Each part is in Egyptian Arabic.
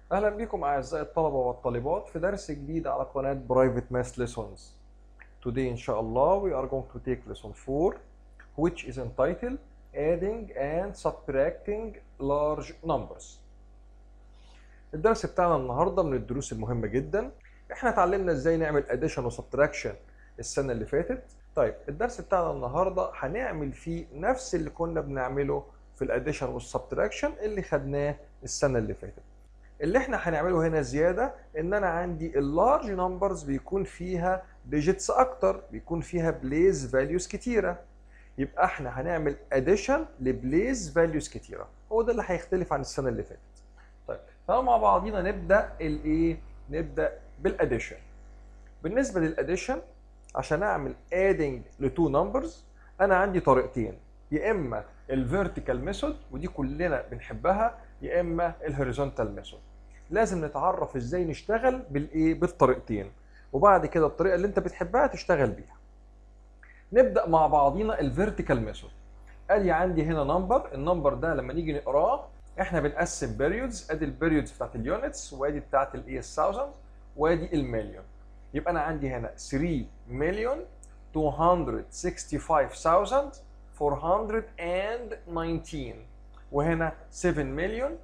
أهلا بكم أعزائي الطلبة والطالبات في درس جديد على قناة Private Math Lessons. Today إن شاء الله we are going to take lesson 4 which is entitled Adding and Subtracting Large Numbers. الدرس بتاعنا النهارده من الدروس المهمة جدا. احنا اتعلمنا ازاي نعمل addition و subtraction السنة اللي فاتت. طيب الدرس بتاعنا النهارده هنعمل فيه نفس اللي كنا بنعمله في الاديشن والسبتراكشن اللي خدناه السنة اللي فاتت. اللي احنا هنعمله هنا زياده ان انا عندي اللارج نمبرز بيكون فيها ديجيتس اكتر بيكون فيها بليز فاليوز كتيره يبقى احنا هنعمل اديشن لبليز فاليوز كتيره هو ده اللي هيختلف عن السنه اللي فاتت طيب تعالوا مع بعضينا نبدا الايه نبدا بالاديشن بالنسبه للاديشن عشان اعمل ادنج لتو نمبرز انا عندي طريقتين يا اما الفيرتيكال ميثود ودي كلنا بنحبها يا اما الهوريزونتال ميثود لازم نتعرف ازاي نشتغل بالايه بالطريقتين وبعد كده الطريقه اللي انت بتحبها تشتغل بيها نبدا مع بعضينا الفيرتيكال ميثود ادي عندي هنا نمبر النمبر ده لما نيجي نقراه احنا بنقسم بيريودز ادي البيريودز بتاعت اليونتس وادي بتاعت الايه الثاوزند وادي المليون يبقى انا عندي هنا 3 مليون 265419 وهنا 7 مليون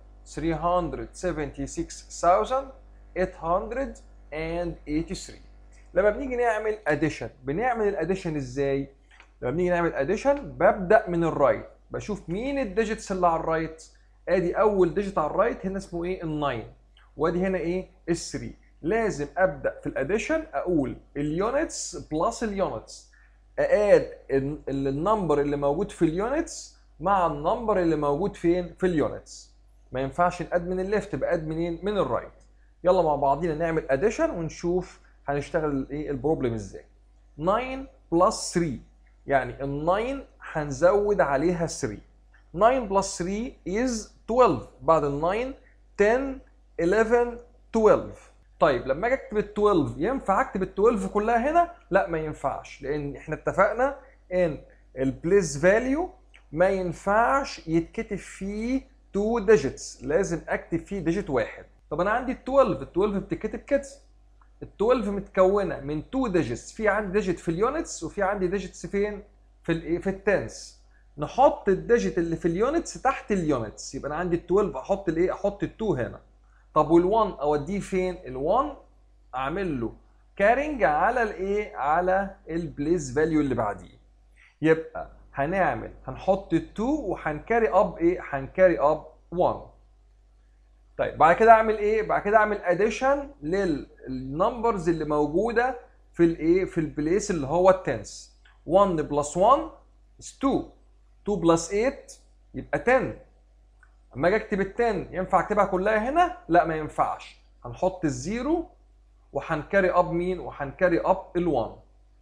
376883 لما بنيجي نعمل اديشن بنعمل الاديشن ازاي لما بنيجي نعمل اديشن ببدا من الرايت بشوف مين الديجيتس اللي على الرايت ادي اول ديجيت على الرايت هنا اسمه ايه ال9 وادي هنا ايه ال3 لازم ابدا في الاديشن اقول اليونتس بلس اليونتس ااد النمبر اللي موجود في اليونتس مع النمبر اللي موجود فين في اليونتس ما ينفعش نقاد من الليفت بقاد منين من الرايت يلا مع بعضينا نعمل اديشن ونشوف هنشتغل ايه البروبلم ازاي 9 بلس 3 يعني ال9 هنزود عليها 3 9 بلس 3 is 12 بعد ال 9 10 11 12 طيب لما اجي اكتب ال 12 ينفع اكتب ال 12 كلها هنا؟ لا ما ينفعش لان احنا اتفقنا ان البليس فاليو ما ينفعش يتكتب فيه 2 ديجيتس لازم اكتب فيه ديجيت واحد طب انا عندي ال 12 ال 12 بتتكتب كده ال 12 متكونه من 2 ديجيتس في عندي ديجيت في اليونتس وفي عندي ديجيتس فين في الايه في التنس نحط الديجيت اللي في اليونتس تحت اليونتس يبقى انا عندي ال 12 احط الايه احط ال 2 هنا طب وال1 اوديه فين ال1 اعمل له كارنج على الايه على البليس فاليو اللي بعديه يبقى هنعمل هنحط ال2 وهنكاري اب ايه هنكاري اب 1 طيب بعد كده اعمل ايه بعد كده اعمل اديشن للنمبرز اللي موجوده في الايه في البليس اللي هو التنس 1 بلس 1 is 2 2 بلس 8 يبقى 10 اما اجي اكتب ال 10 ينفع اكتبها كلها هنا لا ما ينفعش هنحط الزيرو وهنكاري اب مين وهنكاري اب ال1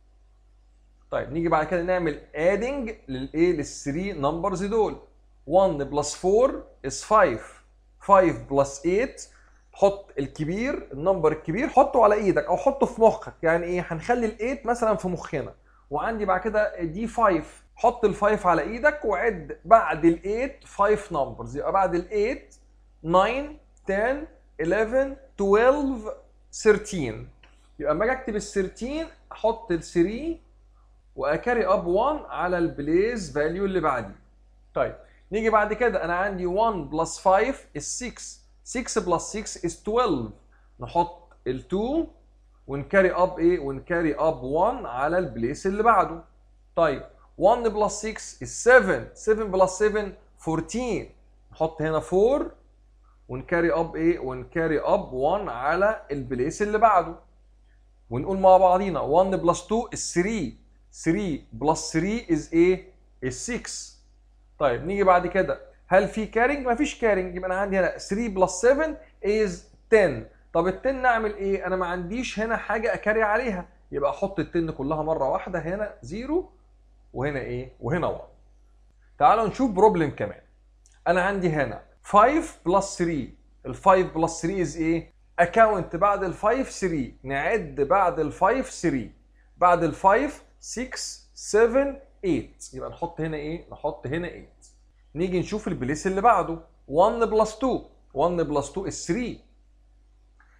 طيب نيجي بعد كده نعمل ادنج للايه للثري نمبرز دول 1 بلس 4 is 5 5 بلس 8 حط الكبير النمبر الكبير حطه على ايدك او حطه في مخك يعني ايه هنخلي ال8 مثلا في مخنا وعندي بعد كده دي 5 حط ال5 على ايدك وعد بعد ال8 5 نمبرز يبقى بعد ال8 9 10 11 12 13 يبقى اما اجي اكتب ال 13 احط ال 3 واكاري اب 1 على البليز فاليو اللي بعديه طيب نيجي بعد كده انا عندي 1 بلس 5 is 6 6 بلس 6 is 12 نحط ال 2 ونكاري اب ايه ونكاري اب 1 على البليس اللي بعده طيب 1 بلس 6 is 7 7 بلس 7 14 نحط هنا 4 ونكاري اب ايه ونكاري اب 1 على البليس اللي بعده ونقول مع بعضينا 1 بلس 2 is 3 3 بلس 3 is ايه is 6 طيب نيجي بعد كده هل في كارنج مفيش كارنج يبقى انا عندي هنا 3 بلس 7 is 10 طب ال 10 نعمل ايه انا ما عنديش هنا حاجه اكاري عليها يبقى احط ال 10 كلها مره واحده هنا 0 وهنا ايه وهنا 1 تعالوا نشوف بروبلم كمان انا عندي هنا 5 بلس 3 ال 5 بلس 3 از ايه اكاونت بعد ال 5 3 نعد بعد ال 5 3 بعد ال 5 6 7 8 يبقى نحط هنا ايه نحط هنا 8 نيجي نشوف البليس اللي بعده 1 بلس 2 1 بلس 2 is 3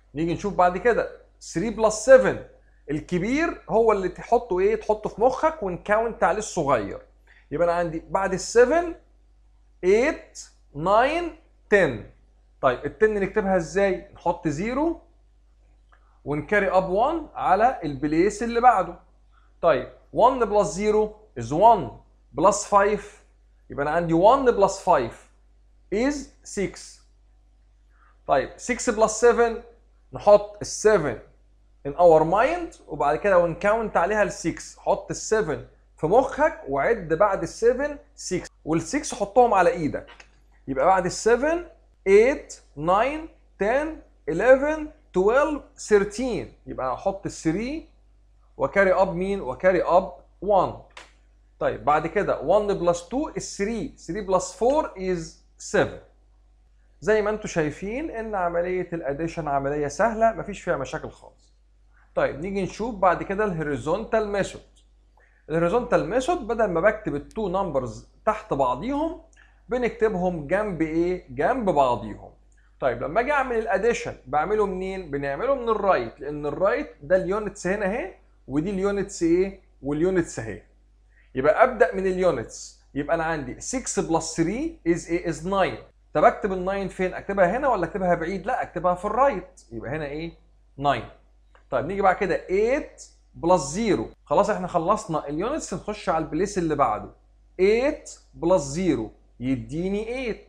نيجي نشوف بعد كده 3 بلس 7 الكبير هو اللي تحطه ايه تحطه في مخك ونكاونت عليه الصغير يبقى انا عندي بعد ال 7 8 9 10 طيب ال 10 نكتبها ازاي نحط 0 ونكاري اب 1 على البليس اللي بعده طيب 1 بلس 0 is 1 بلس 5 يبقى انا عندي 1 بلس 5 is 6 طيب 6 بلس 7 نحط ال 7 in our mind وبعد كده ونكاونت عليها ال 6 حط ال 7 في مخك وعد بعد ال 7 6 وال 6 حطهم على ايدك يبقى بعد ال 7 8 9 10 11 12 13 يبقى احط ال 3 وكاري اب مين وكاري اب 1 طيب بعد كده 1 بلس 2 is 3 3 بلس 4 is 7 زي ما انتم شايفين ان عمليه الاديشن عمليه سهله مفيش فيها مشاكل خالص طيب نيجي نشوف بعد كده الهوريزونتال ميثود الهوريزونتال ميثود بدل ما بكتب التو نمبرز تحت بعضيهم بنكتبهم جنب ايه جنب بعضيهم طيب لما اجي اعمل الاديشن بعمله منين بنعمله من الرايت لان الرايت ده اليونتس هنا اهي ودي اليونتس ايه واليونتس اهي يبقى ابدا من اليونتس يبقى انا عندي 6 بلس 3 از ايه از 9 طب اكتب ال 9 فين اكتبها هنا ولا اكتبها بعيد لا اكتبها في الرايت يبقى هنا ايه 9 طيب نيجي بعد كده 8 بلس 0 خلاص احنا خلصنا اليونتس نخش على البليس اللي بعده 8 بلس 0 يديني 8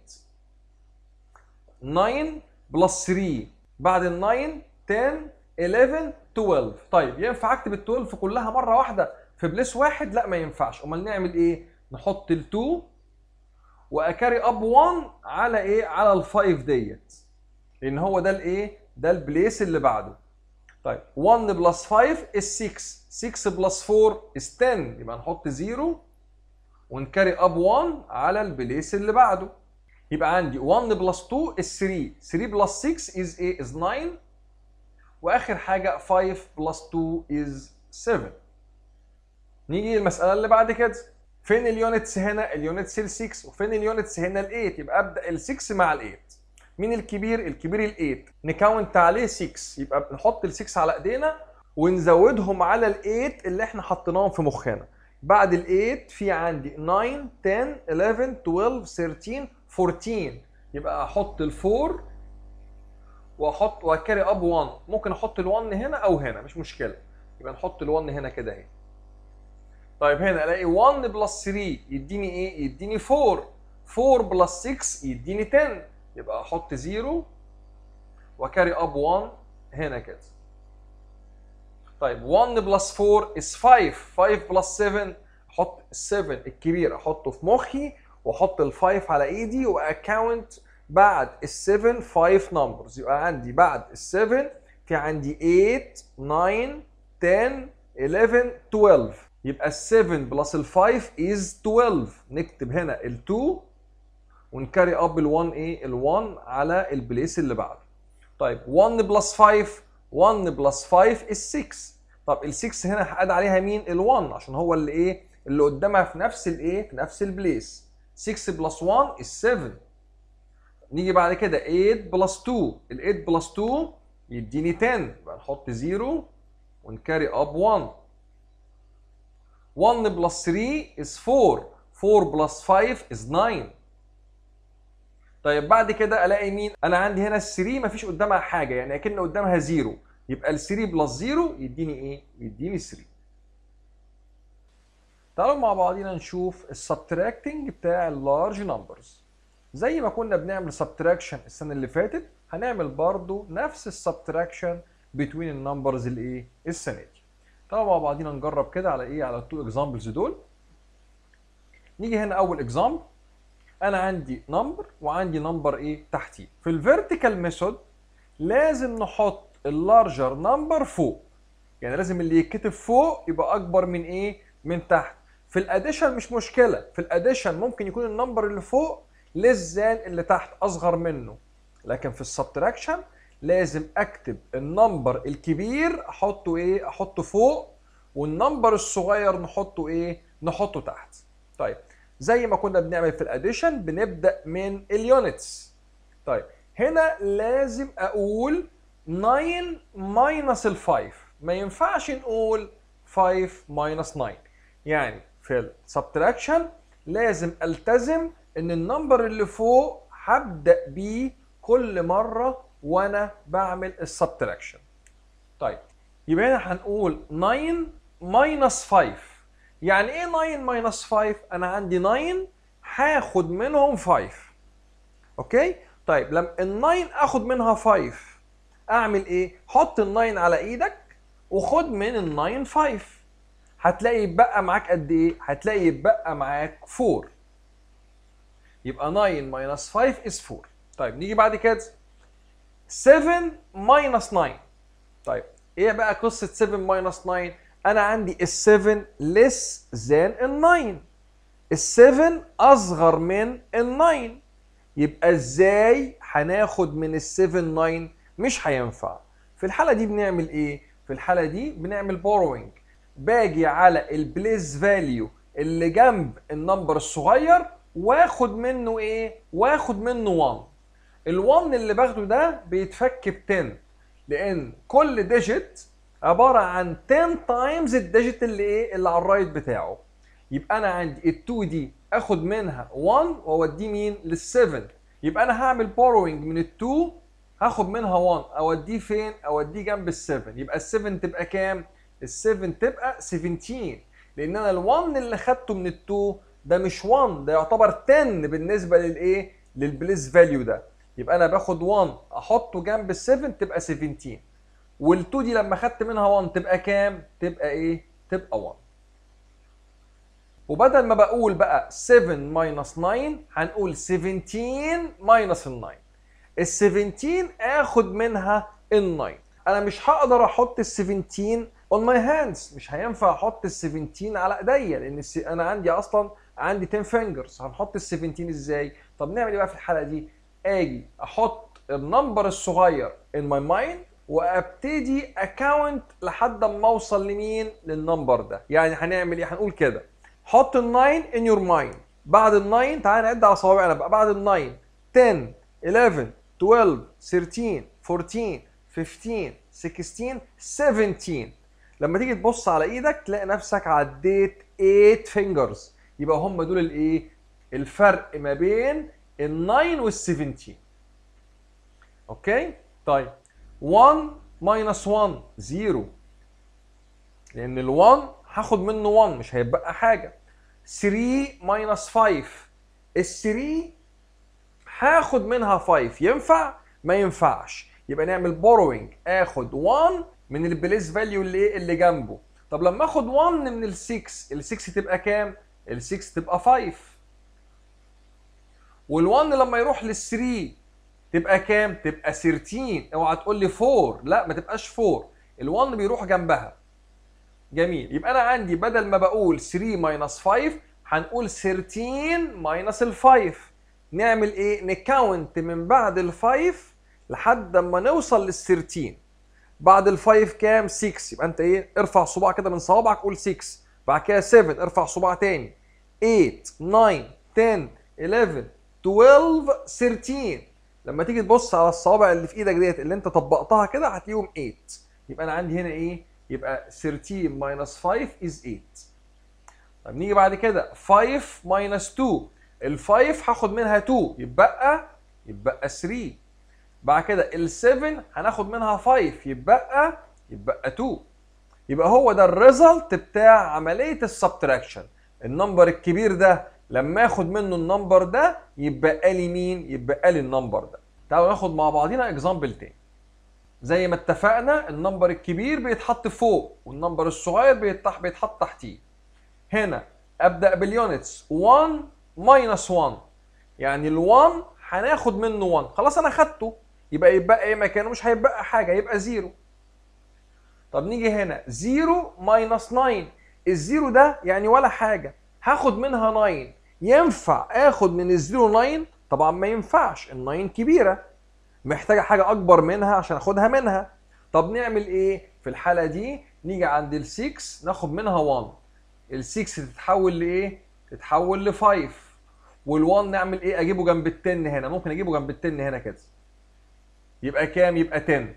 9 بلس 3 بعد ال 9 10 11 12 طيب ينفع اكتب ال 12 كلها مره واحده في بليس واحد لا ما ينفعش امال نعمل ايه نحط ال 2 واكاري اب 1 على ايه على ال 5 ديت لان هو ده الايه ده البليس اللي بعده طيب 1 بلس 5 is 6 6 بلس 4 is 10 يبقى نحط 0 ونكاري اب 1 على البليس اللي بعده يبقى عندي 1 بلس 2 is 3 3 بلس 6 is ايه is 9 واخر حاجه 5 بلس 2 is 7 نيجي للمساله اللي بعد كده فين اليونتس هنا اليونتس ال 6 وفين اليونتس هنا ال 8 يبقى ابدا ال 6 مع ال 8 مين الكبير الكبير ال 8 نكاونت عليه 6 يبقى نحط ال 6 على ايدينا ونزودهم على ال 8 اللي احنا حطيناهم في مخنا بعد ال 8 في عندي 9 10 11 12 13 14 يبقى احط ال 4 واحط وكاري اب 1 ممكن احط ال 1 هنا او هنا مش مشكله يبقى نحط ال 1 هنا كده اهي طيب هنا الاقي 1 بلس 3 يديني ايه يديني 4 4 بلس 6 يديني 10 يبقى احط 0 وكاري اب 1 هنا كده طيب 1 بلس 4 is 5 5 بلس 7 احط ال 7 الكبير احطه في مخي واحط ال 5 على ايدي واكاونت بعد ال 7 5 نمبرز يبقى عندي بعد ال 7 في عندي 8 9 10 11 12 يبقى ال 7 بلس ال 5 is 12 نكتب هنا ال 2 ونكاري اب ال 1 ايه ال 1 على البليس اللي بعده طيب 1 بلس 5 1 بلس 5 is 6 طب ال 6 هنا هقعد عليها مين ال 1 عشان هو اللي ايه اللي قدامها في نفس الايه في نفس البليس 6 بلس 1 is 7 نيجي بعد كده 8 بلس 2 ال 8 بلس 2 يديني 10 يبقى نحط 0 ونكاري اب 1 1 بلس 3 is 4 4 بلس 5 is 9 طيب بعد كده الاقي مين انا عندي هنا ال 3 مفيش قدامها حاجه يعني اكن قدامها 0 يبقى ال 3 بلس 0 يديني ايه يديني 3 تعالوا مع بعضينا نشوف السبتراكتنج بتاع اللارج نمبرز زي ما كنا بنعمل سبتراكشن السنه اللي فاتت هنعمل برضو نفس السبتراكشن بين النمبرز الايه السنه دي تعالوا مع بعضينا نجرب كده على ايه على التو اكزامبلز دول نيجي هنا اول اكزامبل انا عندي نمبر وعندي نمبر ايه تحتيه في الفيرتيكال ميثود لازم نحط اللارجر نمبر فوق يعني لازم اللي يتكتب فوق يبقى اكبر من ايه من تحت في الاديشن مش مشكله في الاديشن ممكن يكون النمبر اللي فوق للزان اللي تحت اصغر منه لكن في السبتراكشن لازم اكتب النمبر الكبير احطه ايه احطه فوق والنمبر الصغير نحطه ايه نحطه تحت طيب زي ما كنا بنعمل في الاديشن بنبدا من اليونتس طيب هنا لازم اقول 9 minus ال 5 ما ينفعش نقول 5 minus 9 يعني في السبتراكشن لازم التزم ان النمبر اللي فوق هبدا بيه كل مره وانا بعمل السبتراكشن طيب يبقى هنا هنقول 9 minus 5 يعني ايه 9 minus 5 انا عندي 9 هاخد منهم 5 اوكي طيب لما ال 9 اخد منها 5 اعمل ايه حط ال 9 على ايدك وخد من ال 9 5 هتلاقي يتبقى معاك قد ايه هتلاقي يتبقى معاك 4 يبقى 9 minus 5 is 4 طيب نيجي بعد كده 7 minus 9 طيب ايه بقى قصه 7 minus 9 انا عندي ال 7 less than ال 9 ال 7 اصغر من ال 9 يبقى ازاي هناخد من ال 7 9 مش هينفع في الحاله دي بنعمل ايه في الحاله دي بنعمل borrowing باجي على البليس فاليو اللي جنب النمبر الصغير واخد منه ايه واخد منه 1 ال1 اللي باخده ده بيتفك ب 10 لان كل ديجيت عباره عن 10 تايمز الديجيت اللي ايه اللي على الرايت بتاعه يبقى انا عندي ال2 دي اخد منها 1 واوديه مين لل7 يبقى انا هعمل بوروينج من ال2 هاخد منها 1 اوديه فين اوديه جنب ال7 يبقى ال7 تبقى كام ال7 تبقى 17 لان انا ال1 اللي خدته من ال2 ده مش 1 ده يعتبر 10 بالنسبه للايه للبليس فاليو ده يبقى انا باخد 1 احطه جنب ال7 تبقى 17 وال2 دي لما خدت منها 1 تبقى كام تبقى ايه تبقى 1 وبدل ما بقول بقى 7 ماينس 9 هنقول 17 ماينس ال 9 ال 17 اخد منها ال 9 انا مش هقدر احط ال 17 on my hands مش هينفع احط ال 17 على ايديا لان انا عندي اصلا عندي 10 fingers هنحط ال 17 ازاي طب نعمل ايه بقى في الحاله دي اجي احط النمبر الصغير in my mind وابتدي اكاونت لحد ما اوصل لمين للنمبر ده يعني هنعمل ايه هنقول كده حط ال 9 in your mind بعد ال 9 تعالى نعد على صوابعنا بقى بعد ال 9 10 11 12 13 14 15 16 17 لما تيجي تبص على ايدك تلاقي نفسك عديت 8 فينجرز يبقى هم دول الايه الفرق ما بين ال 9 وال 17 اوكي طيب 1 ماينس 1 0 لان ال 1 هاخد منه 1 مش هيبقى حاجه 3 ماينس 5 ال 3 هاخد منها 5 ينفع ما ينفعش يبقى نعمل بوروينج اخد 1 من البليس فاليو اللي ايه اللي جنبه طب لما اخد 1 من ال 6 ال 6 تبقى كام ال 6 تبقى 5 وال1 لما يروح لل 3 تبقى كام تبقى 13 اوعى تقول لي 4 لا ما تبقاش 4 ال1 بيروح جنبها جميل يبقى انا عندي بدل ما بقول 3 ماينس 5 هنقول 13 ماينس ال 5 نعمل ايه نكاونت من بعد ال 5 لحد ما نوصل لل 13 بعد ال 5 كام 6 يبقى انت ايه ارفع صباع كده من صوابعك قول 6 بعد كده 7 ارفع صباع تاني 8 9 10 11 12 13 لما تيجي تبص على الصوابع اللي في ايدك ديت اللي انت طبقتها كده هتلاقيهم 8 يبقى انا عندي هنا ايه يبقى 13 minus 5 is 8 طب نيجي بعد كده 5 minus 2 ال 5 هاخد منها 2 يتبقى يتبقى 3 بعد كده ال 7 هناخد منها 5 يتبقى يتبقى 2 يبقى هو ده الريزلت بتاع عمليه السبتراكشن النمبر الكبير ده لما اخد منه النمبر ده يبقى لي مين يبقى لي النمبر ده تعالوا ناخد مع بعضينا اكزامبل تاني زي ما اتفقنا النمبر الكبير بيتحط فوق والنمبر الصغير بيتح بيتحط تحتيه هنا ابدا باليونتس 1 ماينس 1 يعني ال1 هناخد منه 1 خلاص انا خدته يبقى يبقى ايه مكانه مش هيبقى حاجه يبقى 0 طب نيجي هنا 0 ماينس 9 الزيرو ده يعني ولا حاجه هاخد منها 9 ينفع اخد من الزيرو 9 طبعا ما ينفعش ال9 كبيره محتاجه حاجه اكبر منها عشان اخدها منها طب نعمل ايه في الحاله دي نيجي عند ال6 ناخد منها 1 ال6 تتحول لايه تتحول ل5 وال1 نعمل ايه اجيبه جنب ال10 هنا ممكن اجيبه جنب ال10 هنا كده يبقى كام يبقى 10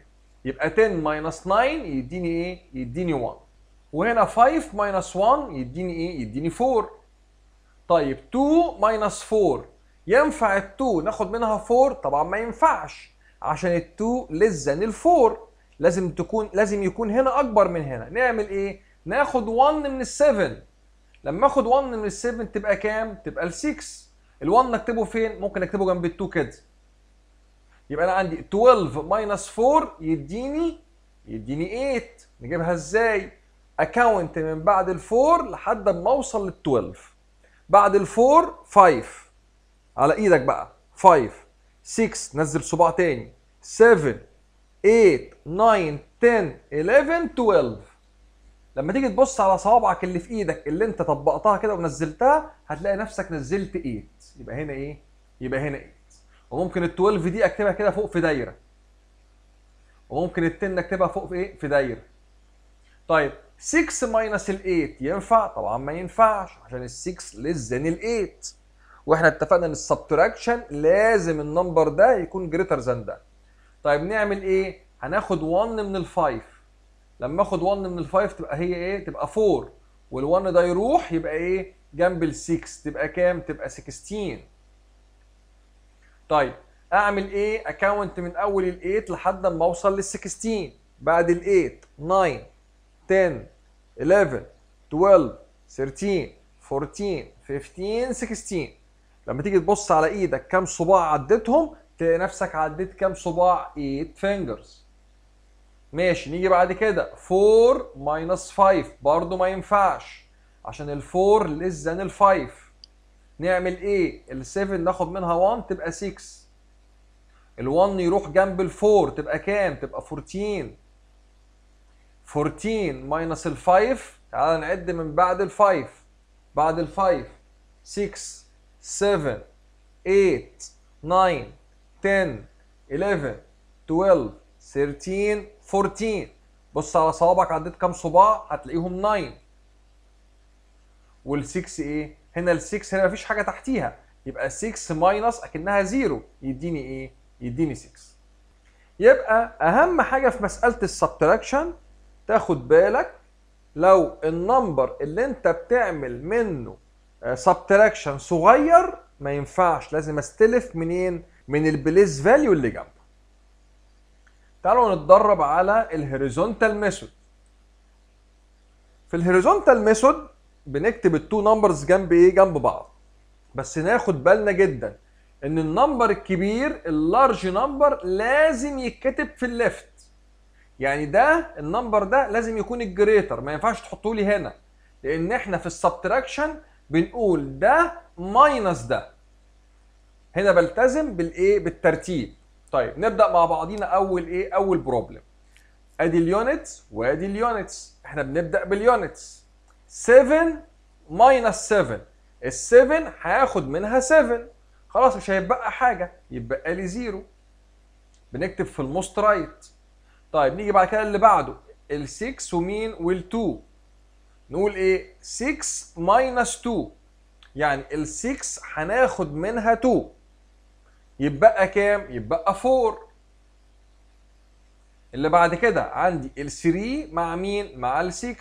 يبقى 10 ماينس 9 يديني ايه يديني 1 وهنا 5 ماينس 1 يديني ايه يديني 4 طيب 2 ماينس 4 ينفع ال 2 ناخد منها 4 طبعا ما ينفعش عشان ال 2 less than ال 4 لازم تكون لازم يكون هنا اكبر من هنا نعمل ايه ناخد 1 من ال 7 لما اخد 1 من ال 7 تبقى كام تبقى ال 6 ال 1 نكتبه فين ممكن نكتبه جنب ال 2 كده يبقى انا عندي 12 ماينس 4 يديني يديني 8 نجيبها ازاي اكاونت من بعد ال 4 لحد ما اوصل لل 12 بعد ال 4 5 على ايدك بقى 5 6 نزل صباع تاني 7 8 9 10 11 12 لما تيجي تبص على صوابعك اللي في ايدك اللي انت طبقتها كده ونزلتها هتلاقي نفسك نزلت 8 يبقى هنا ايه يبقى هنا 8 وممكن ال 12 دي اكتبها كده فوق في دايره وممكن ال 10 اكتبها فوق في ايه في دايره طيب 6 ماينس ال 8 ينفع طبعا ما ينفعش عشان ال 6 ليس ذان ال 8 واحنا اتفقنا ان السبتراكشن لازم النمبر ده يكون جريتر ذان ده طيب نعمل ايه هناخد 1 من ال 5 لما اخد 1 من ال 5 تبقى هي ايه تبقى 4 وال1 ده يروح يبقى ايه جنب ال 6 تبقى كام تبقى 16 طيب اعمل ايه اكاونت من اول ال 8 لحد ما اوصل لل 16 بعد ال 8 9 10 11 12 13 14 15 16 لما تيجي تبص على ايدك كام صباع عديتهم تلاقي نفسك عديت كام صباع 8 فينجرز ماشي نيجي بعد كده 4 ماينس 5 برضو ما ينفعش عشان ال 4 ليس ذان ال 5 نعمل ايه ال 7 ناخد منها 1 تبقى 6 ال 1 يروح جنب ال 4 تبقى كام تبقى 14 14 ماينس ال 5 تعال نعد من بعد ال 5 بعد ال 5 6 7 8 9 10 11 12 13 14 بص على صوابعك عديت كام صباع هتلاقيهم 9 وال6 ايه هنا ال6 هنا مفيش حاجه تحتيها يبقى 6 ماينس اكنها زيرو يديني ايه يديني 6 يبقى اهم حاجه في مساله السبتراكشن تاخد بالك لو النمبر اللي انت بتعمل منه سبتراكشن صغير ما ينفعش لازم استلف منين من البليس فاليو اللي جنبه تعالوا نتدرب على الهوريزونتال ميثود في الهوريزونتال ميثود بنكتب التو نمبرز جنب ايه جنب بعض بس ناخد بالنا جدا ان النمبر الكبير اللارج نمبر لازم يتكتب في الليفت يعني ده النمبر ده لازم يكون الجريتر ما ينفعش تحطه لي هنا لان احنا في السبتراكشن بنقول ده ماينس ده هنا بلتزم بالايه بالترتيب طيب نبدا مع بعضينا اول ايه اول بروبلم ادي اليونتس وادي اليونتس احنا بنبدا باليونتس 7 ماينس 7 ال 7 هياخد منها 7 خلاص مش هيتبقى حاجه يتبقى لي زيرو بنكتب في الموست رايت طيب نيجي بعد كده اللي بعده ال 6 ومين وال 2 نقول ايه 6 ماينس 2 يعني ال 6 هناخد منها 2 يبقى كام يبقى 4 اللي بعد كده عندي ال 3 مع مين مع ال 6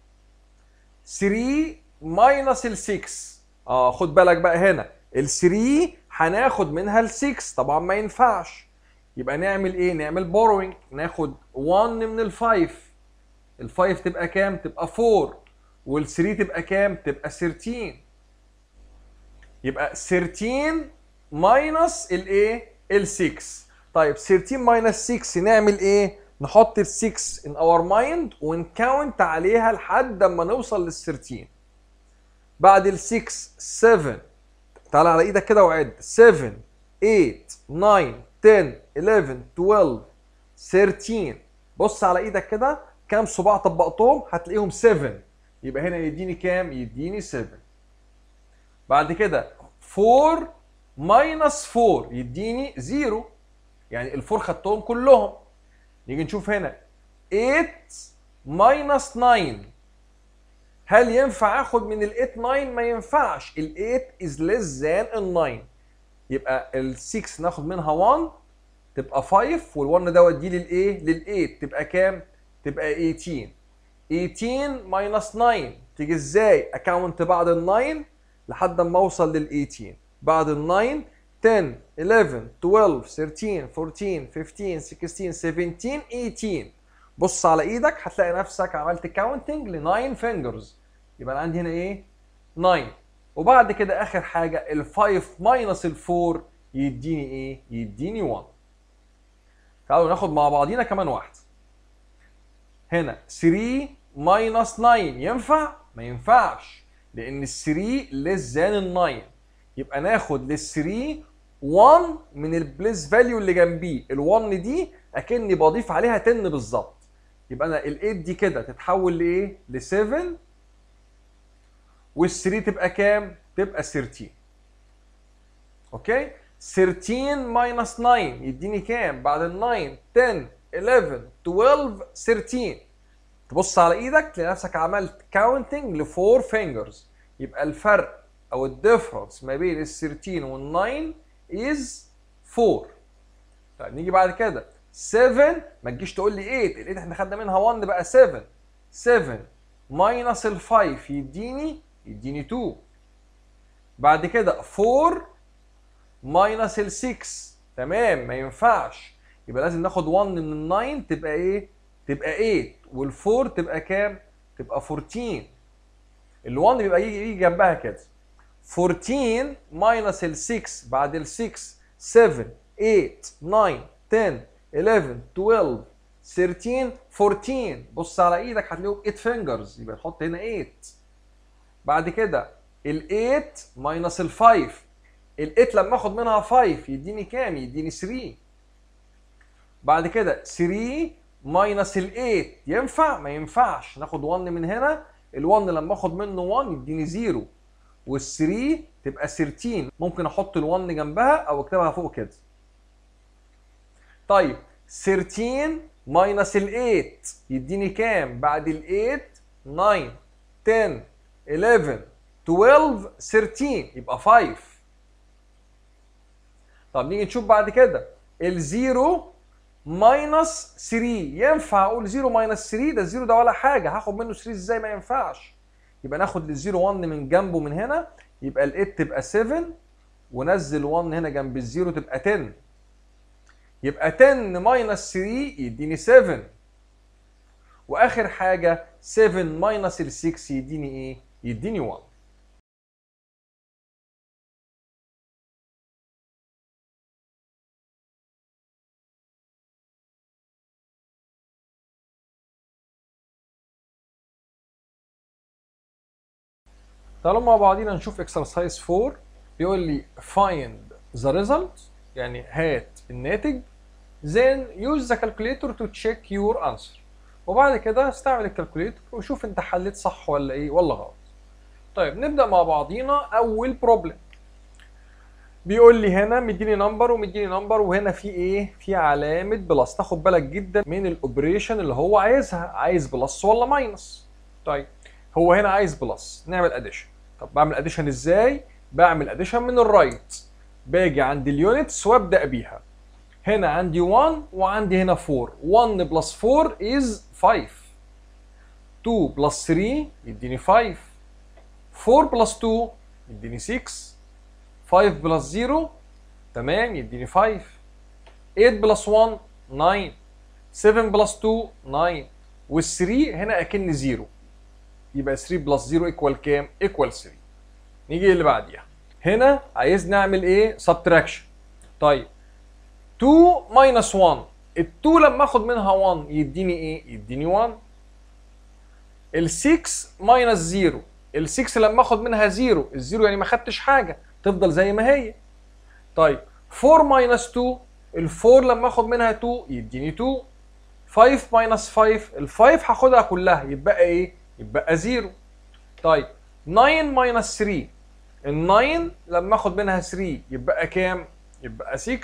3 ماينس ال 6 اه خد بالك بقى هنا ال 3 هناخد منها ال 6 طبعا ما ينفعش يبقى نعمل ايه نعمل بوروينج ناخد 1 من ال 5 ال 5 تبقى كام تبقى 4 وال 3 تبقى كام تبقى 13 يبقى 13 ماينس الايه ال 6 طيب 13 ماينس 6 نعمل ايه نحط ال 6 in our mind ونكاونت عليها لحد اما نوصل لل 13 بعد ال 6 7 تعال على ايدك كده وعد 7 8 9 10 11 12 13 بص على ايدك كده كام صباع طبقتهم هتلاقيهم 7 يبقى هنا يديني كام يديني 7 بعد كده 4 ماينس 4 يديني 0 يعني الفور خدتهم كلهم نيجي نشوف هنا 8 ماينس 9 هل ينفع اخد من ال 8 9 ما ينفعش ال 8 is less than ال 9 يبقى ال 6 ناخد منها 1 تبقى 5 وال1 دوت دي للايه لل8 تبقى كام تبقى 18 18 ماينس 9 تيجي ازاي اكاونت بعد ال9 لحد ما اوصل لل18 بعد ال9 10 11 12 13 14 15 16 17 18 بص على ايدك هتلاقي نفسك عملت كاونتنج ل 9 فينجرز يبقى انا عندي هنا ايه 9 وبعد كده اخر حاجه ال5 ماينس ال4 يديني ايه يديني 1 تعالوا ناخد مع بعضينا كمان واحده هنا 3 ماينس 9 ينفع ما ينفعش لان ال 3 less than ال 9 يبقى ناخد لل 3 1 من البليس فاليو اللي جنبيه ال 1 دي اكني بضيف عليها 10 بالظبط يبقى انا ال 8 دي كده تتحول لايه ل 7 وال 3 تبقى كام تبقى 13 اوكي 13 ماينس 9 يديني كام بعد ال 9 10 11 12 13 تبص على ايدك تلاقي نفسك عملت كاونتنج ل 4 فينجرز يبقى الفرق او الديفرنس ما بين ال 13 وال 9 از 4 طيب نيجي بعد كده 7 ما تجيش تقول لي 8 ال 8 احنا خدنا منها 1 بقى 7 7 ماينس ال 5 يديني يديني 2 بعد كده 4 ماينس ال 6 تمام ما ينفعش يبقى لازم ناخد 1 من ال 9 تبقى ايه؟ تبقى 8 وال 4 تبقى كام؟ تبقى 14 ال 1 بيبقى يجي يجي جنبها كده 14 ماينس ال 6 بعد ال 6 7 8 9 10 11 12 13 14 بص على ايدك هتلاقيهم 8 فينجرز يبقى نحط هنا 8 بعد كده ال 8 ماينس ال 5 ال 8 لما اخد منها 5 يديني كام؟ يديني 3 بعد كده 3 ماينس ال 8 ينفع؟ ما ينفعش ناخد 1 من هنا ال 1 لما اخد منه 1 يديني 0 وال 3 تبقى 13 ممكن احط ال 1 جنبها او اكتبها فوق كده طيب 13 ماينس ال 8 يديني كام؟ بعد ال 8 9 10 11 12 13 يبقى 5 طب نيجي نشوف بعد كده الزيرو ماينس 3 ينفع اقول 0 ماينس 3 ده الزيرو ده ولا حاجه هاخد منه 3 ازاي ما ينفعش يبقى ناخد الزيرو 1 من جنبه من هنا يبقى ال 8 تبقى 7 ونزل 1 هنا جنب الزيرو تبقى 10 يبقى 10 ماينس 3 يديني 7 واخر حاجه 7 ماينس ال 6 يديني ايه يديني 1 تعالوا مع بعضينا نشوف اكسرسايز 4 بيقول لي find the result يعني هات الناتج then use the calculator to check your answer وبعد كده استعمل الكالكوليتر وشوف انت حليت صح ولا ايه ولا غلط طيب نبدا مع بعضينا اول بروبلم بيقول لي هنا مديني نمبر ومديني نمبر وهنا في ايه في علامه بلس تاخد بالك جدا من الاوبريشن اللي هو عايزها عايز بلس ولا ماينس طيب هو هنا عايز بلس نعمل اديشن طب بعمل اديشن ازاي بعمل اديشن من الرايت باجي عند اليونتس وابدا بيها هنا عندي 1 وعندي هنا 4 1 بلس 4 از 5 2 بلس 3 يديني 5 4 بلس 2 يديني 6 5 بلس 0 تمام يديني 5 8 بلس 1 9 7 بلس 2 9 وال 3 هنا اكن 0 يبقى 3 بلس 0 ايكوال كام؟ ايكوال 3 نيجي اللي بعديها هنا عايز نعمل ايه؟ سبتراكشن طيب 2 ماينس 1 ال 2 لما اخد منها 1 يديني ايه؟ يديني 1 ال 6 ماينس 0 ال 6 لما اخد منها 0 الزيرو يعني ما خدتش حاجه تفضل زي ما هي طيب 4 ماينس 2 ال 4 لما اخد منها 2 يديني 2 5 ماينس 5 ال 5 هاخدها كلها يبقى ايه؟ يبقى 0 طيب 9 ماينس 3 ال 9 لما اخد منها 3 يبقى كام؟ يبقى 6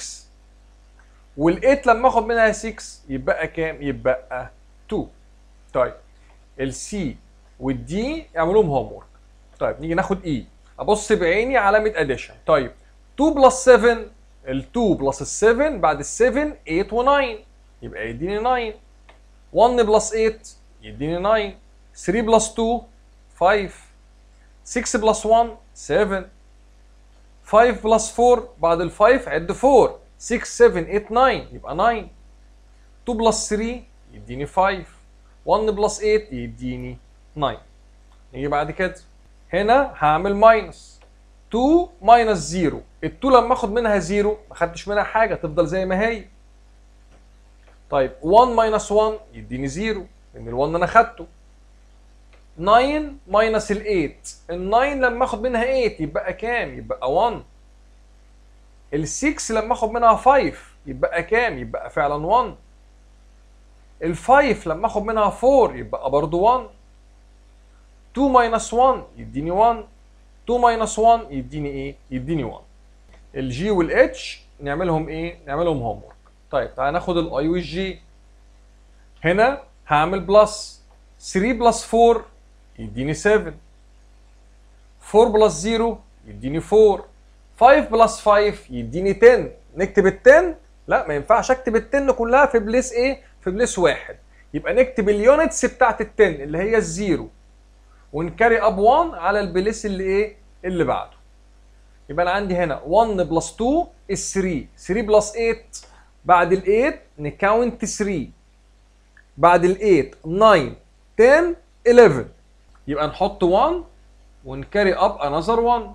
وال 8 لما اخد منها 6 يبقى كام؟ يبقى 2 طيب السي والدي اعملوا لهم هوم ورك طيب نيجي ناخد اي ابص بعيني علامه اديشن طيب 2 بلس 7 ال 2 بلس ال 7 بعد ال 7 8 و 9 يبقى يديني 9 1 بلس 8 يديني 9 3 بلس 2 5 6 بلس 1 7 5 بلس 4 بعد ال 5 عد 4 6 7 8 9 يبقى 9 2 بلس 3 يديني 5 1 بلس 8 يديني 9 نيجي بعد كده هنا هعمل ماينس 2 ماينس 0 ال 2 لما اخد منها 0 ما خدتش منها حاجه تفضل زي ما هي طيب 1 ماينس 1 يديني 0 لان ال 1 انا خدته 9 ماينس ال 8 ال 9 لما اخد منها 8 يبقى كام؟ يبقى 1 ال 6 لما اخد منها 5 يبقى كام؟ يبقى فعلا 1 ال 5 لما اخد منها 4 يبقى برضه 1 2 ماينس 1 يديني 1 2 ماينس 1 يديني ايه؟ يديني 1 الجي والاتش نعملهم ايه؟ نعملهم هوم ورك طيب تعالى ناخد الاي والجي هنا هعمل بلس 3 بلس 4 يديني 7 4 بلس 0 يديني 4 5 بلس 5 يديني 10 نكتب ال 10 لا ما ينفعش اكتب ال 10 كلها في بليس ايه؟ في بليس واحد يبقى نكتب اليونتس بتاعت ال 10 اللي هي الزيرو ونكاري اب 1 على البليس اللي ايه؟ اللي بعده يبقى انا عندي هنا 1 بلس 2 is 3 3 بلس 8 بعد ال 8 نكاونت 3 بعد ال 8 9 10 11 يبقى نحط 1 ونكاري اب انذر 1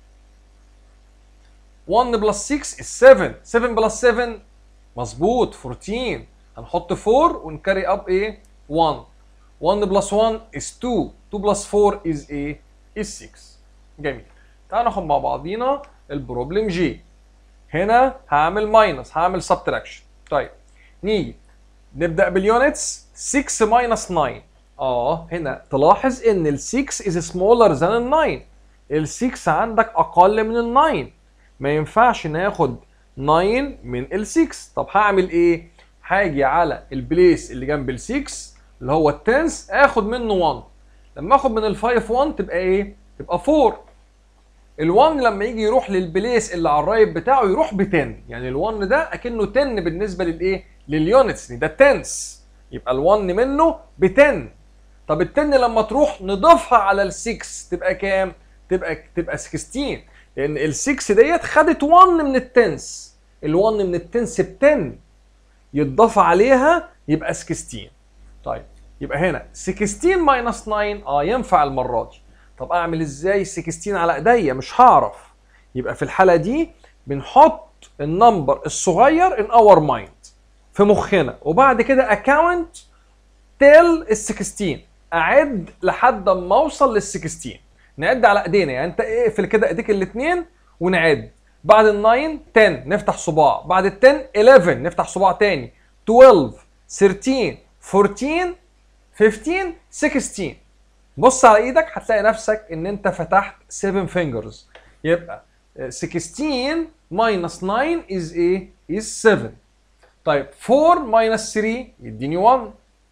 1 بلس 6 is 7 7 بلس 7 مظبوط 14 هنحط 4 ونكاري اب ايه 1 1 بلس 1 is 2 2 بلس 4 is ايه is 6 جميل تعالوا ناخد مع بعضينا البروبلم جي هنا هعمل ماينس هعمل سبتراكشن طيب نيجي نبدا باليونتس 6 ماينس 9 اه هنا تلاحظ ان ال 6 is smaller than ال 9 ال 6 عندك اقل من ال 9 ما ينفعش ناخد 9 من ال 6 طب هعمل ايه هاجي على البليس اللي جنب ال 6 اللي هو التنس اخد منه 1 لما اخد من ال 5 1 تبقى ايه تبقى 4 ال1 لما يجي يروح للبليس اللي على الرايت بتاعه يروح ب 10 يعني ال1 ده اكنه 10 بالنسبه للايه لليونتس ده تنس يبقى ال1 منه ب 10 طب ال 10 لما تروح نضيفها على ال 6 تبقى كام تبقى تبقى 16 لان ال 6 ديت خدت 1 من التنس ال1 من التنس ب 10 يتضاف عليها يبقى 16 طيب يبقى هنا 16 ماينس 9 اه ينفع المره دي طب اعمل ازاي 16 على ايديا مش هعرف يبقى في الحاله دي بنحط النمبر الصغير ان اور مايند في مخنا وبعد كده اكاونت تيل ال 16 اعد لحد ما اوصل لل 16 نعد على ايدينا يعني انت اقفل كده ايديك الاثنين ونعد بعد ال 9 10 نفتح صباع بعد ال 10 11 نفتح صباع تاني 12 13 14 15 16 بص على ايدك هتلاقي نفسك ان انت فتحت 7 فينجرز يبقى 16 minus 9 is ايه؟ is 7 طيب 4 minus 3 يديني 1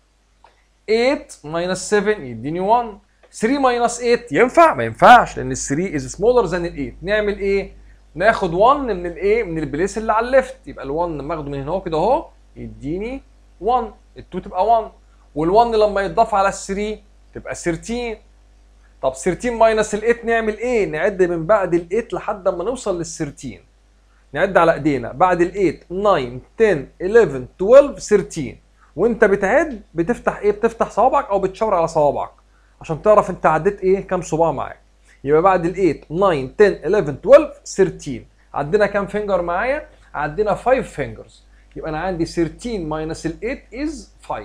8 minus 7 يديني 1 3 minus 8 ينفع؟ ما ينفعش لان ال 3 is smaller than ال 8 نعمل ايه؟ ناخد 1 من الايه؟ من البليس اللي على الليفت يبقى ال 1 لما اخده من هنا كده اهو يديني 1 ال 2 تبقى 1 وال 1 لما يتضاف على ال 3 تبقى 13 طب 13 ماينس ال 8 نعمل ايه؟ نعد من بعد ال 8 لحد ما نوصل لل 13 نعد على ايدينا بعد ال 8 9 10 11 12 13 وانت بتعد بتفتح ايه؟ بتفتح صوابعك او بتشاور على صوابعك عشان تعرف انت عديت ايه كام صباع معاك يبقى بعد ال 8 9 10 11 12 13 عدينا كام فينجر معايا؟ عدينا 5 فينجرز يبقى انا عندي 13 ماينس ال 8 از 5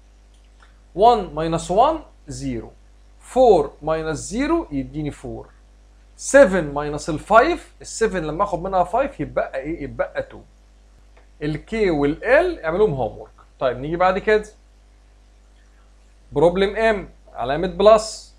1 ماينس 1 0 4 ماينس 0 يديني 4 7 ماينس ال 5 ال 7 لما اخد منها 5 يبقى ايه؟ يبقى 2 الكي والال اعملوهم هوم ورك طيب نيجي بعد كده بروبلم ام علامة بلس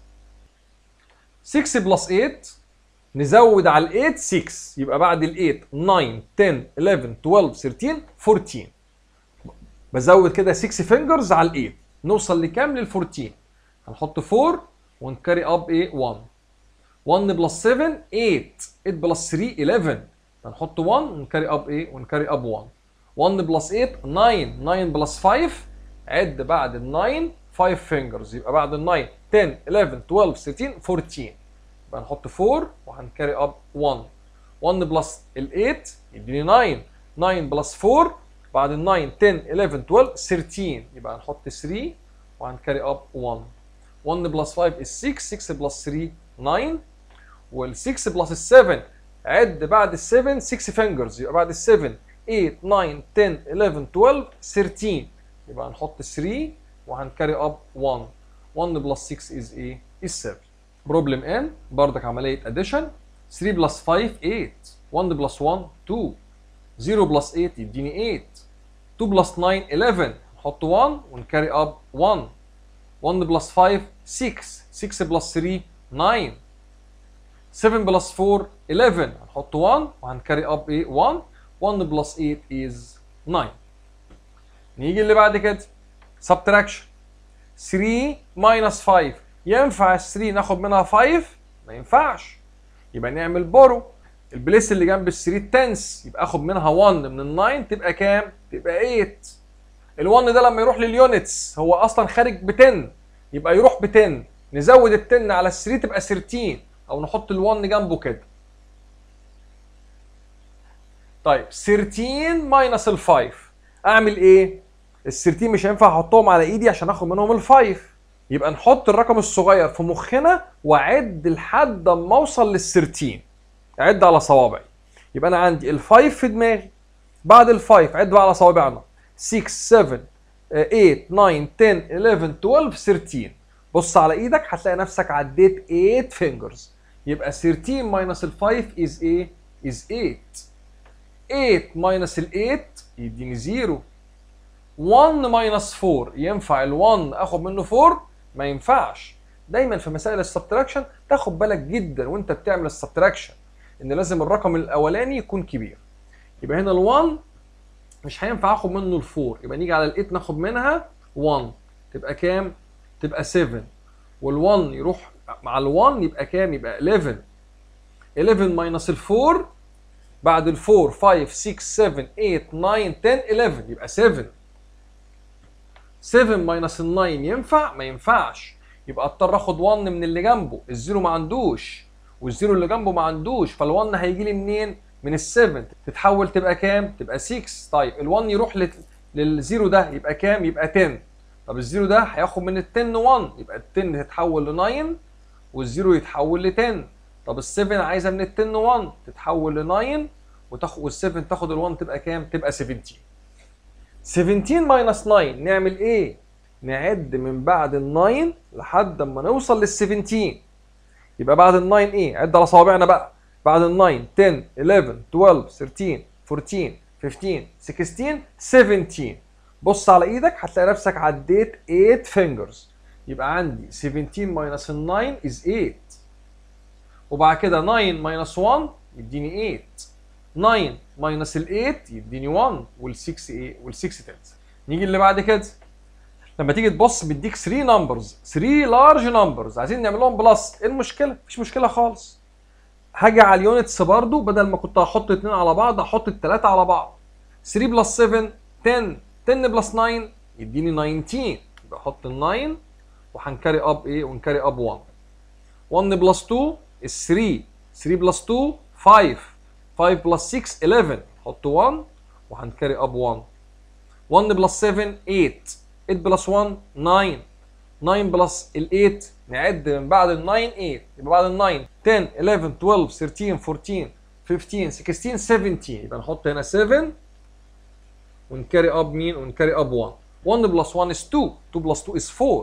6 بلس 8 نزود على ال 8 6 يبقى بعد ال 8 9 10 11 12 13 14 بزود كده 6 فينجرز على ال 8 نوصل لكام لل 14 هنحط 4 ونكاري اب ايه 1 1 بلس 7 8 8 بلس 3 11 هنحط 1 ونكاري اب ايه ونكاري اب 1 1 بلس 8 9 9 بلس 5 عد بعد ال 9 5 فينجرز يبقى بعد ال 9 10 11 12 13 14 يبقى هنحط 4 وهنكاري اب 1 1 بلس ال 8 يديني 9 9 بلس 4 بعد ال 9 10 11 12 13 يبقى هنحط 3 وهنكاري اب 1 1 بلس 5 is 6 6 بلس 3 9 وال 6 بلس ال 7 عد بعد ال 7 6 فينجرز يبقى بعد ال 7 8 9 10 11 12 13 يبقى هنحط 3 وهنكاري اب 1 1 بلس 6 is ايه؟ is 7 بروبلم ان بردك عمليه اديشن 3 بلس 5 8 1 بلس 1 2 0 بلس 8 يديني 8 2 بلس 9 11 نحط 1 ونكاري اب 1 1 بلس 5 6 6 بلس 3 9 7 بلس 4 11 هنحط 1 وهنكاري اب ايه 1 1 بلس 8 is 9 نيجي اللي بعد كده subtraction 3 minus 5 ينفع ال 3 ناخد منها 5 ما ينفعش يبقى نعمل بورو البليس اللي جنب ال 3 تنس يبقى اخد منها 1 من ال 9 تبقى كام؟ تبقى 8 ال 1 ده لما يروح لليونتس هو اصلا خارج ب 10 يبقى يروح ب 10 نزود ال 10 على ال 3 تبقى 13 او نحط ال 1 جنبه كده طيب 13 ماينس ال 5 اعمل ايه؟ ال 13 مش هينفع احطهم على ايدي عشان اخد منهم ال 5 يبقى نحط الرقم الصغير في مخنا واعد لحد اما اوصل لل 13 اعد على صوابعي يبقى انا عندي ال 5 في دماغي بعد ال 5 عد بقى على صوابعنا 6 7 8 9 10 11 12 13 بص على ايدك هتلاقي نفسك عديت 8 فينجرز يبقى 13 ماينس ال 5 از ايه؟ از 8 8 ماينس ال 8 يديني 0 1 ماينس 4 ينفع ال 1 اخد منه 4 ما ينفعش دايما في مسائل السبتراكشن تاخد بالك جدا وانت بتعمل السبتراكشن ان لازم الرقم الاولاني يكون كبير يبقى هنا ال1 مش هينفع اخد منه ال4 يبقى نيجي على ال8 ناخد منها 1 تبقى كام تبقى 7 وال1 يروح مع ال1 يبقى كام يبقى 11 11 ماينس ال4 بعد ال4 5 6 7 8 9 10 11 يبقى 7 7 ماينس ال 9 ينفع؟ ما ينفعش يبقى اضطر اخد 1 من اللي جنبه الزيرو ما عندوش والزيرو اللي جنبه ما عندوش فال1 هيجي لي منين؟ من ال 7 تتحول تبقى كام؟ تبقى 6 طيب ال1 يروح لل... للزيرو ده يبقى كام؟ يبقى 10 طب الزيرو ده هياخد من ال 10 1 يبقى ال 10 تتحول ل 9 والزيرو يتحول ل 10 طب ال 7 عايزه من ال 10 1 تتحول ل 9 وتاخد وال 7 تاخد ال 1 تبقى كام؟ تبقى 17 17 ماينس 9 نعمل ايه؟ نعد من بعد ال 9 لحد اما نوصل لل 17 يبقى بعد ال 9 ايه؟ عد على صوابعنا بقى بعد ال 9 10 11 12 13 14 15 16 17 بص على ايدك هتلاقي نفسك عديت 8 فينجرز يبقى عندي 17 ماينس ال 9 از 8 وبعد كده 9 ماينس 1 يديني 8 9 ماينس ال 8 يديني 1 وال 6 ايه وال 6 تنس نيجي اللي بعد كده لما تيجي تبص بيديك 3 نمبرز 3 لارج نمبرز عايزين نعمل لهم بلس ايه المشكله مفيش مشكله خالص هاجي على اليونتس برضو بدل ما كنت هحط اثنين على بعض هحط الثلاثه على بعض 3 بلس 7 10 10 بلس 9 يديني 19 يبقى احط ال 9 وهنكاري اب ايه ونكاري اب 1 1 بلس 2 is 3 3 بلس 2 5 5 بلس 6 11 حط 1 وهنكاري اب 1 1 بلس 7 8 8 بلس 1 9 9 بلس ال 8 نعد من بعد ال 9 8 يبقى بعد ال 9 10 11 12 13 14 15 16 17 يبقى نحط هنا 7 ونكاري اب مين ونكاري اب 1 1 بلس 1 is 2 2 بلس 2 is 4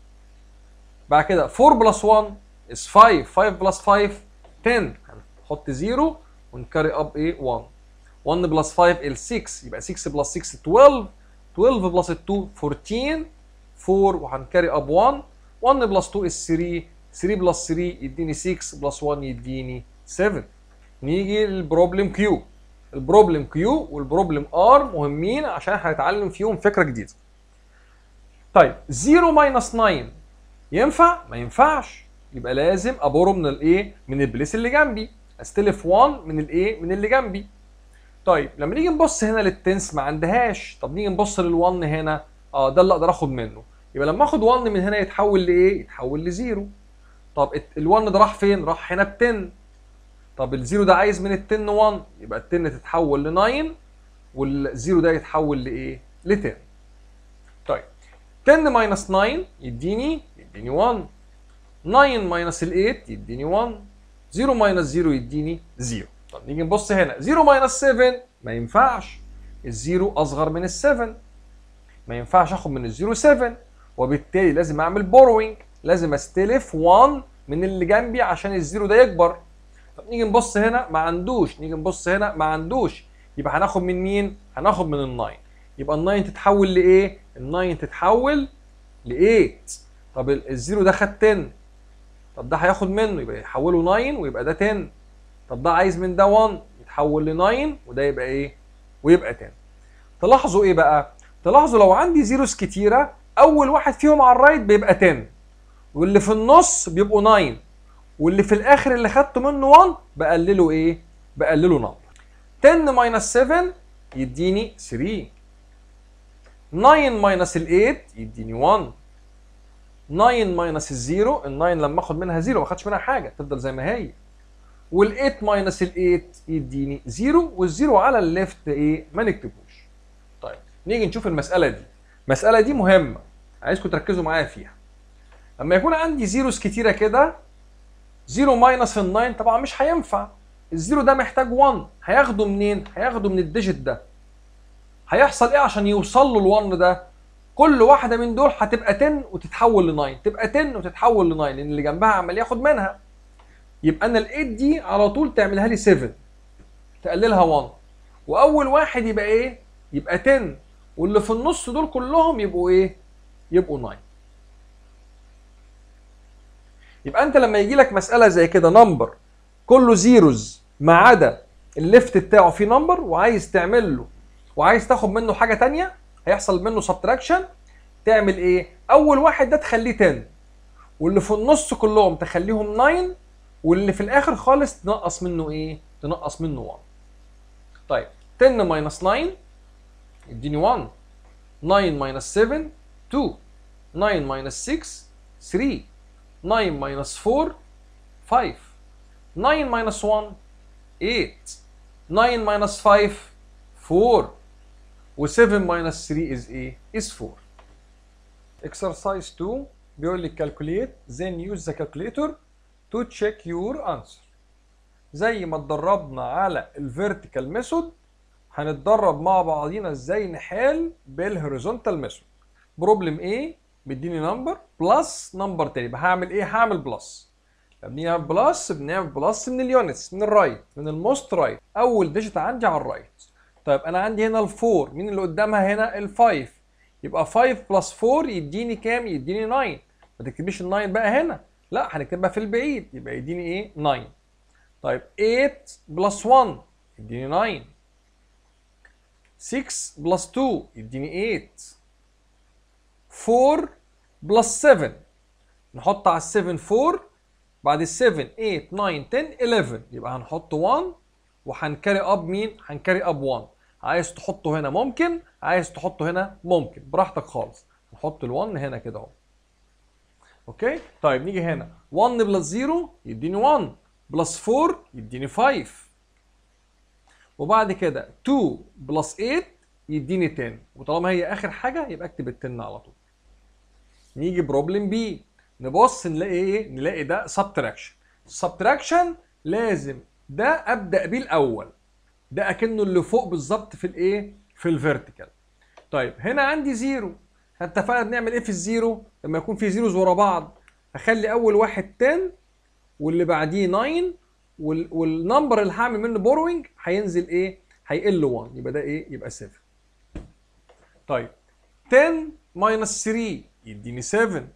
بعد كده 4 بلس 1 is 5 5 بلس 5 10 هنحط 0 ونكاري اب ايه 1 1 بلس 5 ال 6 يبقى 6 بلس 6 12 12 بلس 2 14 4 وهنكاري اب 1 1 بلس 2 is 3 3 بلس 3 يديني 6 بلس 1 يديني 7 نيجي للبروبلم كيو البروبلم كيو والبروبلم ار مهمين عشان هنتعلم فيهم فكره جديده طيب 0 ماينس 9 ينفع ما ينفعش يبقى لازم ابورو من الايه من البليس اللي جنبي استلف 1 من الايه من اللي جنبي طيب لما نيجي نبص هنا للتنس ما عندهاش طب نيجي نبص لل1 هنا اه ده اللي اقدر اخد منه يبقى لما اخد 1 من هنا يتحول لايه يتحول لزيرو طب ال1 ده راح فين راح هنا ب 10 طب الزيرو ده عايز من ال 10 1 يبقى ال 10 تتحول ل 9 والزيرو ده يتحول لايه ل 10 طيب 10 ماينس 9 يديني يديني 1 9 ماينس ال 8 يديني 1 0 ماينس 0 يديني 0 طب نيجي نبص هنا 0 ماينس 7 ما ينفعش الزيرو اصغر من ال 7 ما ينفعش اخد من الزيرو 7 وبالتالي لازم اعمل بوروينج لازم استلف 1 من اللي جنبي عشان الزيرو ده يكبر طب نيجي نبص هنا ما عندوش نيجي نبص هنا ما عندوش يبقى هناخد من مين هناخد من ال 9 يبقى ال 9 تتحول لايه ال 9 تتحول ل 8 طب الزيرو ده خد 10 طب ده هياخد منه يبقى يحوله 9 ويبقى ده 10 طب ده عايز من ده 1 يتحول ل 9 وده يبقى ايه ويبقى 10 تلاحظوا ايه بقى تلاحظوا لو عندي زيروز كتيره اول واحد فيهم على الرايت بيبقى 10 واللي في النص بيبقوا 9 واللي في الاخر اللي خدته منه 1 بقلله ايه بقلله نمبر 10 ماينس 7 يديني 3 9 ماينس ال 8 يديني 1 9 ماينس الزيرو ال 9 لما اخد منها زيرو ما اخدش منها حاجه تفضل زي ما هي وال 8 ماينس ال 8 يديني زيرو والزيرو على الليفت ايه ما نكتبوش طيب نيجي نشوف المساله دي المساله دي مهمه عايزكم تركزوا معايا فيها لما يكون عندي زيروز كتيره كده زيرو ماينس ال 9 طبعا مش هينفع الزيرو ده محتاج 1 هياخده منين هياخده من الديجيت ده هيحصل ايه عشان يوصل له ال1 ده كل واحده من دول هتبقى 10 وتتحول ل 9 تبقى 10 وتتحول ل 9 لان اللي جنبها عمال ياخد منها يبقى انا ال 8 دي على طول تعملها لي 7 تقللها 1 واول واحد يبقى ايه يبقى 10 واللي في النص دول كلهم يبقوا ايه يبقوا 9 يبقى انت لما يجي لك مساله زي كده نمبر كله زيروز ما عدا الليفت بتاعه فيه نمبر وعايز تعمل له وعايز تاخد منه حاجه تانية هيحصل منه سبتراكشن تعمل ايه اول واحد ده تخليه 10 واللي في النص كلهم تخليهم 9 واللي في الاخر خالص تنقص منه ايه تنقص منه 1 طيب 10 ماينس 9 يديني 1 9 ماينس 7 2 9 ماينس 6 3 9 ماينس 4 5 9 ماينس 1 8 9 ماينس 5 4 و7 minus 3 is ايه؟ is 4. Exercise 2 بيقول لي calculate then use the calculator to check your answer. زي ما اتدربنا على الفيرتيكال ميثود هنتدرب مع بعضينا ازاي نحل بالهوريزونتال ميثود. بروبلم A مديني نمبر بلس نمبر تاني يبقى هعمل ايه؟ هعمل بلس. لما بنيجي نعمل بلس بنعمل بلس من اليونتس من الرايت من الموست رايت اول ديجيت عندي على الرايت. طيب انا عندي هنا ال4 مين اللي قدامها هنا ال5 يبقى 5 بلس 4 يديني كام يديني 9 ما تكتبيش ال9 بقى هنا لا هنكتبها في البعيد يبقى يديني ايه 9 طيب 8 بلس 1 يديني 9 6 بلس 2 يديني 8 4 بلس 7 نحط على ال 7 4 بعد ال 7 8 9 10 11 يبقى هنحط 1 وهنكاري اب مين؟ هنكاري اب 1 عايز تحطه هنا ممكن عايز تحطه هنا ممكن براحتك خالص نحط ال1 هنا كده اهو اوكي طيب نيجي هنا 1 بلس 0 يديني 1 بلس 4 يديني 5 وبعد كده 2 بلس 8 يديني 10 وطالما هي اخر حاجه يبقى اكتب ال 10 على طول نيجي بروبلم بي نبص نلاقي ايه نلاقي ده سبتراكشن سبتراكشن لازم ده ابدا بيه الاول ده اكنه اللي فوق بالظبط في الايه في الفيرتيكال طيب هنا عندي زيرو اتفقنا بنعمل ايه في الزيرو لما يكون في زيروز ورا بعض هخلي اول واحد 10 واللي بعديه 9 وال... والنمبر اللي هعمل منه بوروينج هينزل ايه هيقل 1 يبقى ده ايه يبقى 7 طيب 10 ماينس 3 يديني 7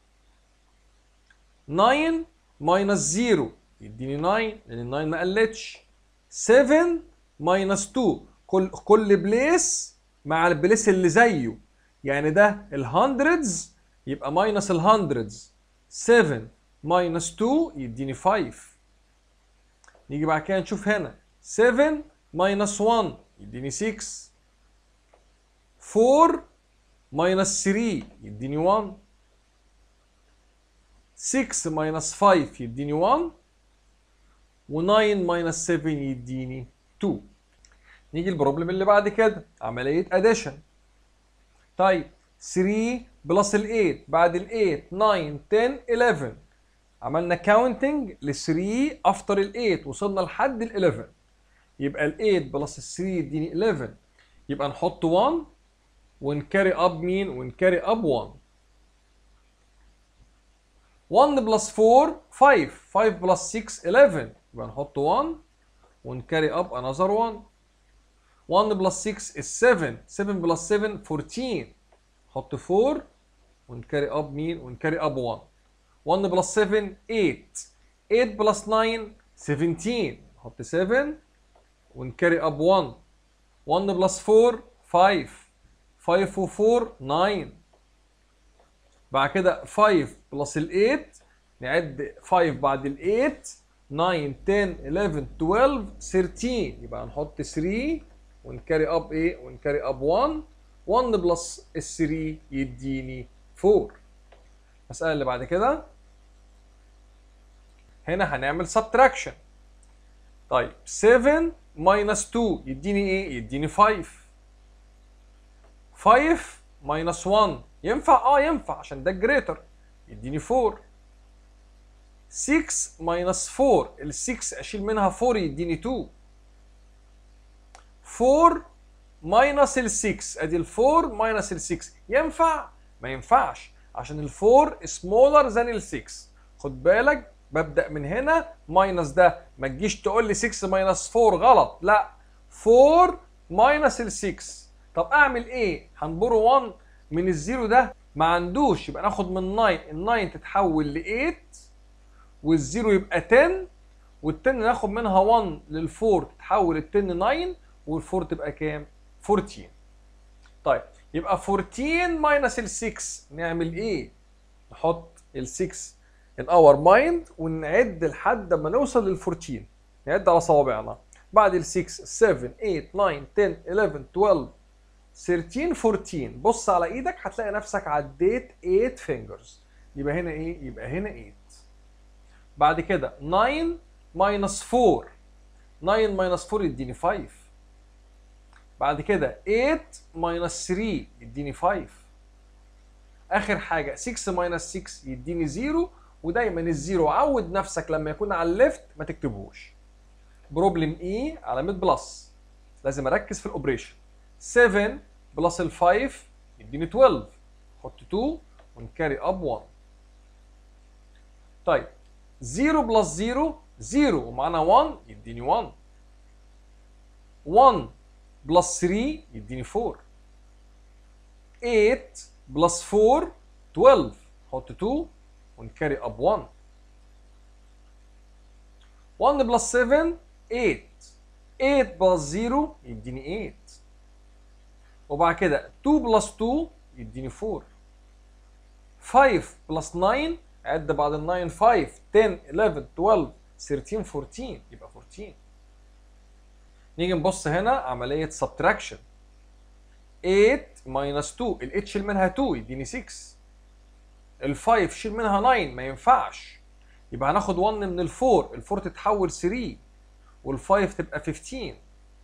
9 ماينس 0 يديني 9 لان ال 9 ما قلتش 7 ماينس 2 كل كل بليس مع البليس اللي زيه يعني ده الهندردز يبقى ماينس الهندردز 7 ماينس 2 يديني 5 نيجي بعد كده نشوف هنا 7 ماينس 1 يديني 6 4 minus 3 يديني 1 6 minus 5 يديني 1 و9 minus 7 يديني 2 نيجي البروبلم اللي بعد كده عملية اديشن طيب 3 بلس ال 8 بعد ال 8 9 10 11 عملنا كاونتنج ل 3 افتر ال 8 وصلنا لحد ال 11 يبقى ال 8 بلس ال 3 يديني 11 يبقى نحط 1 ونكاري اب مين ونكاري اب 1 1 بلس 4 5 5 بلس 6 11 يبقى نحط 1 ونكاري اب انذر 1 1 بلس 6 is 7 7 بلس 7 14 نحط 4 ونكاري اب مين ونكاري اب 1 1 بلس 7 8 8 بلس 9 17 نحط 7 ونكاري اب 1 1 بلس 4 5 5 و 4 9 بعد كده 5 بلس ال 8 نعد 5 بعد ال 8 9 10 11 12 13 يبقى هنحط 3 ونكاري اب ايه ونكاري اب 1 1 بلس ال 3 يديني 4 المسألة اللي بعد كده هنا هنعمل subtraction طيب 7 minus 2 يديني ايه يديني 5 5 minus 1 ينفع اه ينفع عشان ده جريتر يديني 4 6 minus 4 ال 6 اشيل منها 4 يديني 2 4 minus ال 6 ادي ال 4 minus ال 6 ينفع ما ينفعش عشان ال 4 smaller than ال 6 خد بالك ببدا من هنا ماينس ده ما تجيش تقول لي 6 ماينس 4 غلط لا 4 ماينس ال 6 طب اعمل ايه هنبرو 1 من الزيرو ده ما عندوش يبقى ناخد من 9 ال 9 تتحول ل 8 والزيرو يبقى 10 وال10 ناخد منها 1 لل4 تتحول ال 10 9 وال4 تبقى كام 14 طيب يبقى 14 ماينس ال 6 نعمل ايه نحط ال 6 in our mind ونعد لحد ما نوصل لل 14 نعد على صوابعنا بعد ال 6 7 8 9 10 11 12 13 14 بص على ايدك هتلاقي نفسك عديت 8 fingers يبقى هنا ايه يبقى هنا 8 بعد كده 9 minus 4 9 minus 4 يديني 5 بعد كده 8 minus 3 يديني 5 اخر حاجه 6 minus 6 يديني 0 ودايما الزيرو عود نفسك لما يكون على الليفت ما تكتبهوش بروبلم اي علامه بلس لازم اركز في الاوبريشن 7 بلس ال 5 يديني 12 حط 2 ونكاري اب 1 طيب 0 بلس 0 0 ومعانا 1 يديني 1 1 بلس 3 يديني 4 8 بلس 4 12 حط 2 ونكاري اب 1 1 بلس 7 8 8 بلس 0 يديني 8 وبعد كده 2 بلس 2 يديني 4 5 بلس 9 عد بعد ال 9 5 10 11 12 13 14 يبقى 14 نيجي نبص هنا عملية subtraction 8 minus 2 ال 8 شيل منها 2 يديني 6 ال 5 شيل منها 9 ما ينفعش يبقى هناخد 1 من ال 4 ال 4 تتحول 3 وال 5 تبقى 15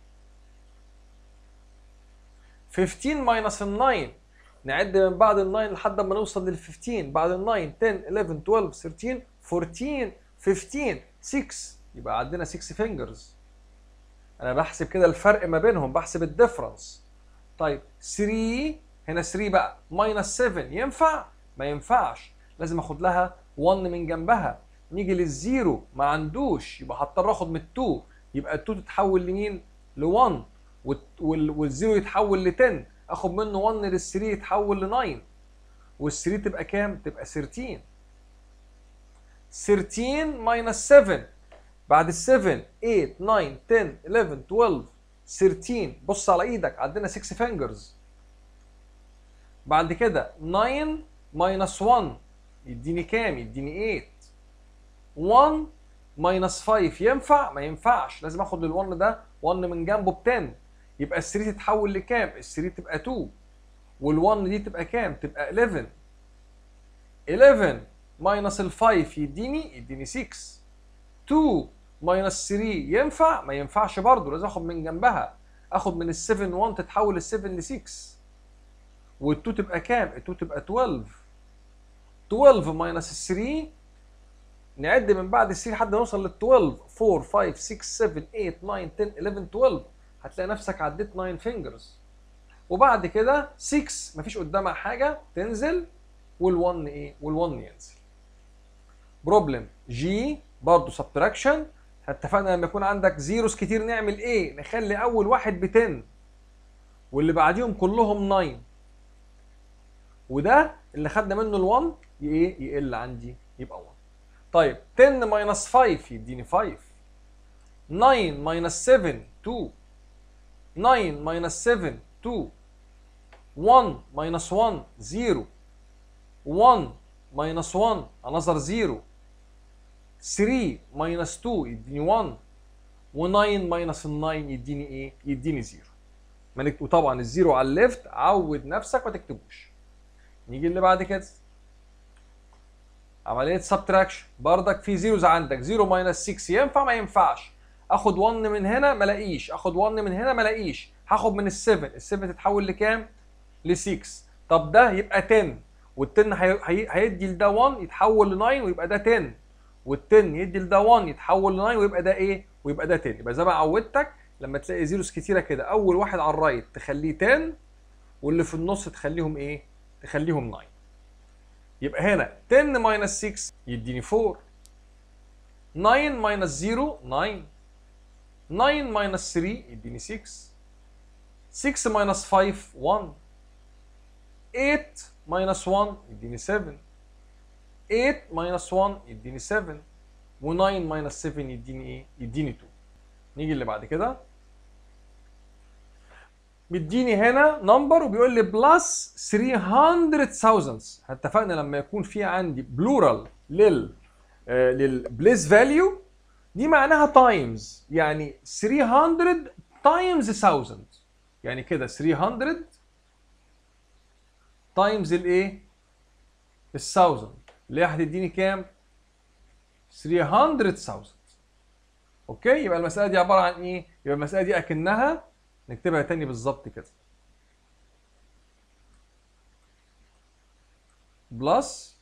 15 ماينس ال 9 نعد من بعد ال 9 لحد ما نوصل لل 15 بعد ال 9 10 11 12 13 14 15 6 يبقى عندنا 6 فينجرز انا بحسب كده الفرق ما بينهم بحسب الديفرنس طيب 3 هنا 3 بقى ماينس 7 ينفع ما ينفعش لازم اخد لها 1 من جنبها نيجي للزيرو ما عندوش يبقى هضطر اخد من 2 يبقى ال 2 تتحول لمين ل 1 والزيرو يتحول ل 10 اخد منه 1 لل 3 يتحول ل 9 وال 3 تبقى كام تبقى 13 13 ماينس 7 بعد ال 7 8 9 10 11 12 13 بص على ايدك عندنا 6 فينجرز بعد كده 9 ماينس 1 يديني كام يديني 8 1 ماينس 5 ينفع ما ينفعش لازم اخد لل1 ده 1 من جنبه ب 10 يبقى ال 3 تتحول لكام؟ ال 3 تبقى 2 وال1 دي تبقى كام؟ تبقى 11 11 ماينس ال 5 يديني يديني 6 2 ماينس 3 ينفع؟ ما ينفعش برضه لازم اخد من جنبها اخد من ال 7 1 تتحول ال 7 ل 6 وال2 تبقى كام؟ ال2 تبقى 12 12 ماينس 3 نعد من بعد ال 3 لحد ما نوصل لل 12 4 5 6 7 8 9 10 11 12 هتلاقي نفسك عديت 9 فينجرز وبعد كده 6 مفيش قدامها حاجه تنزل وال1 ايه؟ وال1 ينزل. بروبلم جي برضه سبتراكشن اتفقنا لما يكون عندك زيروز كتير نعمل ايه؟ نخلي اول واحد ب 10 واللي بعديهم كلهم 9 وده اللي خدنا منه ال1 ايه؟ يقل عندي يبقى 1 طيب 10 ماينس 5 يديني 5 9 ماينس 7 2 9 ماينس 7 2 1 ماينس 1 0 1 ماينس 1 another 0 3 ماينس 2 يديني 1 و9 ماينس ال 9 يديني ايه؟ يديني 0 ما نكتب طبعا الزيرو على الليفت عود نفسك ما تكتبوش نيجي اللي بعد كده عمليه سبتراكشن بردك في زيروز عندك 0 ماينس 6 ينفع ما ينفعش اخد 1 من هنا ما الاقيش اخد 1 من هنا ما الاقيش هاخد من ال 7 ال 7 تتحول لكام؟ ل 6 طب ده يبقى 10 وال10 هي... هي... هيدي لده 1 يتحول ل 9 ويبقى ده 10 وال10 يدي لده 1 يتحول ل 9 ويبقى ده ايه؟ ويبقى ده 10 يبقى زي ما عودتك لما تلاقي زيروز كتيره كده اول واحد على الرايت تخليه 10 واللي في النص تخليهم ايه؟ تخليهم 9 يبقى هنا 10 ماينس 6 يديني 4 9 ماينس 0 9 9 ماينس 3 يديني 6 6 ماينس 5 1 8 ماينس 1 يديني 7 8 ماينس 1 يديني 7 و9 ماينس 7 يديني ايه؟ يديني 2 نيجي اللي بعد كده مديني هنا نمبر وبيقول لي بلس 300 اتفقنا لما يكون في عندي بلورال لل آه للبليس فاليو دي معناها تايمز يعني 300 تايمز 1000 يعني كده 300 تايمز الايه؟ ال 1000 اللي هي هتديني كام؟ 300000 اوكي يبقى المساله دي عباره عن ايه؟ يبقى المساله دي اكنها نكتبها تاني بالظبط كده بلس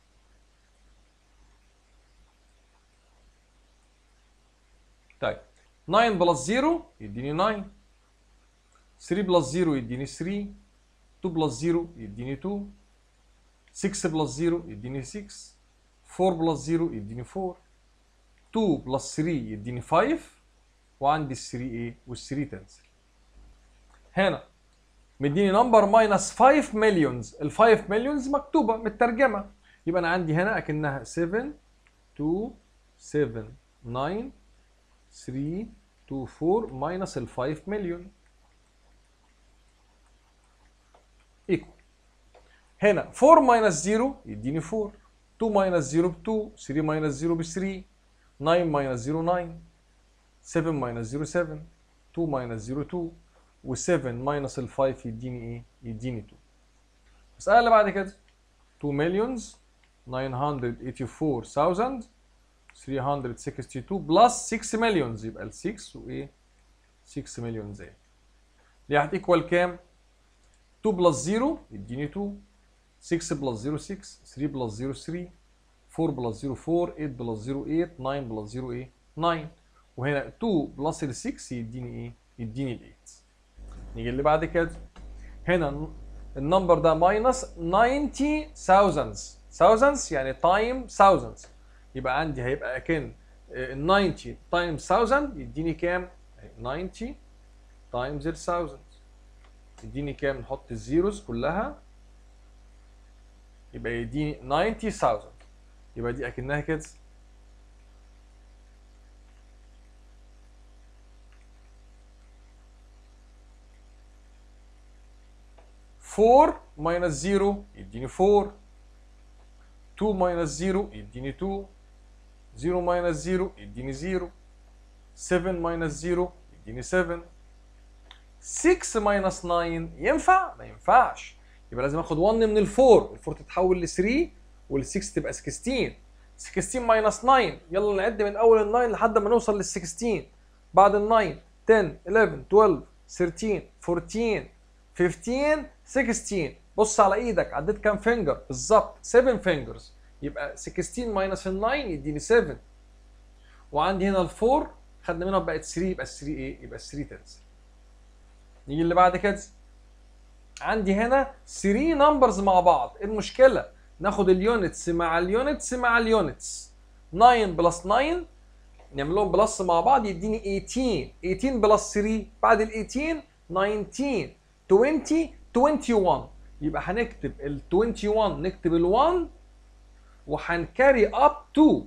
طيب 9 بلس 0 يديني 9 3 بلس 0 يديني 3 2 بلس 0 يديني 2 6 بلس 0 يديني 6 4 بلس 0 يديني 4 2 بلس 3 يديني 5 وعندي ال 3 ايه وال 3 تنزل هنا مديني نمبر ماينس 5 مليونز ال 5 مليونز مكتوبه مترجمه يبقى انا عندي هنا اكنها 7 2 7 9 3 2 4 ماينس ال 5 مليون ايكوال هنا 4 ماينس 0 يديني 4 2 ماينس 0 ب 2 3 ماينس 0 ب 3 9 ماينس 0 9 7 ماينس 0 7 2 ماينس 0 2 و7 ماينس ال 5 يديني ايه؟ يديني 2 المسألة اللي بعد كده 2 مليونز 984,000 362 بلس 6 مليونز يبقى ال 6 وايه؟ 6 مليون زي دي هتيكوال كام؟ 2 بلس 0 يديني 2 6 بلس 0 6 3 بلس 0 3 4 بلس 0 4 8 بلس 0 8 9 بلس 0 ايه 9 وهنا 2 بلس ال 6 يديني ايه يديني ال 8 نيجي اللي بعد كده هنا النمبر ده ماينس 90 thousands thousands يعني تايم thousands يبقى عندي هيبقى اكن ال 90 تايمز 1000 يديني كام 90 تايمز ال 1000 يديني كام نحط الزيروز كلها يبقى يديني 90000 يبقى دي اكنها كده فور ماينس زيرو يديني فور 2 ماينس زيرو يديني 2 0 ماينس زيرو يديني 0 7 ماينس زيرو يديني 7 6 minus 9 ينفع؟ ما ينفعش يبقى لازم اخد 1 من ال 4 ال 4 تتحول ل 3 وال 6 تبقى 16 16 minus 9 يلا نعد من اول ال 9 لحد ما نوصل لل 16 بعد ال 9 10 11 12 13 14 15 16 بص على ايدك عديت كام فينجر بالظبط 7 فينجرز يبقى 16 minus ال 9 يديني 7 وعندي هنا ال 4 خدنا منها بقت 3 يبقى 3 ايه؟ يبقى 3 تنزل نيجي اللي بعد كده عندي هنا 3 نمبرز مع بعض ايه المشكله ناخد اليونتس مع اليونتس مع اليونتس 9 بلس 9 نعملهم بلس مع بعض يديني 18 18 بلس 3 بعد ال 18 19 20 21 يبقى هنكتب ال 21 نكتب ال 1 وهنكاري اب 2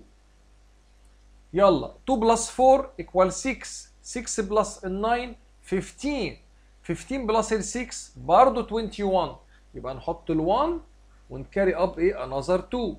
يلا 2 بلس 4 equal 6 6 بلس ال 9 15 15 بلس ال 6 برضه 21 يبقى نحط ال 1 ونكاري اب ايه another 2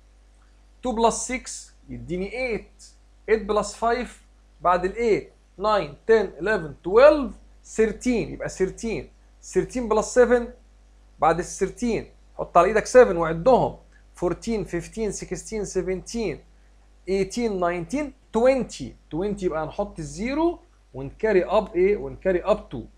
2 بلس 6 يديني 8 8 بلس 5 بعد ال 8 9 10 11 12 13 يبقى 13 13 بلس 7 بعد ال 13 حط على ايدك 7 وعدهم 14 15 16 17 18 19 20 20 يبقى هنحط الزيرو ونكاري اب ايه ونكاري اب 2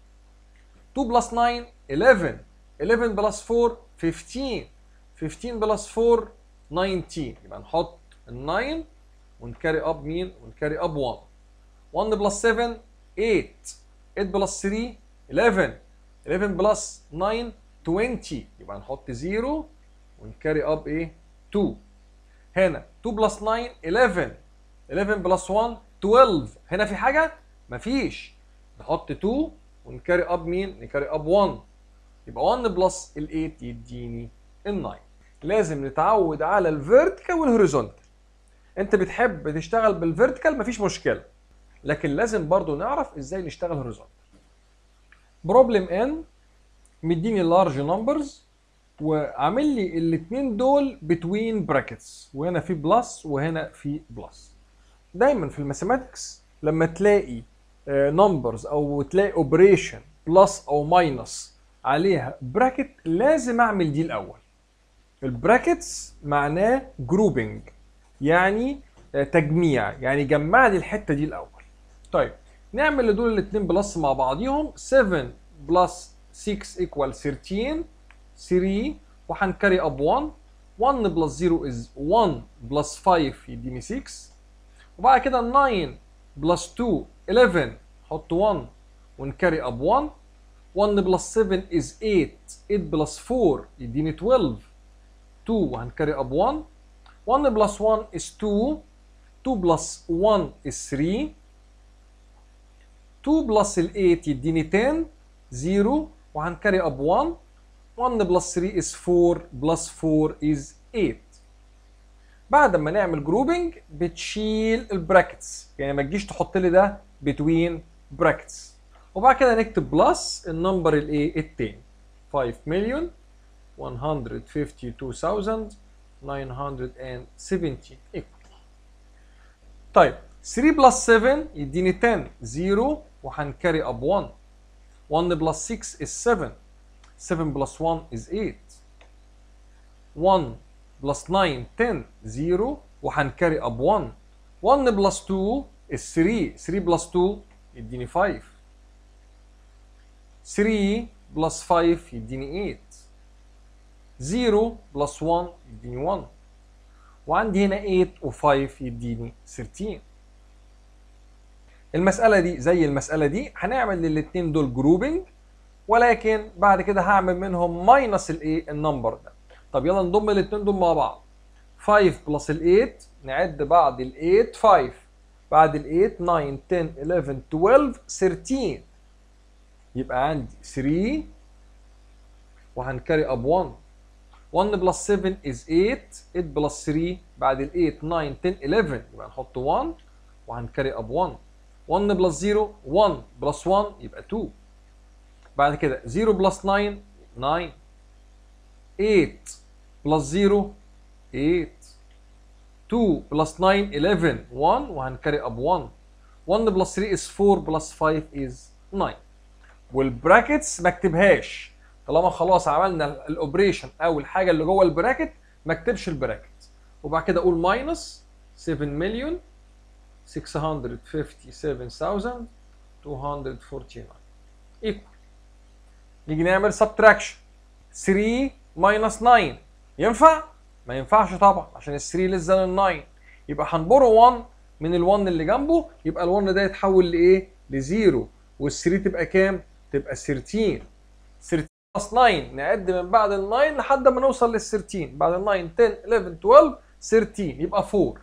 2 بلس 9 11 11 بلس 4 15 15 بلس 4 19 يبقى نحط ال 9 ونكاري اب مين ونكاري اب 1 1 بلس 7 8 8 بلس 3 11 11 بلس 9 20 يبقى نحط 0 ونكاري اب ايه 2 هنا 2 بلس 9 11 11 بلس 1 12 هنا في حاجه مفيش نحط 2 ونكاري اب مين نكاري اب 1 يبقى 1 بلس ال 8 يديني ال 9 لازم نتعود على الفيرتيكال والهوريزونتال انت بتحب تشتغل بالفيرتيكال مفيش مشكله لكن لازم برضو نعرف ازاي نشتغل هوريزونتال بروبلم ان مديني لارج نمبرز وعامل لي الاثنين دول بتوين براكتس وهنا في بلس وهنا في بلس دايما في الماثيماتكس لما تلاقي نمبرز او تلاقي اوبريشن بلس او ماينس عليها براكت لازم اعمل دي الاول البراكتس معناه جروبنج يعني تجميع يعني جمع لي الحته دي الاول طيب نعمل لدول الاثنين بلس مع بعضيهم 7 بلس 6 ايكوال 13 3 وهنكري اب 1 1 بلس 0 از 1 بلس 5 يديني 6 وبعد كده 9 بلس 2 11 حط 1 ونكري اب 1 1 بلس 7 از 8 8 بلس 4 يديني 12 2 وهنكري اب 1 1 بلس 1 is 2 2 بلس 1 is 3 2 بلس ال 8 يديني 10 0 وهنكري اب 1 1 بلس 3 is 4 بلس 4 is 8 بعد ما نعمل جروبنج بتشيل البراكتس يعني ما تجيش تحط لي ده بتوين براكتس وبعد كده نكتب بلس النمبر الايه التاني 5 مليون 152,917 equal طيب 3 بلس 7 يديني 10 0 وهنكري اب 1 1 بلس 6 is 7 7 بلس 1 is 8 1 بلس 9 10 0 وهنكري اب 1 1 بلس 2 is 3 3 بلس 2 يديني 5 3 بلس 5 يديني 8 0 بلس 1 يديني 1 وعندي هنا 8 و5 يديني 13 المسألة دي زي المسألة دي هنعمل للاتنين دول جروبنج ولكن بعد كده هعمل منهم ماينس الايه النمبر ده طب يلا نضم الاتنين دول مع بعض 5 بلس ال 8 نعد بعد ال 8 5 بعد ال 8 9 10 11 12 13 يبقى عندي 3 وهنكري اب 1 1 بلس 7 is 8 8 بلس 3 بعد ال 8 9 10 11 يبقى نحط 1 وهنكري اب 1 1 بلس 0 1 بلس 1 يبقى 2 بعد كده 0 بلس 9 9 8 بلس 0 8 2 بلس 9 11 1 وهنكري اب 1 1 بلس 3 is 4 بلس 5 is 9 والبراكتس ما اكتبهاش طالما خلاص عملنا الاوبريشن او الحاجه اللي جوه البراكت ما اكتبش البراكت وبعد كده اقول ماينس 7 مليون 657249 ايكوال نيجي نعمل سبتراكشن 3 ماينس 9 ينفع؟ ما ينفعش طبعا عشان ال 3 لسه ال 9 يبقى هنبرو 1 من ال 1 اللي جنبه يبقى ال 1 ده يتحول لايه؟ لزيرو وال 3 تبقى كام؟ تبقى 13 13 بلس 9 نعد من بعد ال 9 لحد ما نوصل لل 13 بعد ال 9 10 11 12 13 يبقى 4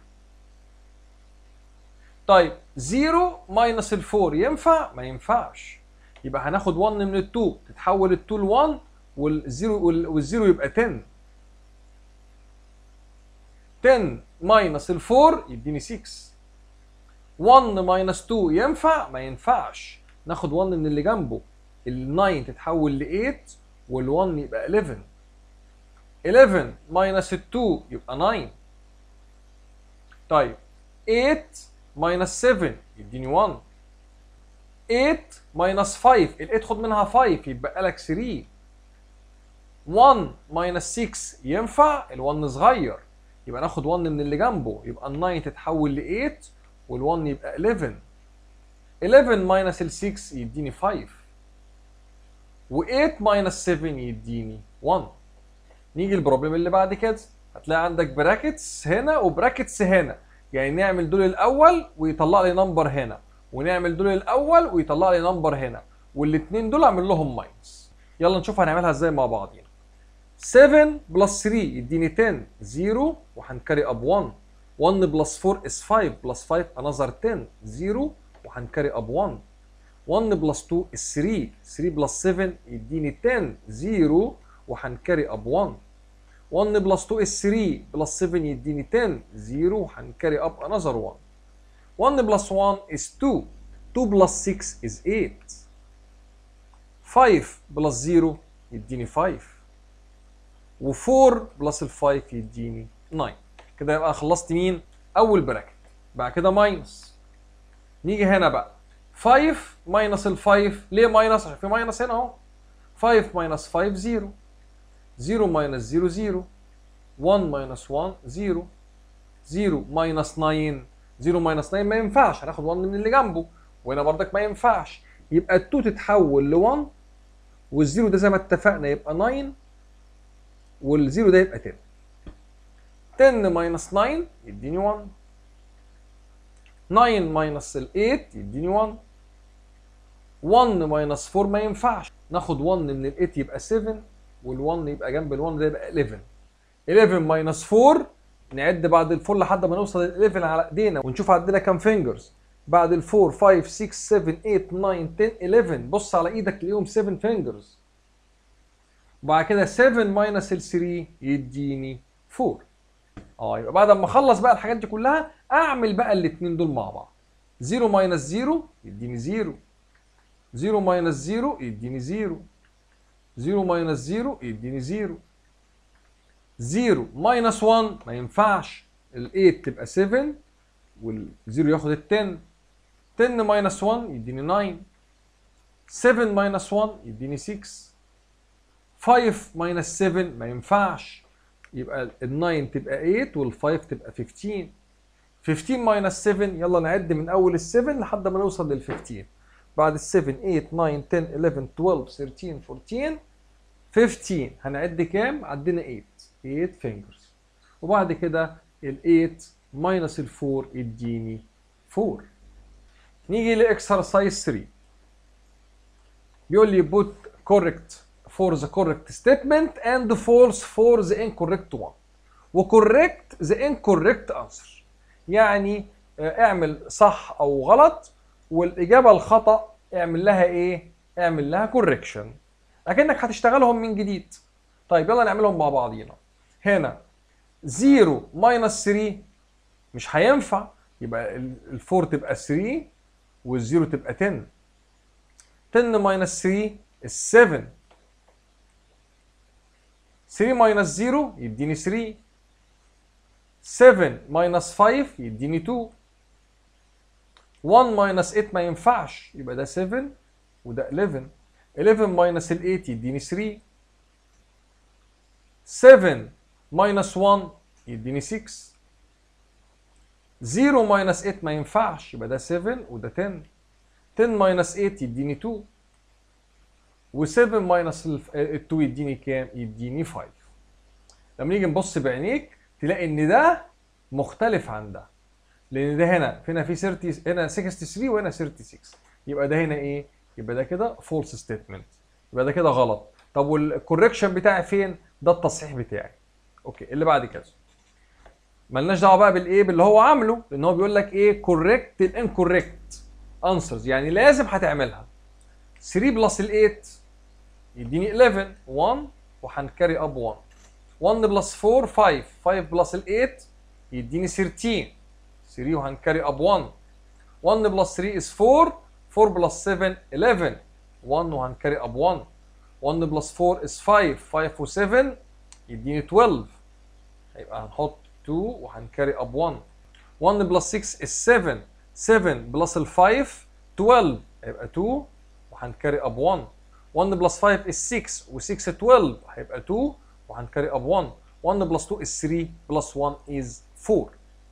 طيب 0 ماينس ال 4 ينفع؟ ما ينفعش يبقى هناخد 1 من ال 2 تتحول ال 2 ل 1 والزيرو والزيرو يبقى 10 10 ماينس ال 4 يديني 6 1 ماينس 2 ينفع؟ ما ينفعش ناخد 1 من اللي جنبه ال 9 تتحول ل 8 وال 1 يبقى 11 11 ماينس ال 2 يبقى 9 طيب 8 ماينس 7 يديني 1 8 ماينس 5 ال 8 خد منها 5 يبقى لك 3 1 ماينس 6 ينفع ال 1 صغير يبقى ناخد 1 من اللي جنبه يبقى ال 9 تتحول ل 8 وال 1 يبقى 11 11 ماينس ال 6 يديني 5 و8 ماينس 7 يديني 1 نيجي البروبلم اللي بعد كده هتلاقي عندك براكتس هنا وبراكتس هنا يعني نعمل دول الاول ويطلع لي نمبر هنا ونعمل دول الاول ويطلع لي نمبر هنا والاثنين دول اعمل لهم ماينس يلا نشوف هنعملها ازاي مع بعضينا 7 بلس 3 يديني 10 0 وهنكاري اب 1 1 بلس 4 is 5 بلس 5 another 10 0 وهنكاري اب 1 1 بلس 2 is 3 3 بلس 7 يديني 10 0 وهنكاري اب 1 1 بلس 2 is 3 بلس 7 يديني 10 0 وهنكاري اب another 1 1 بلس 1 is 2 2 بلس 6 is 8 5 بلس 0 يديني 5 و4 بلس ال 5 يديني 9 كده يبقى خلصت مين؟ أول براكت بعد كده ماينس نيجي هنا بقى 5 ماينس ال 5 ليه ماينس؟ عشان في ماينس هنا اهو 5 ماينس 5 0 0 ماينس 0 0 1 ماينس 1 0 0 ماينس 9 0 ماينس 9 ما ينفعش هناخد 1 من اللي جنبه وهنا بردك ما ينفعش يبقى ال 2 تتحول ل 1 والزيرو ده زي ما اتفقنا يبقى 9 والزيرو ده يبقى 10 10 ماينس 9 يديني 1 9 ماينس ال 8 يديني 1 1 ماينس 4 ما ينفعش ناخد 1 من ال 8 يبقى 7 وال1 يبقى جنب ال1 ده يبقى 11 11 ماينس 4 نعد بعد ال 4 لحد ما نوصل ل 11 على ايدينا ونشوف عندنا كام فينجرز بعد ال 4 5 6 7 8 9 10 11 بص على ايدك تلاقيهم 7 فينجرز وبعد كده 7 ماينس ال 3 يديني 4 اه يبقى بعد ما اخلص بقى الحاجات دي كلها اعمل بقى الاثنين دول مع بعض 0 ماينس 0 يديني 0 0 ماينس 0 يديني 0 0 ماينس 0 يديني 0 0 ماينس 1 ما ينفعش ال 8 تبقى 7 والزيرو ياخد ال 10 10 ماينس 1 يديني 9 7 ماينس 1 يديني 6 5 ماينس 7 ما ينفعش يبقى ال 9 تبقى 8 وال 5 تبقى 15 15 ماينس 7 يلا نعد من اول ال 7 لحد ما نوصل لل 15 بعد ال 7 8 9 10 11 12 13 14 15 هنعد كام؟ عدينا 8 8 فينجرز وبعد كده ال 8 ماينس ال 4 يديني 4 نيجي لاكسرسايز 3 بيقول لي put correct for the correct statement and false for the incorrect one وcorrect the incorrect answer يعني اعمل صح او غلط والاجابه الخطا اعمل لها ايه اعمل لها correction اكنك هتشتغلهم من جديد طيب يلا نعملهم مع بعضينا هنا 0 ماينس 3 مش هينفع يبقى ال 4 تبقى 3 والزيرو تبقى 10 10 ماينس 3 is 7 3 ماينس 0 يديني 3 7 ماينس 5 يديني 2 1 ماينس 8 ما ينفعش يبقى ده 7 وده 11 11 ماينس ال 8 يديني 3 7 ماينس 1 يديني 6 0 ماينس 8 ما ينفعش يبقى ده 7 وده 10 10 ماينس 8 يديني 2 و7 ماينس ال 2 يديني كام؟ يديني 5 لما نيجي نبص بعينيك تلاقي ان ده مختلف عن ده لان ده هنا هنا في 30 هنا 63 وهنا 36 يبقى ده هنا ايه؟ يبقى ده كده فولس ستيتمنت يبقى ده كده غلط طب والكوركشن بتاعي فين؟ ده التصحيح بتاعي اوكي اللي بعد كده ملناش دعوه بقى بالايه باللي هو عامله لان هو بيقول لك ايه كوريكت الانكوريكت انسرز يعني لازم هتعملها 3 بلس ال 8 يديني 11 1 وهنكاري اب 1 1 بلس 4 5 5 بلس ال 8 يديني 13 3 وهنكاري اب 1 1 بلس 3 is 4 4 بلس 7 11 1 وهنكاري اب 1 1 بلس 4 is 5 5 و7 يديني 12 هيبقى هنحط 2 وهنكاري اب 1 1 بلس 6 is 7 7 بلس ال 5 12 هيبقى 2 وهنكاري اب 1 1 بلس 5 is 6 و6 12 هيبقى 2 وهنكاري اب 1 1 بلس 2 is 3 بلس 1 is 4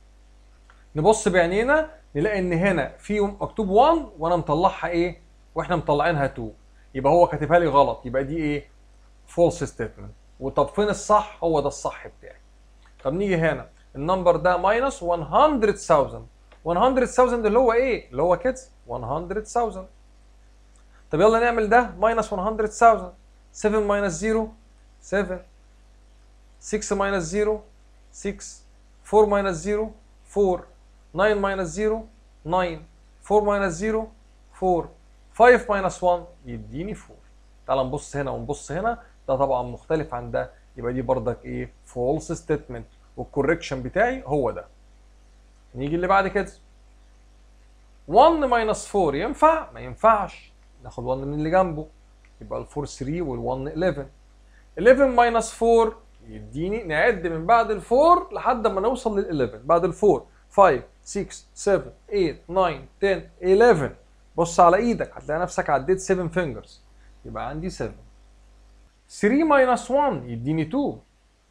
نبص بعينينا نلاقي ان هنا في مكتوب 1 وانا مطلعها ايه واحنا مطلعينها 2 يبقى هو كاتبها لي غلط يبقى دي ايه فولس ستيتمنت وطب فين الصح هو ده الصح بتاعي طب نيجي هنا النمبر ده ماينس 100000 100000 اللي هو ايه اللي هو كده 100000 طب يلا نعمل ده ماينس 100000 7 ماينس 0 7 6 ماينس 0 6 4 ماينس 0 4 9 ماينس 0 9 4 ماينس 0 4 5 ماينس 1 يديني 4 تعال نبص هنا ونبص هنا ده طبعا مختلف عن ده يبقى دي بردك ايه فولس ستيتمنت والكوركشن بتاعي هو ده نيجي اللي بعد كده 1 ماينس 4 ينفع ما ينفعش ناخد 1 من اللي جنبه يبقى ال 4 3 وال 1 11 11 ماينس 4 يديني نعد من بعد ال 4 لحد ما نوصل لل 11 بعد ال 4 5 6 7 8 9 10 11 بص على ايدك هتلاقي نفسك عديت 7 فينجرز يبقى عندي 7 3 ماينس 1 يديني 2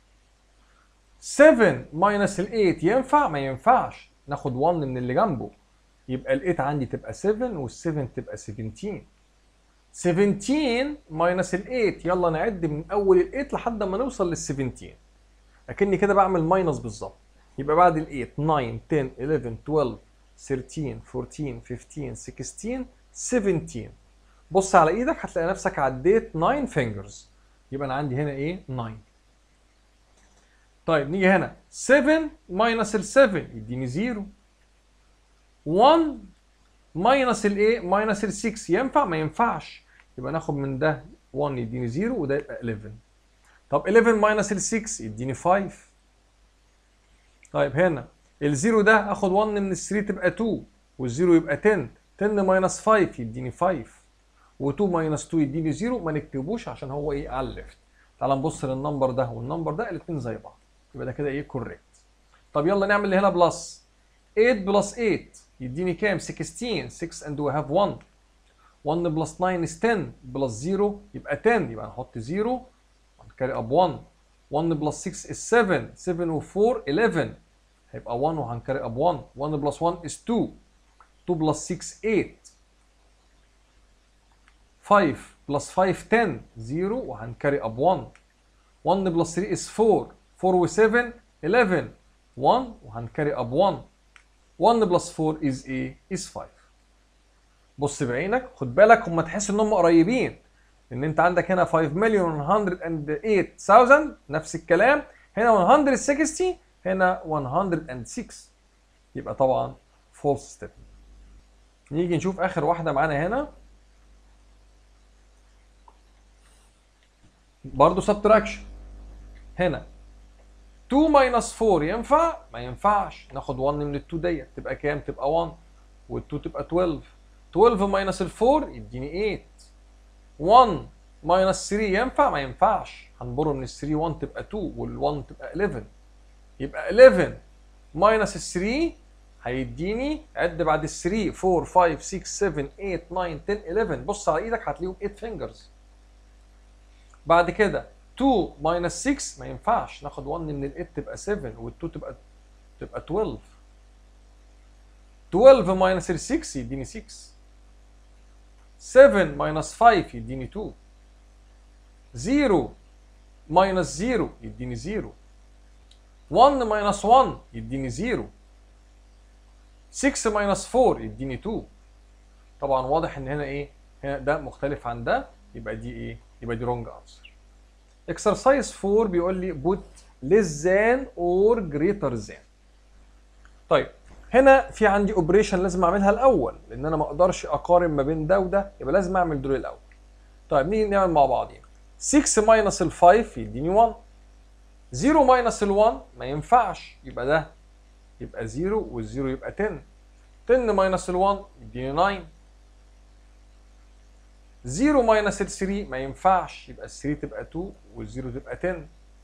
7 ماينس ال 8 ينفع ما ينفعش ناخد 1 من اللي جنبه يبقى ال 8 عندي تبقى 7 وال 7 تبقى 17 17 ماينس ال 8 يلا نعد من اول ال 8 لحد ما نوصل لل 17 اكني كده بعمل ماينس بالظبط يبقى بعد ال 8 9 10 11 12 13 14 15 16 17 بص على ايدك هتلاقي نفسك عديت 9 فينجرز يبقى انا عندي هنا ايه 9 طيب نيجي هنا 7 ماينس ال 7 يديني 0 1 ماينس الايه ماينس ال 6 ينفع ما ينفعش يبقى ناخد من ده 1 يديني 0 وده يبقى 11 طب 11 ماينس ال 6 يديني 5 طيب هنا الزيرو ده اخد 1 من ال 3 تبقى 2 والزيرو يبقى 10 10 ماينس 5 يديني 5 و2 ماينس 2 يديني 0 ما نكتبوش عشان هو ايه على الليفت تعال نبص للنمبر ده والنمبر ده الاثنين زي بعض يبقى ده كده ايه كوريكت طب يلا نعمل اللي هنا بلس 8 بلس 8 يديني كام 16 6 and we have 1 1 بلس 9 is 10 بلس 0 يبقى 10 يبقى نحط 0 ونكاري اب 1 1 بلس 6 is 7 7 و4 11 هيبقى 1 وهنكاري اب 1 1 بلس 1 is 2 2 بلس 6 8 5 بلس 5 10 0 وهنكاري اب 1 1 بلس 3 is 4 4 و7 11 1 وهنكاري اب 1 1 بلس 4 is ايه is 5 بص بعينك خد بالك هم تحس ان هم قريبين ان انت عندك هنا 5 مليون 108000 نفس الكلام هنا 160 هنا 106 يبقى طبعا فولس ستيتمنت نيجي نشوف اخر واحده معانا هنا برضه سبتراكشن هنا 2 ماينس 4 ينفع؟ ما ينفعش ناخد 1 من ال 2 ديت تبقى كام؟ تبقى 1 وال 2 تبقى 12 12 ماينس ال 4 يديني 8 1 ماينس 3 ينفع؟ ما ينفعش هنبره من ال 3 1 تبقى 2 وال 1 تبقى 11 يبقى 11 ماينس ال 3 هيديني عد بعد ال 3 4 5 6 7 8 9 10 11 بص على ايدك هتلاقيهم 8 فينجرز بعد كده 2 ماينس 6 ما ينفعش ناخد 1 من ال 8 تبقى 7 وال 2 تبقى تبقى 12 12 ماينس ال 6 يديني 6 7 ماينس 5 يديني 2 0 ماينس 0 يديني 0 1 ماينس 1 يديني 0 6 ماينس 4 يديني 2 طبعا واضح ان هنا ايه هنا ده مختلف عن ده يبقى دي ايه يبقى دي رونج انسر اكسرسايز 4 بيقول لي put less than or greater than طيب هنا في عندي اوبريشن لازم اعملها الاول لان انا ما اقدرش اقارن ما بين ده وده يبقى لازم اعمل دول الاول طيب نيجي نعمل مع بعض يعني 6 ماينس ال 5 يديني 1 0 ماينس ال 1 ما ينفعش يبقى ده يبقى 0 والزيرو يبقى 10 10 ماينس ال 1 يديني 9 0 ماينس ال 3 ما ينفعش يبقى ال 3 تبقى 2 والزيرو تبقى 10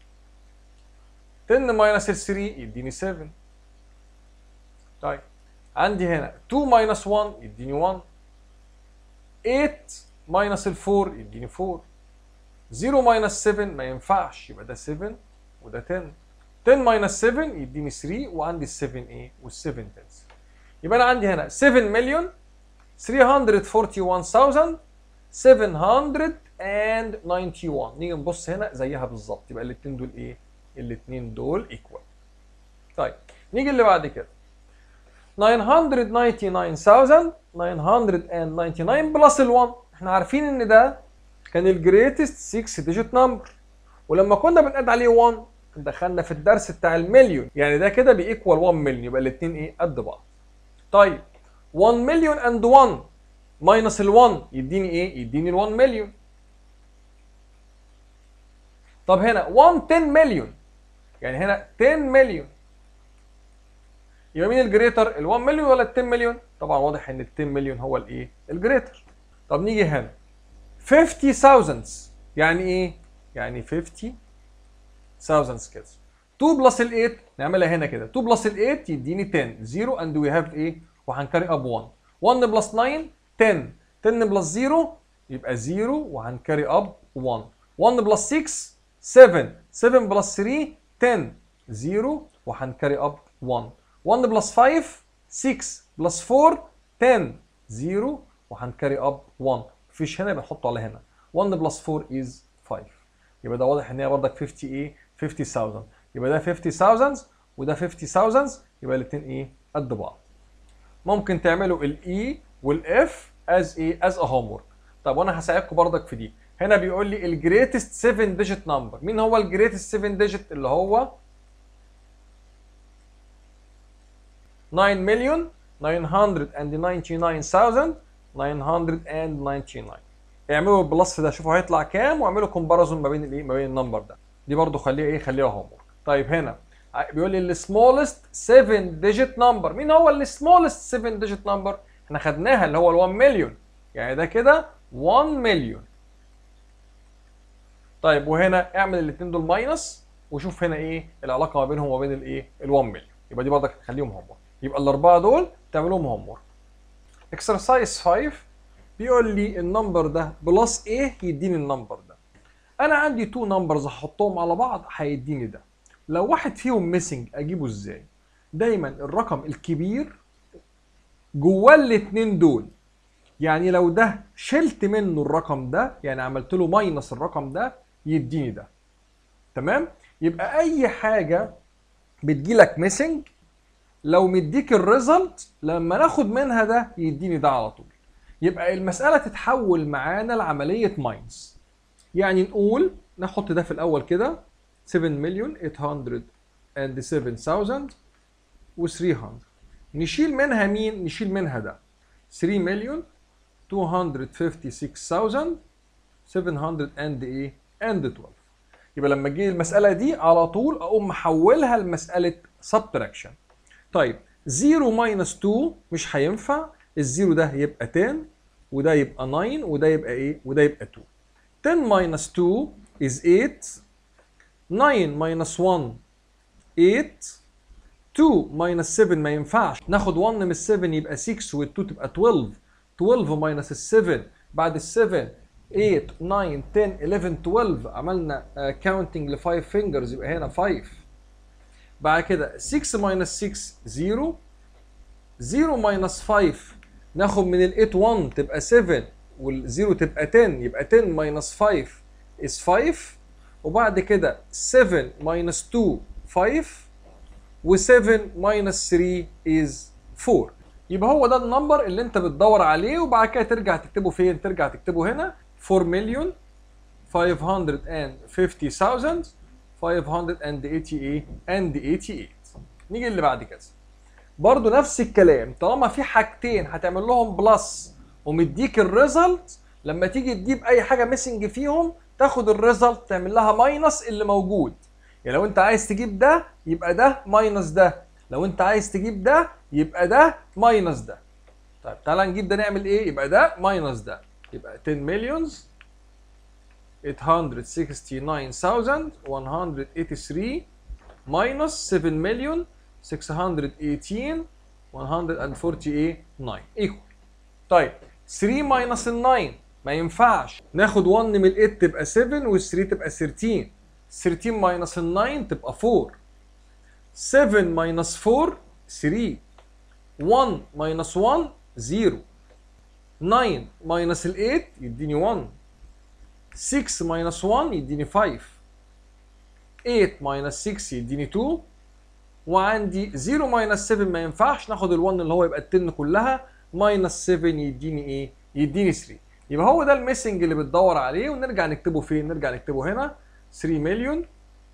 10 ماينس ال 3 يديني 7 طيب عندي هنا 2 ماينس 1 يديني 1 8 ماينس ال 4 يديني 4 0 ماينس 7 ما ينفعش يبقى ده 7 وده 10 10 ماينس 7 يديني 3 وعندي ال 7 ايه وال 7 تنس يبقى انا عندي هنا 7 مليون 341791 791 نيجي نبص هنا زيها بالظبط يبقى الاثنين دول ايه الاثنين دول ايكوال طيب نيجي اللي بعد كده 999999 بلس ال 1 احنا عارفين ان ده كان الجريتست 6 ديجيت نمبر ولما كنا بنقعد عليه 1 دخلنا في الدرس بتاع المليون يعني ده كده بيكوال 1 مليون يبقى الاثنين ايه قد بعض طيب 1 مليون اند 1 ماينس ال 1 يديني ايه يديني ال 1 مليون طب هنا 1 10 مليون يعني هنا 10 مليون يبقى مين الجريتر ال 1 مليون ولا ال 10 مليون طبعا واضح ان ال 10 مليون هو الايه الجريتر طب نيجي هنا 50000 يعني ايه يعني 50 thousands كده 2 بلس ال 8 نعملها هنا كده 2 بلس ال 8 يديني 10 0 اند وي هاف ايه وهنكاري اب 1 1 بلس 9 10 10 بلس 0 يبقى 0 وهنكاري اب 1 1 بلس 6 7 7 بلس 3 10 0 وهنكاري اب 1 1 بلس 5 6 بلس 4 10 0 وهنكاري اب 1 مفيش هنا يبقى نحطه على هنا 1 بلس 4 از 5 يبقى ده واضح ان هي بردك 50 ايه 50000 يبقى ده 50000 وده 50000 يبقى الاثنين ايه قد بعض ممكن تعملوا الاي والاف از ايه از ا هوم ورك طب وانا هساعدكم بردك في دي هنا بيقول لي الجريتست 7 ديجيت نمبر مين هو الجريتست 7 ديجيت اللي هو 9 مليون 999999 اعملوا البلس ده شوفوا هيطلع كام واعملوا كومباريزون ما بين الايه ما بين النمبر ده دي برضو خليها ايه خليها هوم ورك طيب هنا بيقول لي السمولست 7 ديجيت نمبر مين هو السمولست 7 ديجيت نمبر احنا خدناها اللي هو ال 1 مليون يعني ده كده 1 مليون طيب وهنا اعمل الاثنين دول ماينس وشوف هنا ايه العلاقه ما بينهم وما بين الايه ال 1 مليون يبقى دي برضك خليهم هوم ورك يبقى الاربعه دول تعملوهم هوم ورك اكسرسايز 5 بيقول لي النمبر ده بلس ايه يديني النمبر ده انا عندي تو نمبرز هحطهم على بعض هيديني ده لو واحد فيهم ميسنج اجيبه ازاي دايما الرقم الكبير جواه الاتنين دول يعني لو ده شلت منه الرقم ده يعني عملت له ماينس الرقم ده يديني ده تمام يبقى اي حاجه بتجيلك ميسنج لو مديك الريزلت لما ناخد منها ده يديني ده على طول يبقى المساله تتحول معانا لعمليه ماينس يعني نقول نحط ده في الاول كده 7 مليون 807,000 و300 نشيل منها مين نشيل منها ده 3 مليون 256,700 and ايه and 12 يبقى لما تجي المساله دي على طول اقوم محولها لمساله subtraction طيب 0 ماينس 2 مش هينفع الزيرو ده يبقى 10 وده يبقى 9 وده يبقى ايه وده يبقى 2 10 minus 2 is 8 9 minus 1 8 2 minus 7 ما ينفعش ناخد 1 من ال 7 يبقى 6 وال 2 تبقى 12 12 minus ال 7 بعد ال 7 8 9 10 11 12 عملنا كاونتنج ل 5 فينجرز يبقى هنا 5 بعد كده 6 minus 6 0 0 minus 5 ناخد من ال 8 1 تبقى 7 وال 0 تبقى 10 يبقى 10 minus 5 is 5 وبعد كده 7 minus 2 5 و7 minus 3 is 4 يبقى هو ده النمبر اللي انت بتدور عليه وبعد كده ترجع تكتبه فين؟ ترجع تكتبه هنا 4 مليون 550,000 588 and 88 نيجي اللي بعد كده برضو نفس الكلام طالما في حاجتين هتعمل لهم بلس ومديك الريزلت لما تيجي تجيب اي حاجه ميسنج فيهم تاخد الريزلت تعمل لها ماينس اللي موجود يعني لو انت عايز تجيب ده يبقى ده ماينس ده لو انت عايز تجيب ده يبقى ده ماينس ده طيب تعالى نجيب ده نعمل ايه يبقى ده ماينس ده يبقى 10 مليونز 869183 minus 7 مليون 618 149 equal طيب 3 minus ال 9 ما ينفعش ناخد 1 من ال 8 تبقى 7 وال 3 تبقى 13 13 minus ال 9 تبقى 4 7 minus 4 3 1 minus 1 0 9 minus ال 8 يديني 1 6 minus 1 يديني 5 8 minus 6 يديني 2 وعندي 0 minus 7 ما ينفعش ناخد ال 1 اللي هو يبقى ال 10 كلها minus 7 يديني ايه؟ يديني 3 يبقى هو ده الميسنج اللي بتدور عليه ونرجع نكتبه فين؟ نرجع نكتبه هنا 3 مليون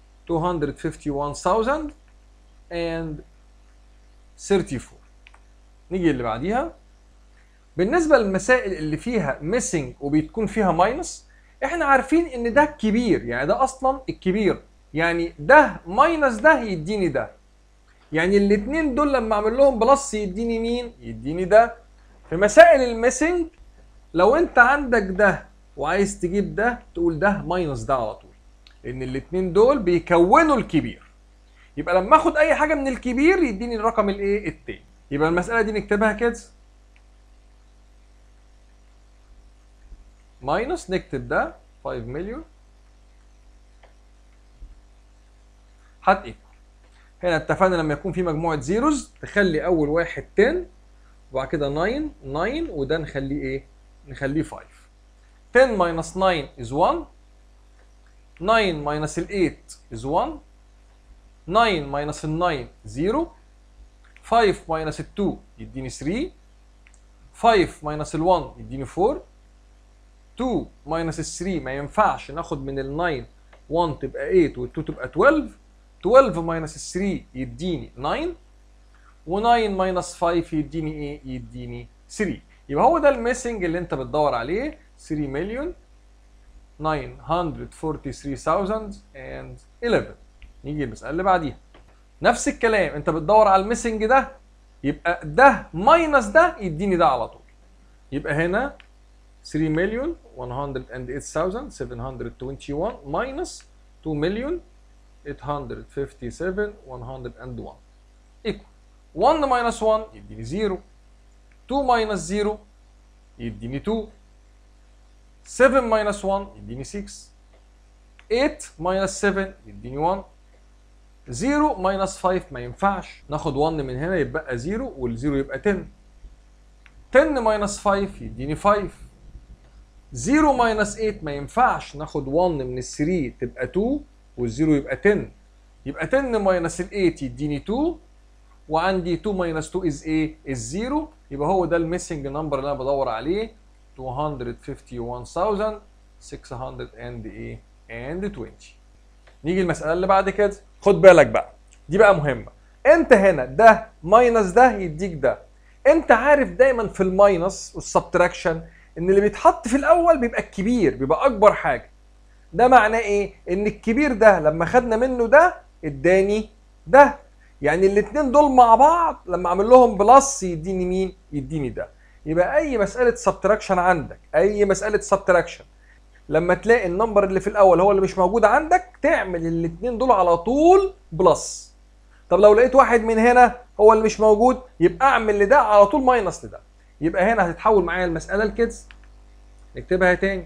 251,000 and 34 نيجي اللي بعديها بالنسبه للمسائل اللي فيها ميسنج وبتكون فيها ماينس احنا عارفين ان ده كبير يعني ده اصلا الكبير يعني ده ماينس ده يديني ده يعني الاثنين دول لما اعمل لهم بلس يديني مين يديني ده في مسائل الميسنج لو انت عندك ده وعايز تجيب ده تقول ده ماينس ده على طول لان الاثنين دول بيكونوا الكبير يبقى لما اخد اي حاجه من الكبير يديني الرقم الايه التاني يبقى المساله دي نكتبها كده ماينس نكتب ده 5 مليون هات ايه هنا اتفقنا لما يكون في مجموعه زيروز تخلي اول واحد 10 وبعد كده 9 9 وده نخليه ايه نخليه 5 10 minus 9 is 1 9 minus ال 8 is 1 9 minus ال 9 0 5 minus ال 2 يديني 3 5 minus ال 1 يديني 4 2 minus ال 3 ما ينفعش ناخد من ال 9 1 تبقى 8 وال 2 تبقى 12 12 minus ال 3 يديني 9 و9 minus 5 يديني ايه؟ يديني 3 يبقى هو ده الميسنج اللي انت بتدور عليه 3 مليون 943,011 نيجي المسألة اللي بعديها نفس الكلام انت بتدور على الميسنج ده يبقى ده ماينس ده يديني ده على طول يبقى هنا 3 مليون 108,721 ماينس 2 مليون 857 101 equal 1 minus 1 يديني 0 2 minus 0 يديني 2 7 minus 1 يديني 6 8 minus 7 يديني 1 0 minus 5 ما ينفعش ناخد 1 من هنا يبقى 0 والزيرو يبقى 10 10 minus 5 يديني 5 0 minus 8 ما ينفعش ناخد 1 من ال 3 تبقى 2 والزيرو يبقى 10 يبقى 10 minus ال 8 يديني 2 وعندي 2 minus 2 is ايه؟ is 0 يبقى هو ده الميسنج نمبر اللي انا بدور عليه 251,600 and ايه؟ and 20 نيجي المسألة اللي بعد كده خد بالك بقى دي بقى مهمة انت هنا ده ماينس ده يديك ده انت عارف دايما في الماينس والسبتراكشن ان اللي بيتحط في الاول بيبقى الكبير بيبقى اكبر حاجة ده معناه ايه؟ ان الكبير ده لما خدنا منه ده اداني ده يعني الاثنين دول مع بعض لما اعمل لهم بلس يديني مين؟ يديني ده. يبقى اي مساله سبتراكشن عندك، اي مساله سبتراكشن لما تلاقي النمبر اللي في الاول هو اللي مش موجود عندك تعمل الاثنين دول على طول بلس. طب لو لقيت واحد من هنا هو اللي مش موجود يبقى اعمل لده على طول ماينس لده يبقى هنا هتتحول معايا المساله لكده نكتبها تاني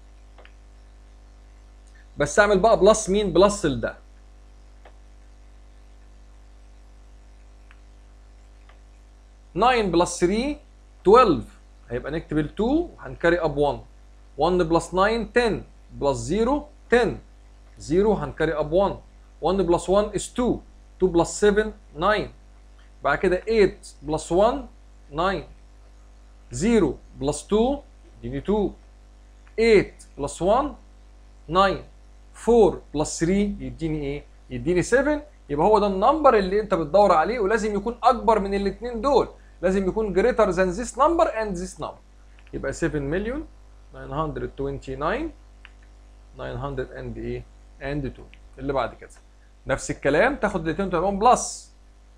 بس اعمل بقى بلس مين بلس لده ناين بلس 3 12 هيبقى نكتب ال 2 وهنكاري اب 1 1 بلس 9 10 بلس 0 10 0 هنكاري اب 1 1 بلس 1 is 2 2 بلس 7 9 بعد كده 8 بلس 1 9 0 بلس 2 يديني 2 8 بلس 1 9 4 بلس 3 يديني ايه؟ يديني 7 يبقى هو ده النمبر اللي انت بتدور عليه ولازم يكون اكبر من الاثنين دول لازم يكون greater than this number and this number يبقى 7 مليون 929 900 and ايه؟ and 2 اللي بعد كده نفس الكلام تاخد الاثنين وتعملهم بلس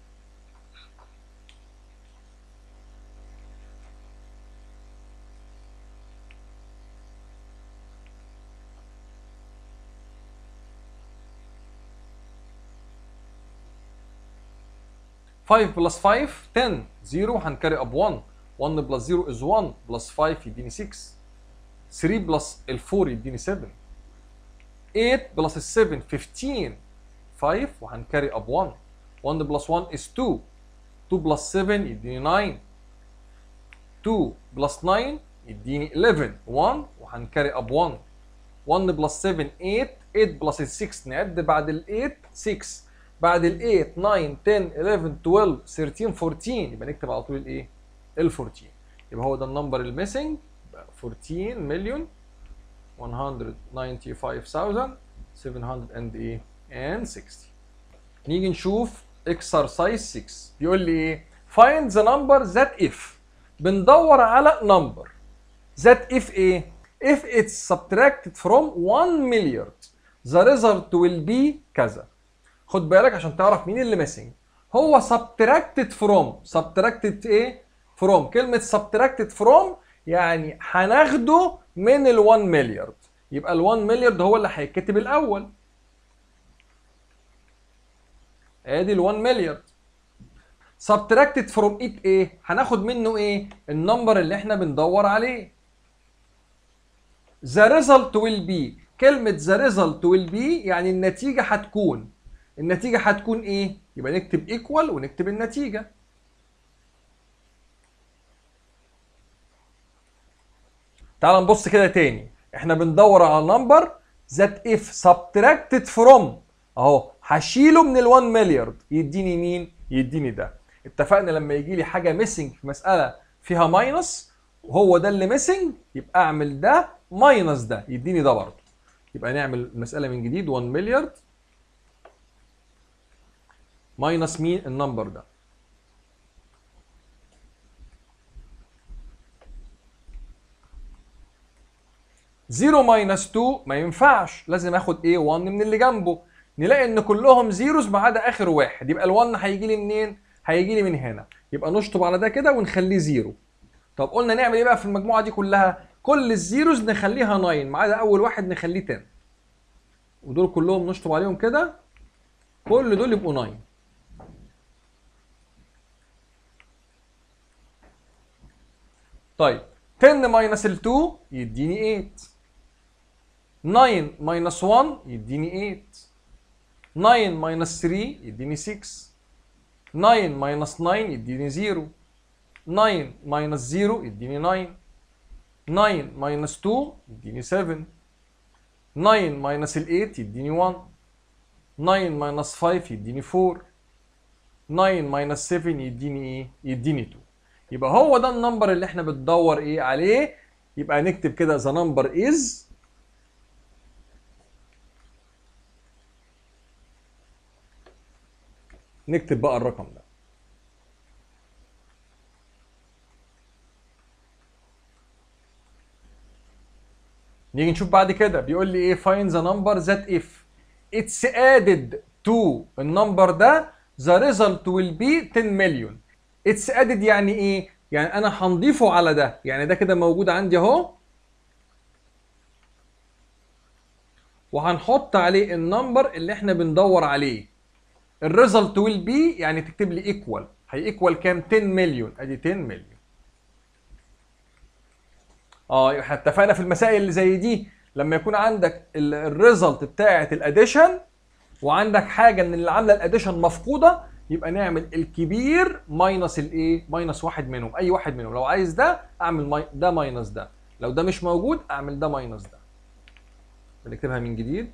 five plus five 10 0 هنكاري اب 1 1 بلس 0 is 1 بلس 5 يديني 6 3 بلس ال 4 يديني 7 8 بلس ال 7 15 5 وهنكاري اب 1 1 بلس 1 is 2 2 بلس 7 يديني 9 2 بلس 9 يديني 11 1 وهنكاري اب 1 1 بلس 7 8 8 بلس 6 نعد بعد ال 8 6 بعد ال 8 9 10 11 12 13 14 يبقى نكتب على طول الايه؟ ال 14 يبقى هو ده النمبر الميسنج 14 مليون 195700 and ايه؟ and 60 نيجي نشوف exercise 6 بيقول لي ايه؟ find the number that if بندور على number that if ايه؟ if it's subtracted from 1 milliard the result will be كذا خد بالك عشان تعرف مين اللي ميسنج هو subtracted from subtracted ايه from كلمة subtracted from يعني هناخده من ال 1 مليارد يبقى ال 1 مليارد هو اللي هيتكتب الاول ادي ال 1 مليارد subtracted from it ايه هناخد منه ايه النمبر اللي احنا بندور عليه the result will be كلمة the result will be يعني النتيجة هتكون النتيجة هتكون ايه؟ يبقى نكتب ايكوال ونكتب النتيجة. تعال نبص كده تاني، احنا بندور على نمبر ذات اف سبتراكتد فروم اهو هشيله من ال 1 مليارد يديني مين؟ يديني ده. اتفقنا لما يجي لي حاجة ميسنج في مسألة فيها ماينس وهو ده اللي ميسنج يبقى اعمل ده ماينس ده يديني ده برضه. يبقى نعمل المسألة من جديد 1 مليارد ماينس مين النمبر ده زيرو ماينس 2 ما ينفعش لازم اخد ايه 1 من اللي جنبه نلاقي ان كلهم زيروز ما عدا اخر واحد يبقى ال1 هيجي لي منين هيجي لي من هنا يبقى نشطب على ده كده ونخليه زيرو طب قلنا نعمل ايه بقى في المجموعه دي كلها كل الزيروز نخليها 9 ما عدا اول واحد نخليه 10 ودول كلهم نشطب عليهم كده كل دول يبقوا 9 طيب 10 ماينس ال 2 يديني 8 9 ماينس 1 يديني 8 9 ماينس 3 يديني 6 9 ماينس 9 يديني 0 9 ماينس 0 يديني 9 9 ماينس 2 يديني 7 9 ماينس ال 8 يديني 1 9 ماينس 5 يديني 4 9 ماينس 7 يديني ايه؟ يديني 2 يبقى هو ده النمبر اللي احنا بندور ايه عليه يبقى نكتب كده ذا نمبر از نكتب بقى الرقم ده نيجي نشوف بعد كده بيقول لي ايه find the number that if it's added to النمبر ده the result will be 10 million اتس ادد يعني ايه؟ يعني انا هنضيفه على ده، يعني ده كده موجود عندي اهو وهنحط عليه النمبر اللي احنا بندور عليه. الريزلت ويل بي يعني تكتب لي ايكوال هي ايكوال كام 10 مليون ادي 10 مليون اه احنا اتفقنا في المسائل اللي زي دي لما يكون عندك الريزلت بتاعه الاديشن وعندك حاجه ان اللي عامله الاديشن مفقوده يبقى نعمل الكبير ماينس الايه ماينس واحد منهم اي واحد منهم لو عايز ده اعمل ماي... ده ماينس ده لو ده مش موجود اعمل ده ماينس ده بنكتبها من جديد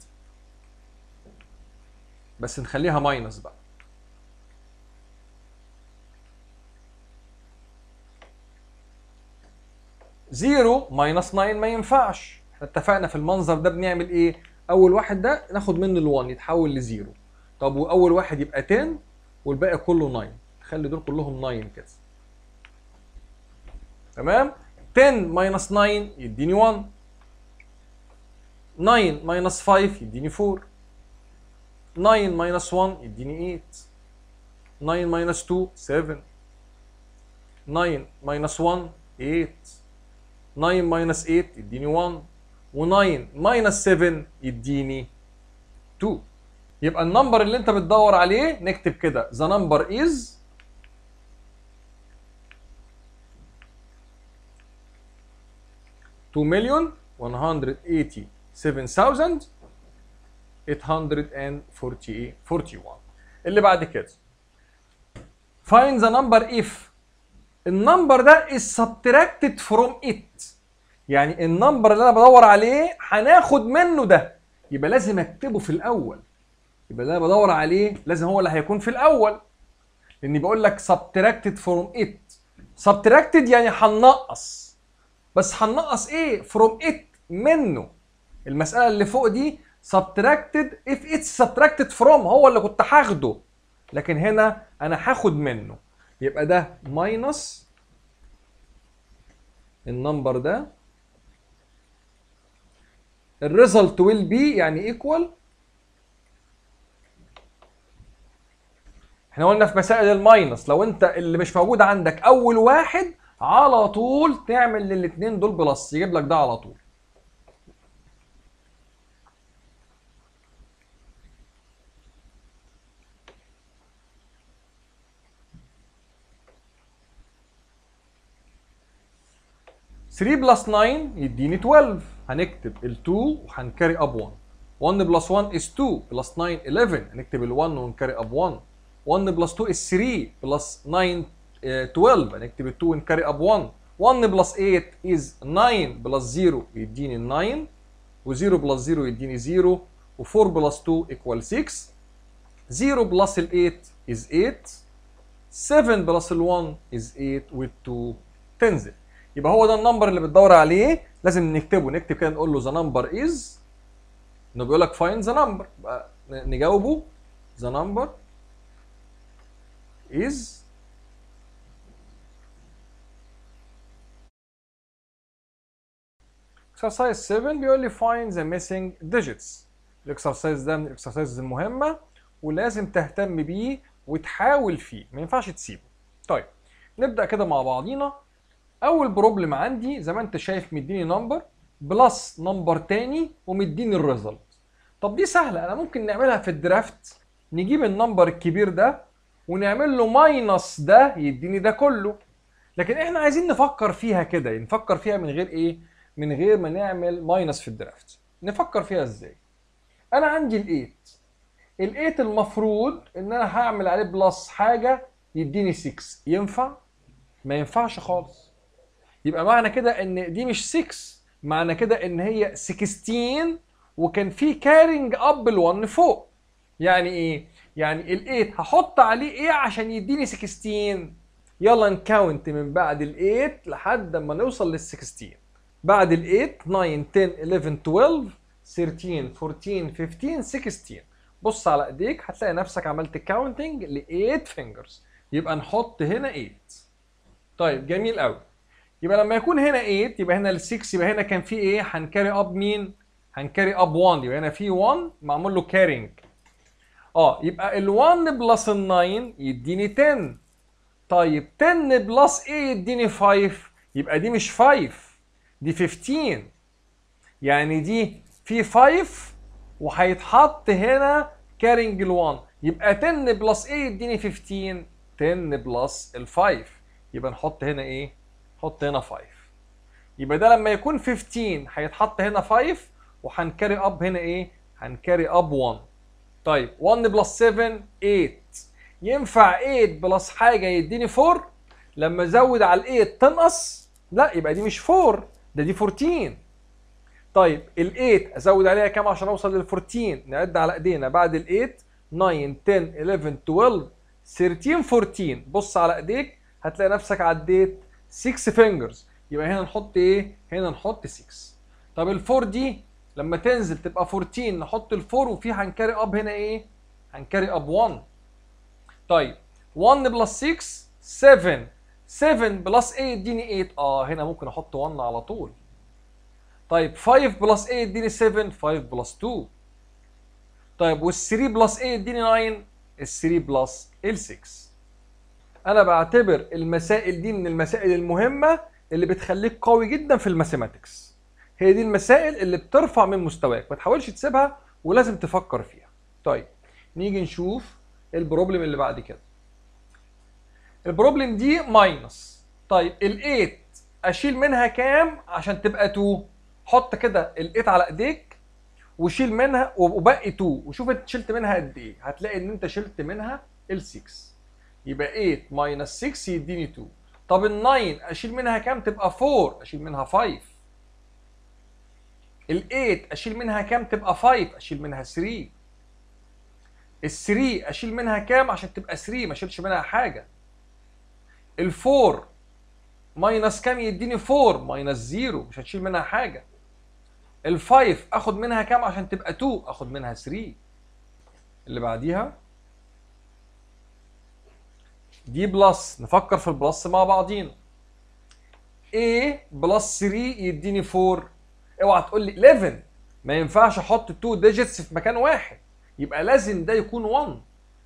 بس نخليها ماينس بقى زيرو ماينس 9 ما ينفعش احنا اتفقنا في المنظر ده بنعمل ايه اول واحد ده ناخد منه ال1 يتحول لزيرو طب واول واحد يبقى 10 والباقي كله 9 خلي دول كلهم 9 كده تمام 10 ماينس 9 يديني 1 9 ماينس 5 يديني 4 9 ماينس 1 يديني 8 9 ماينس 2 7 9 ماينس 1 8 9 ماينس 8 يديني 1 و9 ماينس 7 يديني 2 يبقى النمبر اللي انت بتدور عليه نكتب كده the number is two million one hundred eighty seven thousand eight hundred and forty forty one اللي بعد كده find the number if النمبر ده is subtracted from it يعني النمبر اللي انا بدور عليه هناخد منه ده يبقى لازم اكتبه في الاول يبقى اللي انا بدور عليه لازم هو اللي هيكون في الاول لاني بقول لك subtracted from it subtracted يعني هننقص بس هننقص ايه from it منه المساله اللي فوق دي subtracted if it's subtracted from هو اللي كنت هاخده لكن هنا انا هاخد منه يبقى ده ماينس النمبر ده الريزلت ويل بي يعني ايكوال احنا قلنا في مسائل الماينس لو انت اللي مش موجود عندك اول واحد على طول تعمل للاثنين دول بلس يجيب لك ده على طول ثري بلس 9 يديني 12 هنكتب ال 2 وهنكاري اب 1 1 بلس 1 is 2 بلس 9 11 هنكتب ال 1 ونكاري اب 1 1 بلس 2 is 3 بلس 9 uh, 12 هنكتب ال 2 ونكاري اب 1 1 بلس 8 is 9 بلس 0 يديني 9 و0 بلس 0 يديني 0 و4 بلس 2 equal 6 0 بلس ال 8 is 8 7 بلس ال 1 is 8 وال 2 تنزل يبقى هو ده النمبر اللي بتدور عليه لازم نكتبه نكتب كده نقول له ذا نمبر از انه بيقول لك فاين ذا نمبر نجاوبه ذا نمبر از exercise 7 بيقول لي find the missing digits الاكسرسايز ده من الاكسرسايز المهمه ولازم تهتم بيه وتحاول فيه ما ينفعش تسيبه طيب نبدا كده مع بعضينا اول بروبلم عندي زي ما انت شايف مديني نمبر بلس نمبر تاني ومديني الريزلت طب دي سهله انا ممكن نعملها في الدرافت نجيب النمبر الكبير ده ونعمل له ماينس ده يديني ده كله لكن احنا عايزين نفكر فيها كده نفكر فيها من غير ايه من غير ما نعمل ماينس في الدرافت نفكر فيها ازاي انا عندي ال8 ال8 المفروض ان انا هعمل عليه بلس حاجه يديني 6 ينفع ما ينفعش خالص يبقى معنى كده ان دي مش 6 معنى كده ان هي 16 وكان في كارينج اب ال1 فوق يعني ايه يعني ال8 هحط عليه ايه عشان يديني 16 يلا نكاونت من بعد ال8 لحد ما نوصل لل16 بعد ال8 9 10 11 12 13 14 15 16 بص على ايديك هتلاقي نفسك عملت كاونتنج ل 8 فينجرز يبقى نحط هنا 8 طيب جميل قوي يبقى لما يكون هنا 8 يبقى هنا ال 6 يبقى هنا كان في ايه هنكاري اب مين هنكاري اب 1 يبقى هنا في 1 معمول له كارينج اه يبقى ال 1 بلس ال 9 يديني 10 طيب 10 بلس ايه يديني 5 يبقى دي مش 5 دي 15 يعني دي في 5 وهيتحط هنا كارينج ال 1 يبقى 10 بلس ايه يديني 15 10 بلس ال 5 يبقى نحط هنا ايه نحط هنا 5 يبقى ده لما يكون 15 هيتحط هنا 5 وهنكاري اب هنا ايه هنكاري اب 1 طيب 1 بلس 7 8 ينفع 8 بلس حاجه يديني 4 لما ازود على ال 8 تنقص لا يبقى دي مش 4 ده دي 14 طيب ال 8 ازود عليها كام عشان اوصل لل 14 نعد على ايدينا بعد ال 8 9 10 11 12 13 14 بص على ايديك هتلاقي نفسك عديت 6 فينجرز يبقى هنا نحط ايه هنا نحط 6 طب ال 4 دي لما تنزل تبقى 14 نحط ال 4 وفي هنكاري اب هنا ايه هنكاري اب 1 طيب 1 بلس 6 7 7 بلس 8 يديني 8 اه هنا ممكن احط 1 على طول طيب 5 بلس 8 يديني 7 5 بلس 2 طيب وال 3 بلس 8 يديني 9 ال 3 بلس ال 6 انا بعتبر المسائل دي من المسائل المهمه اللي بتخليك قوي جدا في الماثيماتكس هي دي المسائل اللي بترفع من مستواك ما تحاولش تسيبها ولازم تفكر فيها طيب نيجي نشوف البروبلم اللي بعد كده البروبلم دي ماينس طيب ال 8 اشيل منها كام عشان تبقى 2 حط كده ال 8 على ايديك وشيل منها وبقي 2 وشوف انت شلت منها قد ايه هتلاقي ان انت شلت منها ال 6 يبقى 8 ماينس 6 يديني 2 طب ال 9 اشيل منها كام تبقى 4 اشيل منها 5 ال 8 اشيل منها كام تبقى 5 اشيل منها 3 ال 3 اشيل منها كام عشان تبقى 3 ما اشيلش منها حاجه ال 4 ماينس كام يديني 4 ماينس 0 مش هتشيل منها حاجه ال 5 اخد منها كام عشان تبقى 2 اخد منها 3 اللي بعديها دي بلس نفكر في البلس مع بعضينا A بلس 3 يديني 4 اوعى تقول لي 11 ما ينفعش احط 2 ديجيتس في مكان واحد يبقى لازم ده يكون 1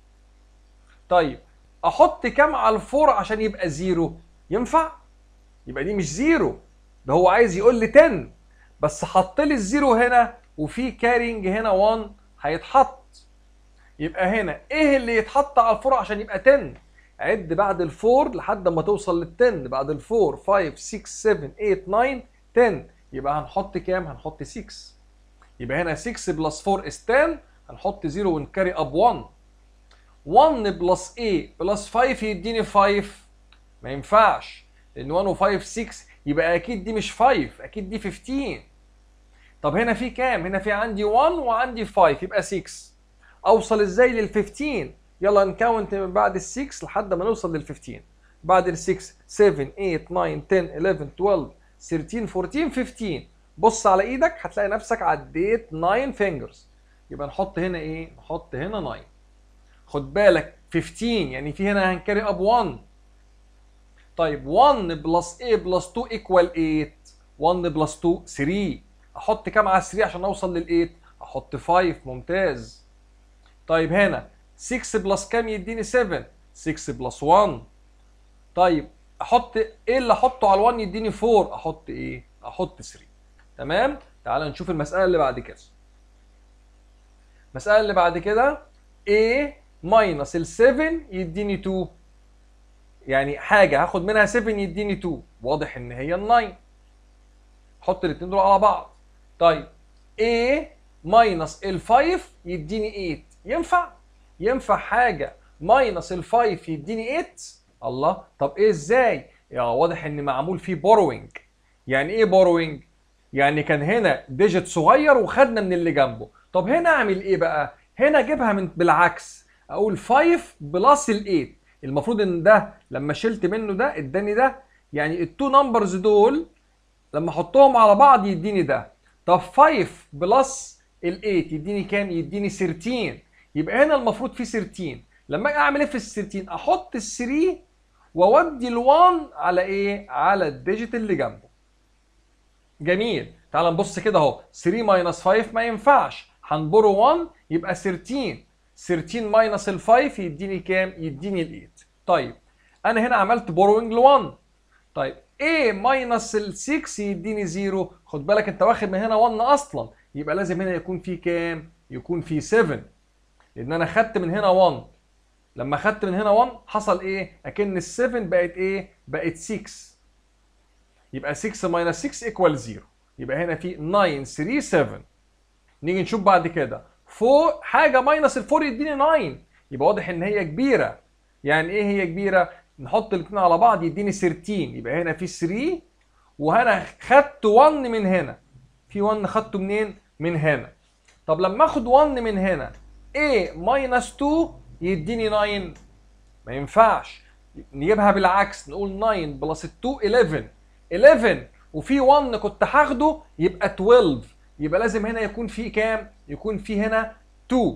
طيب احط كام على الفور عشان يبقى زيرو ينفع يبقى دي مش زيرو ده هو عايز يقول لي 10 بس حط لي الزيرو هنا وفي كارينج هنا 1 هيتحط يبقى هنا ايه اللي يتحط على الفور عشان يبقى 10 عد بعد الفور لحد ما توصل لل 10 بعد الفور 5 6 7 8 9 10 يبقى هنحط كام هنحط 6 يبقى هنا 6 بلس 4 is 10 هنحط 0 ونكاري اب 1 1 بلس A بلس 5 يديني 5 ما ينفعش لان 1 و5 6 يبقى اكيد دي مش 5 اكيد دي 15 طب هنا في كام هنا في عندي 1 وعندي 5 يبقى 6 اوصل ازاي لل 15 يلا نكاونت من بعد ال 6 لحد ما نوصل لل 15 بعد ال 6 7 8 9 10 11 12 13 14 15 بص على ايدك هتلاقي نفسك عديت 9 فينجرز يبقى نحط هنا ايه نحط هنا 9 خد بالك 15 يعني في هنا هنكاري اب 1 طيب 1 بلس A بلس 2 ايكوال 8 1 بلس 2 3 احط كام على 3 عشان اوصل لل 8 احط 5 ممتاز طيب هنا 6 بلس كام يديني 7 6 بلس 1 طيب احط ايه اللي احطه على 1 يديني 4 احط ايه احط 3 تمام تعال نشوف المساله اللي بعد كده المساله اللي بعد كده A ماينس ال 7 يديني 2 يعني حاجه هاخد منها 7 يديني 2 واضح ان هي ال 9 حط الاثنين دول على بعض طيب A ماينس ال 5 يديني 8 ينفع ينفع حاجه ماينس ال 5 يديني 8 الله طب ايه ازاي يا واضح ان معمول فيه بوروينج يعني ايه بوروينج يعني كان هنا ديجيت صغير وخدنا من اللي جنبه طب هنا اعمل ايه بقى هنا اجيبها من بالعكس اقول 5 بلس ال 8 المفروض ان ده لما شلت منه ده اداني ده يعني التو نمبرز دول لما احطهم على بعض يديني ده طب 5 بلس ال 8 يديني كام يديني 13 يبقى هنا المفروض في 13 لما اجي اعمل ايه في ال 13 احط ال 3 واودي ال 1 على ايه على الديجيت اللي جنبه جميل تعال نبص كده اهو 3 ماينس 5 ما ينفعش هنبرو 1 يبقى 13 13 ماينس ال 5 يديني كام يديني ال 8 طيب انا هنا عملت بوروينج ل 1 طيب A ماينس ال 6 يديني 0 خد بالك انت واخد من هنا 1 اصلا يبقى لازم هنا يكون في كام يكون في 7 لان انا خدت من هنا 1 لما خدت من هنا 1 حصل ايه اكن ال 7 بقت ايه بقت 6 يبقى 6 ماينس 6 ايكوال 0 يبقى هنا في 9 3 7 نيجي نشوف بعد كده فوق حاجه ماينس ال 4 يديني 9 يبقى واضح ان هي كبيره يعني ايه هي كبيره نحط الاثنين على بعض يديني 13 يبقى هنا في 3 وهنا خدت 1 من هنا في 1 خدته منين من هنا طب لما اخد 1 من هنا a ماينس 2 يديني 9 ما ينفعش نجيبها بالعكس نقول 9 بلس 2 11 11 وفي 1 كنت هاخده يبقى 12 يبقى لازم هنا يكون في كام؟ يكون في هنا 2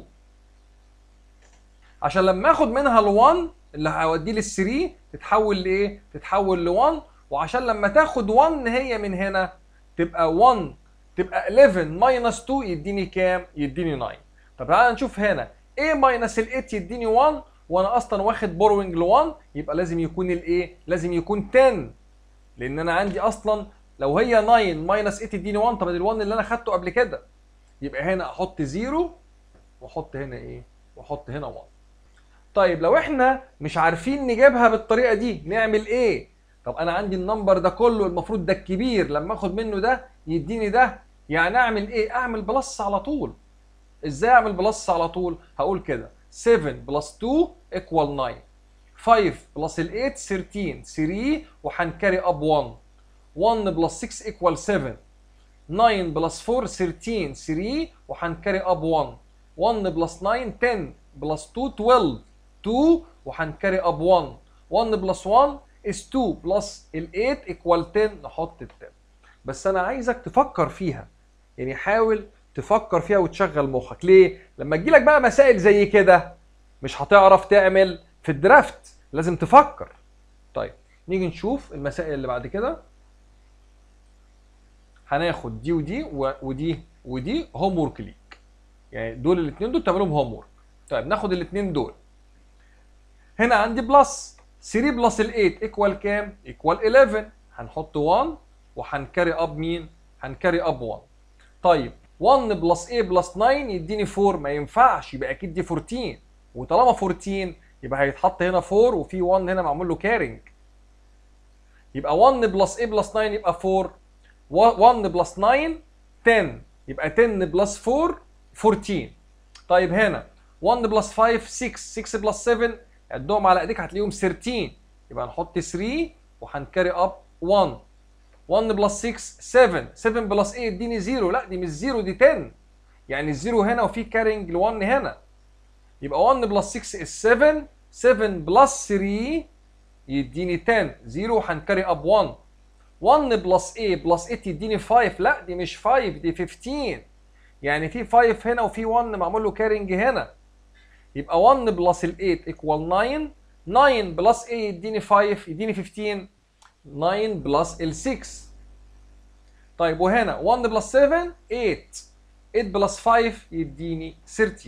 عشان لما اخد منها ال 1 اللي هوديه لل 3 تتحول لايه؟ تتحول ل 1 وعشان لما تاخد 1 هي من هنا تبقى 1 تبقى 11 ماينس 2 يديني كام؟ يديني 9 طب تعالى نشوف هنا a ماينس ال 8 يديني 1 وانا اصلا واخد بوروينج ل 1 يبقى لازم يكون الايه؟ لازم يكون 10 لان انا عندي اصلا لو هي 9 ماينس 8 تديني 1 طب ال1 اللي انا خدته قبل كده يبقى هنا احط 0 واحط هنا ايه؟ واحط هنا 1 طيب لو احنا مش عارفين نجيبها بالطريقه دي نعمل ايه؟ طب انا عندي النمبر ده كله المفروض ده الكبير لما اخد منه ده يديني ده يعني اعمل ايه؟ اعمل بلس على طول ازاي اعمل بلس على طول؟ هقول كده 7 بلس 2 ايكوال 9 5 بلس ال 8 13 3 وهنكاري اب 1 1 بلس 6 ايكوال 7 9 بلس 4 13 3 وهنكاري اب 1 1 بلس 9 10 بلس 2 12 2 وهنكاري اب 1 1 بلس 1 is 2 بلس ال 8 ايكوال 10 نحط ال 10 بس انا عايزك تفكر فيها يعني حاول تفكر فيها وتشغل مخك ليه لما تجيلك بقى مسائل زي كده مش هتعرف تعمل في الدرافت لازم تفكر طيب نيجي نشوف المسائل اللي بعد كده هناخد دي ودي ودي ودي هوم ورك ليك يعني دول الاثنين دول تعملهم هوم ورك طيب ناخد الاثنين دول هنا عندي بلس 3 بلس ال 8 ايكوال كام؟ ايكوال 11 هنحط 1 وهنكاري اب مين؟ هنكاري اب 1 طيب 1 بلس a بلس 9 يديني 4 ما ينفعش يبقى اكيد دي 14 وطالما 14 يبقى هيتحط هنا 4 وفي 1 هنا معمول له كارينج يبقى 1 بلس a بلس 9 يبقى 4 1 بلس 9 10 يبقى 10 بلس 4 14 طيب هنا 1 بلس 5 6 6 بلس 7 عدهم على ايديك هتلاقيهم 13 يبقى نحط 3 وهنكاري اب 1 1 بلس 6 7 7 بلس 8 اديني 0 لا دي مش 0 دي 10 يعني الزيرو هنا وفي كارينج ل 1 هنا يبقى 1 بلس 6 is 7 7 بلس 3 يديني 10 0 وهنكاري اب 1 1 بلس a بلس 8 يديني 5 لا دي مش 5 دي 15 يعني في 5 هنا وفي 1 معمول له كارينج هنا يبقى 1 بلس ال 8 ايكوال 9 9 بلس a يديني 5 يديني 15 9 بلس ال 6 طيب وهنا 1 بلس 7 8 8 بلس 5 يديني 13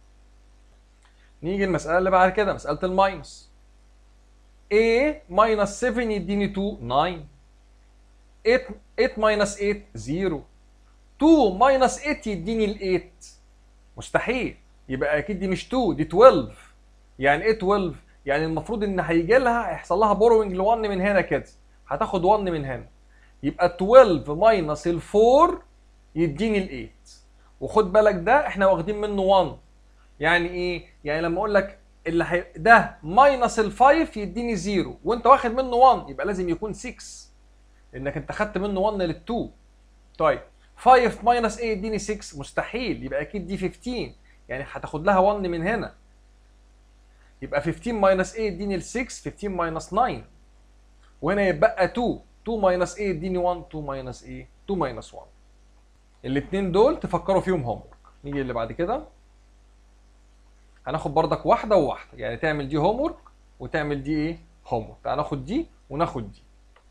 نيجي المسألة اللي بعد كده مسألة الماينس a minus 7 يديني 2 9 8 8 minus 8 0 2 minus 8 يديني ال 8 مستحيل يبقى اكيد دي مش 2 دي 12 يعني ايه 12 يعني المفروض ان هيجي لها هيحصل لها بوروينج ل 1 من هنا كده هتاخد 1 من هنا يبقى 12 ماينس ال 4 يديني ال 8 وخد بالك ده احنا واخدين منه 1 يعني ايه يعني لما اقول لك اللي هي ده ماينس ال 5 يديني 0 وانت واخد منه 1 يبقى لازم يكون 6 لانك انت خدت منه 1 لل 2 طيب 5 ماينس 8 يديني 6 مستحيل يبقى اكيد دي 15 يعني هتاخد لها 1 من هنا يبقى 15 ماينس 8 يديني ال 6 15 ماينس 9 وهنا يبقى 2 2 ماينس 8 يديني 1 2 ماينس ايه 2 ماينس 1 الاثنين دول تفكروا فيهم هوم نيجي اللي بعد كده هناخد بردك واحده وواحده يعني تعمل دي هوم ورك وتعمل دي ايه هوم ورك تعال ناخد دي وناخد دي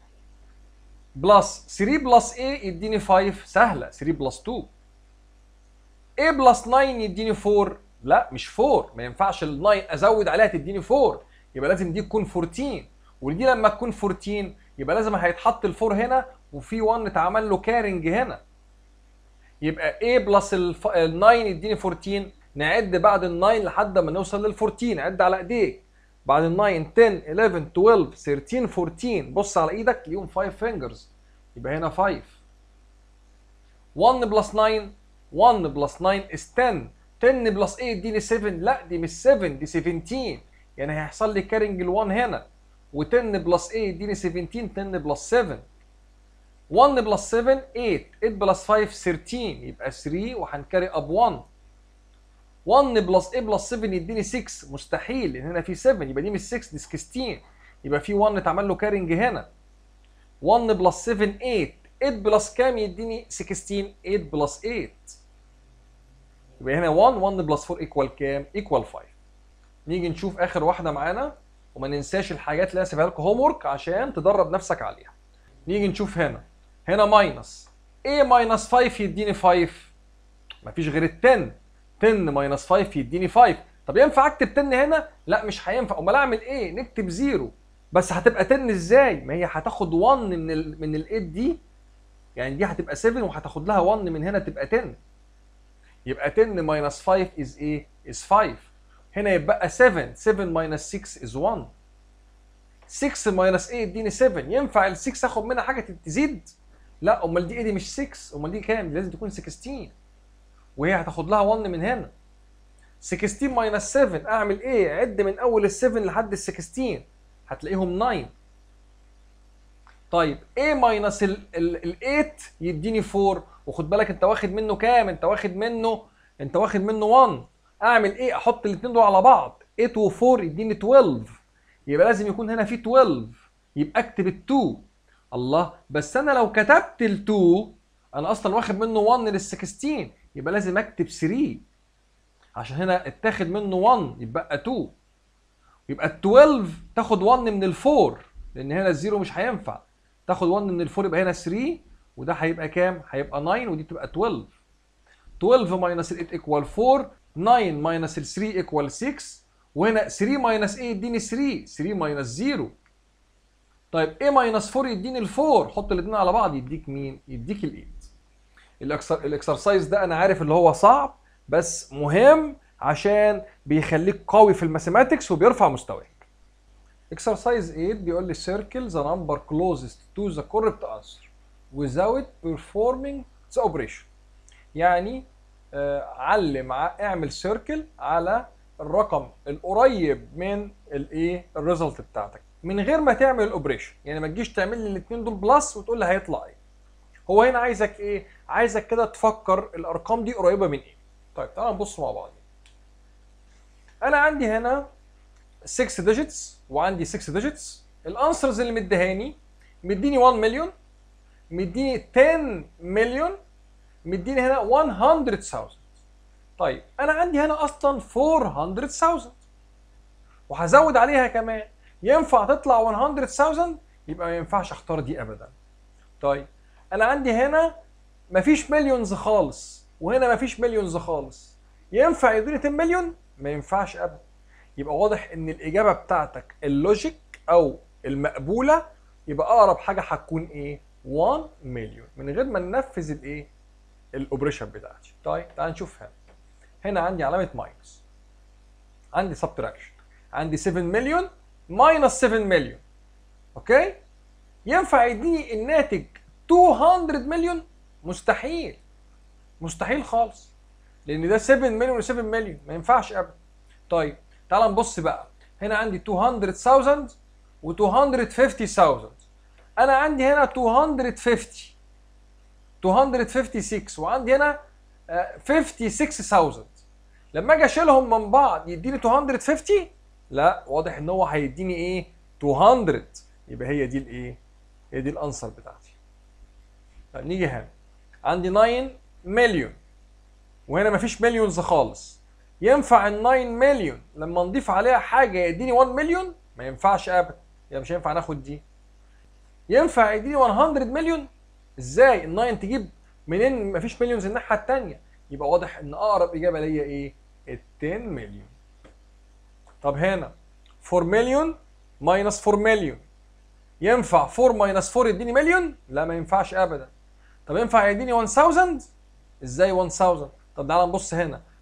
بلس 3 بلس a يديني 5 سهله 3 بلس 2 a بلس 9 يديني 4 لا مش 4 ما ينفعش ال 9 ازود عليها تديني 4 يبقى لازم دي تكون 14 ودي لما تكون 14 يبقى لازم هيتحط ال 4 هنا وفي 1 اتعمل له كارنج هنا يبقى a بلس ال 9 يديني 14 نعد بعد ال 9 لحد ما نوصل لل 14 عد على ايديك بعد ال 9 10 11 12 13 14 بص على ايدك ليهم 5 فينجرز يبقى هنا 5 1 بلس 9 1 بلس 9 is 10 10 بلس 8 اديني 7 لا دي مش 7 دي 17 يعني هيحصل لي كارنج ال 1 هنا و10 بلس 8 اديني 17 10 بلس 7 1 بلس 7 8 8 بلس 5 13 يبقى 3 وهنكاري اب 1 1 بلس 8 بلس 7 يديني 6 مستحيل لان هنا في 7 يبقى دي مش 6 دي 16 يبقى في 1 اتعمل له كارنج هنا 1 بلس 7 8 8 بلس كام يديني 16 8 بلس 8 يبقى هنا 1 1 بلس 4 ايكوال كام؟ ايكوال 5 نيجي نشوف اخر واحده معانا وما ننساش الحاجات اللي انا سيبها لكم هوم ورك عشان تدرب نفسك عليها نيجي نشوف هنا هنا ماينس ايه ماينس 5 يديني 5 مفيش غير ال 10 10 ماينس 5 يديني 5 طب ينفع اكتب 10 هنا لا مش هينفع امال اعمل ايه نكتب زيرو بس هتبقى 10 ازاي ما هي هتاخد 1 من ال من ال 8 دي يعني دي هتبقى 7 وهتاخد لها 1 من هنا تبقى 10 يبقى 10 ماينس 5 is ايه is 5 هنا يبقى 7 7 ماينس 6 is 1 6 ماينس 8 اديني 7 ينفع ال 6 اخد منها حاجه تزيد لا امال دي ايه دي مش 6 امال دي كام دي لازم تكون 16 وهي هتاخد لها 1 من هنا 16 ماينس 7 اعمل ايه عد من اول ال 7 لحد ال 16 هتلاقيهم 9 طيب a ماينس ال 8 يديني 4 وخد بالك انت واخد منه كام انت واخد منه انت واخد منه 1 اعمل ايه احط الاثنين دول على بعض 8 و4 يديني 12 يبقى لازم يكون هنا في 12 يبقى اكتب ال 2 الله بس انا لو كتبت ال 2 انا اصلا واخد منه 1 لل 16 يبقى لازم اكتب 3 عشان هنا اتاخد منه 1 يبقى 2 يبقى ال 12 تاخد 1 من ال 4 لان هنا الزيرو مش هينفع تاخد 1 من ال 4 يبقى هنا 3 وده هيبقى كام؟ هيبقى 9 ودي تبقى 12 12 ماينس ال 8 ايكوال 4 9 ماينس ال 3 ايكوال 6 وهنا 3 ماينس 8 يديني 3 3 ماينس 0 طيب a ماينس 4 يديني ال 4 حط الاثنين على بعض يديك مين؟ يديك ال 8 الاكسر الاكسرسايز ده انا عارف اللي هو صعب بس مهم عشان بيخليك قوي في الماثيماتكس وبيرفع مستواك Exercise 8 بيقول لي circle the number closest to the correct answer without performing the operation يعني آه علم اعمل سيركل على الرقم القريب من الايه الريزلت بتاعتك من غير ما تعمل الاوبريشن يعني ما تجيش تعمل لي الاثنين دول بلس وتقول لي هيطلع ايه هو هنا عايزك ايه عايزك كده تفكر الارقام دي قريبه من ايه طيب تعالى نبص مع بعض انا عندي هنا 6 ديجيتس وعندي 6 ديجيتس الانسرز اللي مديهاني مديني 1 مليون مديني 10 مليون مديني هنا 100000 طيب انا عندي هنا اصلا 400000 وهزود عليها كمان ينفع تطلع 100000 يبقى ما ينفعش اختار دي ابدا طيب انا عندي هنا مفيش مليونز خالص وهنا مفيش مليونز خالص ينفع يدوني 10 مليون ما ينفعش ابدا يبقى واضح ان الاجابه بتاعتك اللوجيك او المقبوله يبقى اقرب حاجه هتكون ايه 1 مليون من غير ما ننفذ الايه الاوبريشن بتاعتي طيب تعال نشوف هنا هنا عندي علامه ماينس عندي سبتراكشن عندي 7 مليون ماينس 7 مليون اوكي ينفع يديني الناتج 200 مليون مستحيل مستحيل خالص لان ده 7 مليون و7 مليون ما ينفعش ابدا طيب تعال نبص بقى هنا عندي 200000 و 250000 انا عندي هنا 250 256 وعندي هنا 56000 لما اجي اشيلهم من بعض يديني 250 لا واضح ان هو هيديني ايه 200 يبقى هي دي الايه هي دي الانسر بتاعتي طب نيجي هنا عندي 9 مليون وهنا مفيش مليونز خالص ينفع ال 9 مليون لما نضيف عليها حاجه يديني 1 مليون ما ينفعش ابدا يعني مش هينفع ناخد دي ينفع يديني 100 مليون ازاي ال 9 تجيب منين مفيش مليونز الناحيه الثانيه يبقى واضح ان اقرب اجابه ليا ايه ال 10 مليون طب هنا 4 مليون ماينس 4 مليون ينفع 4 ماينس 4 يديني مليون لا ما ينفعش ابدا طب ينفع يديني 1000 ازاي 1000 طب تعالى نبص هنا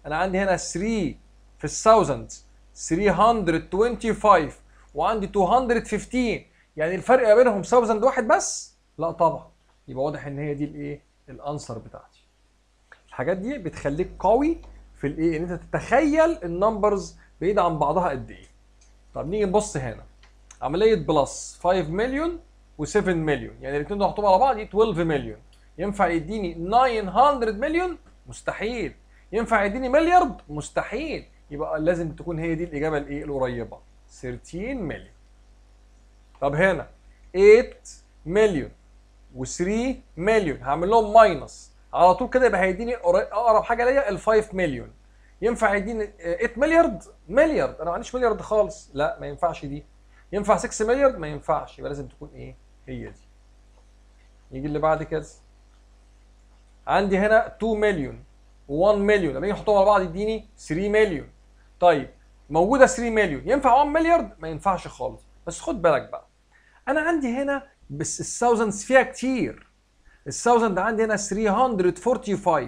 انا عندي هنا 3 في الثاوزند 325 وعندي 215 يعني الفرق ما بينهم ثاوزند واحد بس لا طبعا يبقى واضح ان هي دي الايه الانسر بتاعتي الحاجات دي بتخليك قوي في الايه ان انت تتخيل النمبرز بعيده عن بعضها قد ايه طب نيجي نبص هنا عمليه بلس 5 مليون و7 مليون يعني الاثنين دول نحطهم على بعض دي 12 مليون ينفع يديني 900 مليون مستحيل ينفع يديني مليارد مستحيل يبقى لازم تكون هي دي الاجابه الايه القريبه 13 مليون طب هنا 8 مليون و3 مليون هعمل لهم ماينس على طول كده يبقى هيديني اقرب حاجه ليا ال 5 مليون ينفع يديني 8 مليارد مليارد انا ما عنديش مليارد خالص لا ما ينفعش دي ينفع 6 مليارد ما ينفعش يبقى لازم تكون ايه هي دي يجي اللي بعد كده عندي هنا 2 مليون و1 مليون لما نيجي نحطهم على بعض يديني 3 مليون طيب موجوده 3 مليون ينفع 1 مليارد ما ينفعش خالص بس خد بالك بقى انا عندي هنا بس الثاوزندز فيها كتير الثاوزند عندي هنا 345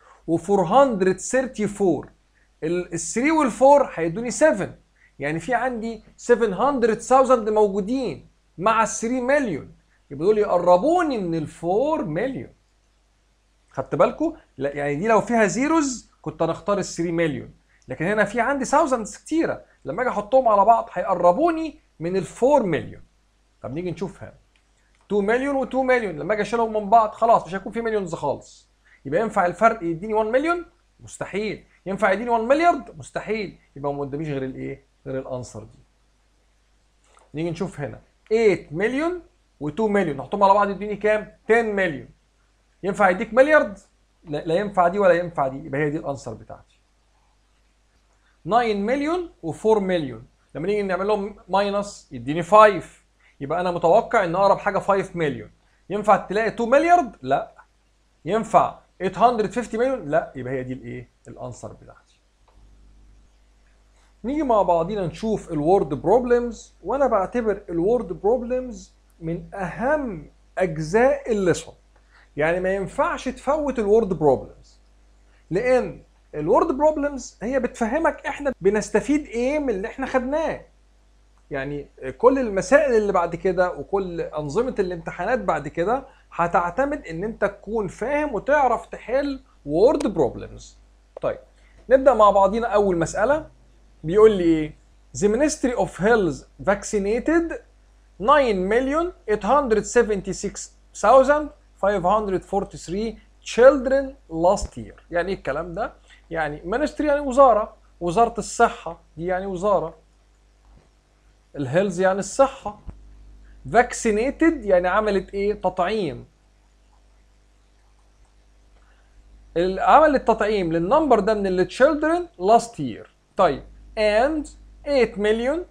و434 ال 3 وال 4 هيدوني 7 يعني في عندي 700,000 موجودين مع ال 3 مليون يبقى دول يقربوني من ال 4 مليون خدت بالكم؟ لا يعني دي لو فيها زيروز كنت هنختار ال 3 مليون لكن هنا في عندي ثاوزندز كتيره لما اجي احطهم على بعض هيقربوني من ال 4 مليون طب نيجي نشوف هنا 2 مليون و2 مليون لما اجي اشيلهم من بعض خلاص مش هيكون في مليونز خالص يبقى ينفع الفرق يديني 1 مليون مستحيل ينفع يديني 1 مليارد مستحيل يبقى ما قداميش غير الايه غير الانسر دي نيجي نشوف هنا 8 مليون و2 مليون نحطهم على بعض يديني كام 10 مليون ينفع يديك مليارد لا, لا ينفع دي ولا ينفع دي يبقى هي دي الانسر بتاعتي 9 مليون و4 مليون لما نيجي نعمل لهم ماينس يديني 5 يبقى انا متوقع ان اقرب حاجه 5 مليون ينفع تلاقي 2 مليارد لا ينفع 850 مليون لا يبقى هي دي الايه الانسر بتاعتي نيجي مع بعضينا نشوف الوورد بروبلمز وانا بعتبر الوورد بروبلمز من اهم اجزاء الليسون يعني ما ينفعش تفوت الوورد بروبلمز لان الوورد بروبلمز هي بتفهمك احنا بنستفيد ايه من اللي احنا خدناه يعني كل المسائل اللي بعد كده وكل انظمه الامتحانات بعد كده هتعتمد ان انت تكون فاهم وتعرف تحل وورد بروبلمز طيب نبدا مع بعضينا اول مساله بيقول لي ايه The Ministry of Health vaccinated 9,876,543 children last year يعني ايه الكلام ده يعني ministry يعني وزاره وزاره الصحه دي يعني وزاره الهيلز يعني الصحه vaccinated يعني عملت ايه تطعيم عملت تطعيم للنمبر ده من التشيلدرن لاست يير طيب and 8 million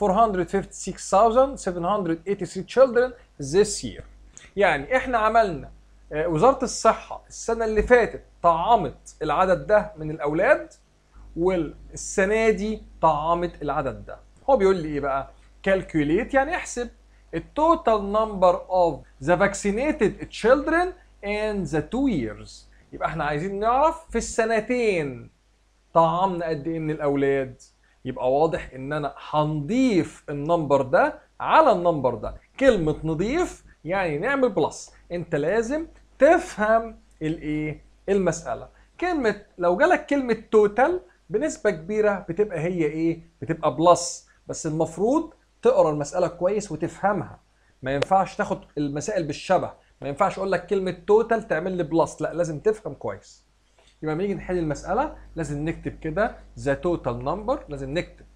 456,783 children this year يعني احنا عملنا وزارة الصحة السنة اللي فاتت طعمت العدد ده من الأولاد والسنة دي طعمت العدد ده هو بيقول لي ايه بقى calculate يعني احسب التوتال number of the vaccinated children in the two years يبقى احنا عايزين نعرف في السنتين طعمنا قد ايه من الاولاد يبقى واضح ان انا هنضيف النمبر ده على النمبر ده كلمة نضيف يعني نعمل بلس انت لازم تفهم الايه المسألة كلمة لو جالك كلمة توتال بنسبة كبيرة بتبقى هي ايه بتبقى بلس بس المفروض تقرا المسألة كويس وتفهمها ما ينفعش تاخد المسائل بالشبه ما ينفعش اقول لك كلمة توتال تعمل لي بلس لا لازم تفهم كويس يبقى لما نيجي نحل المسألة لازم نكتب كده ذا توتال نمبر لازم نكتب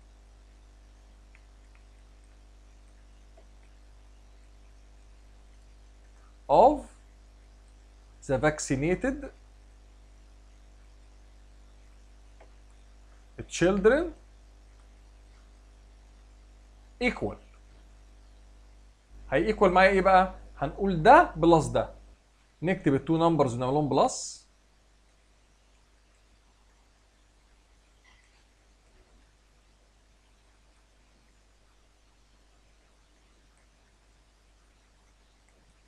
of the vaccinated children equal هي ايكوال معايا ايه بقى؟ هنقول ده بلس ده نكتب التو نمبرز ونعمل لهم بلس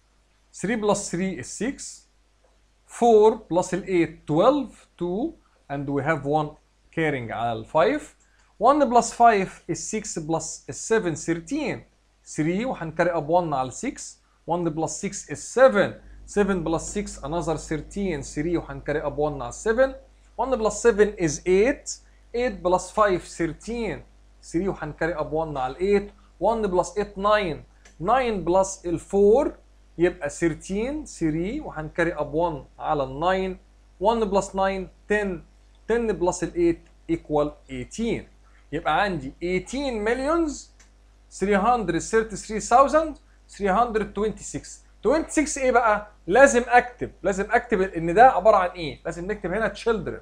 ثري بلس 3 is 6 4 بلس ال 8 12 2 and we have 1 carrying على ال 5 1 plus 5 is 6 plus 7 13 3 وهنكاري up 1 على 6 1 plus 6 is 7 7 plus 6 another 13 3 وهنكاري up 1 على 7 1 plus 7 is 8 8 plus 5 13 3 وهنكاري up 1 على 8 1 plus 8 9 9 plus ال 4 يبقى 13 3 وهنكاري up 1 على ال 9 1 plus 9 10 10 plus ال 8 equal 18 يبقى عندي 18 مليونز 333,326 26 ايه بقى؟ لازم اكتب لازم اكتب ان ده عباره عن ايه؟ لازم نكتب هنا children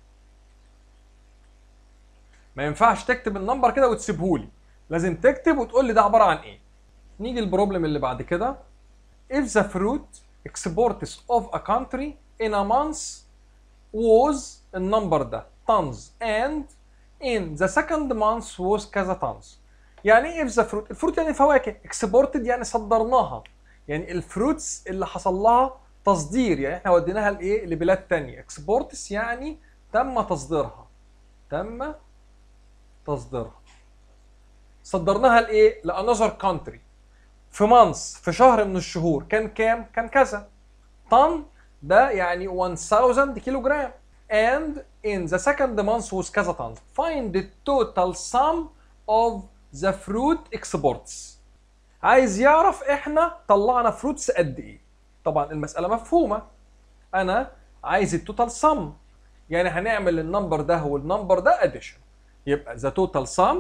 ما ينفعش تكتب النمبر كده وتسيبهولي لازم تكتب وتقول لي ده عباره عن ايه نيجي البروبلم اللي بعد كده if the fruit exports of a country in a month was النمبر ده tons and in the second month was كذا tons يعني ايه if the fruit الفروت يعني فواكه exported يعني صدرناها يعني الفروتس اللي حصل لها تصدير يعني احنا وديناها لايه لبلاد تانية exports يعني تم تصديرها تم تصديرها صدرناها لايه لانذر كونتري في مانس في شهر من الشهور كان كام كان كذا طن ده يعني 1000 كيلو جرام and in the second month was كذا طن find the total sum of the fruit exports عايز يعرف احنا طلعنا فروتس قد ايه طبعا المساله مفهومه انا عايز التوتال سم يعني هنعمل النمبر ده والنمبر ده اديشن يبقى the total sum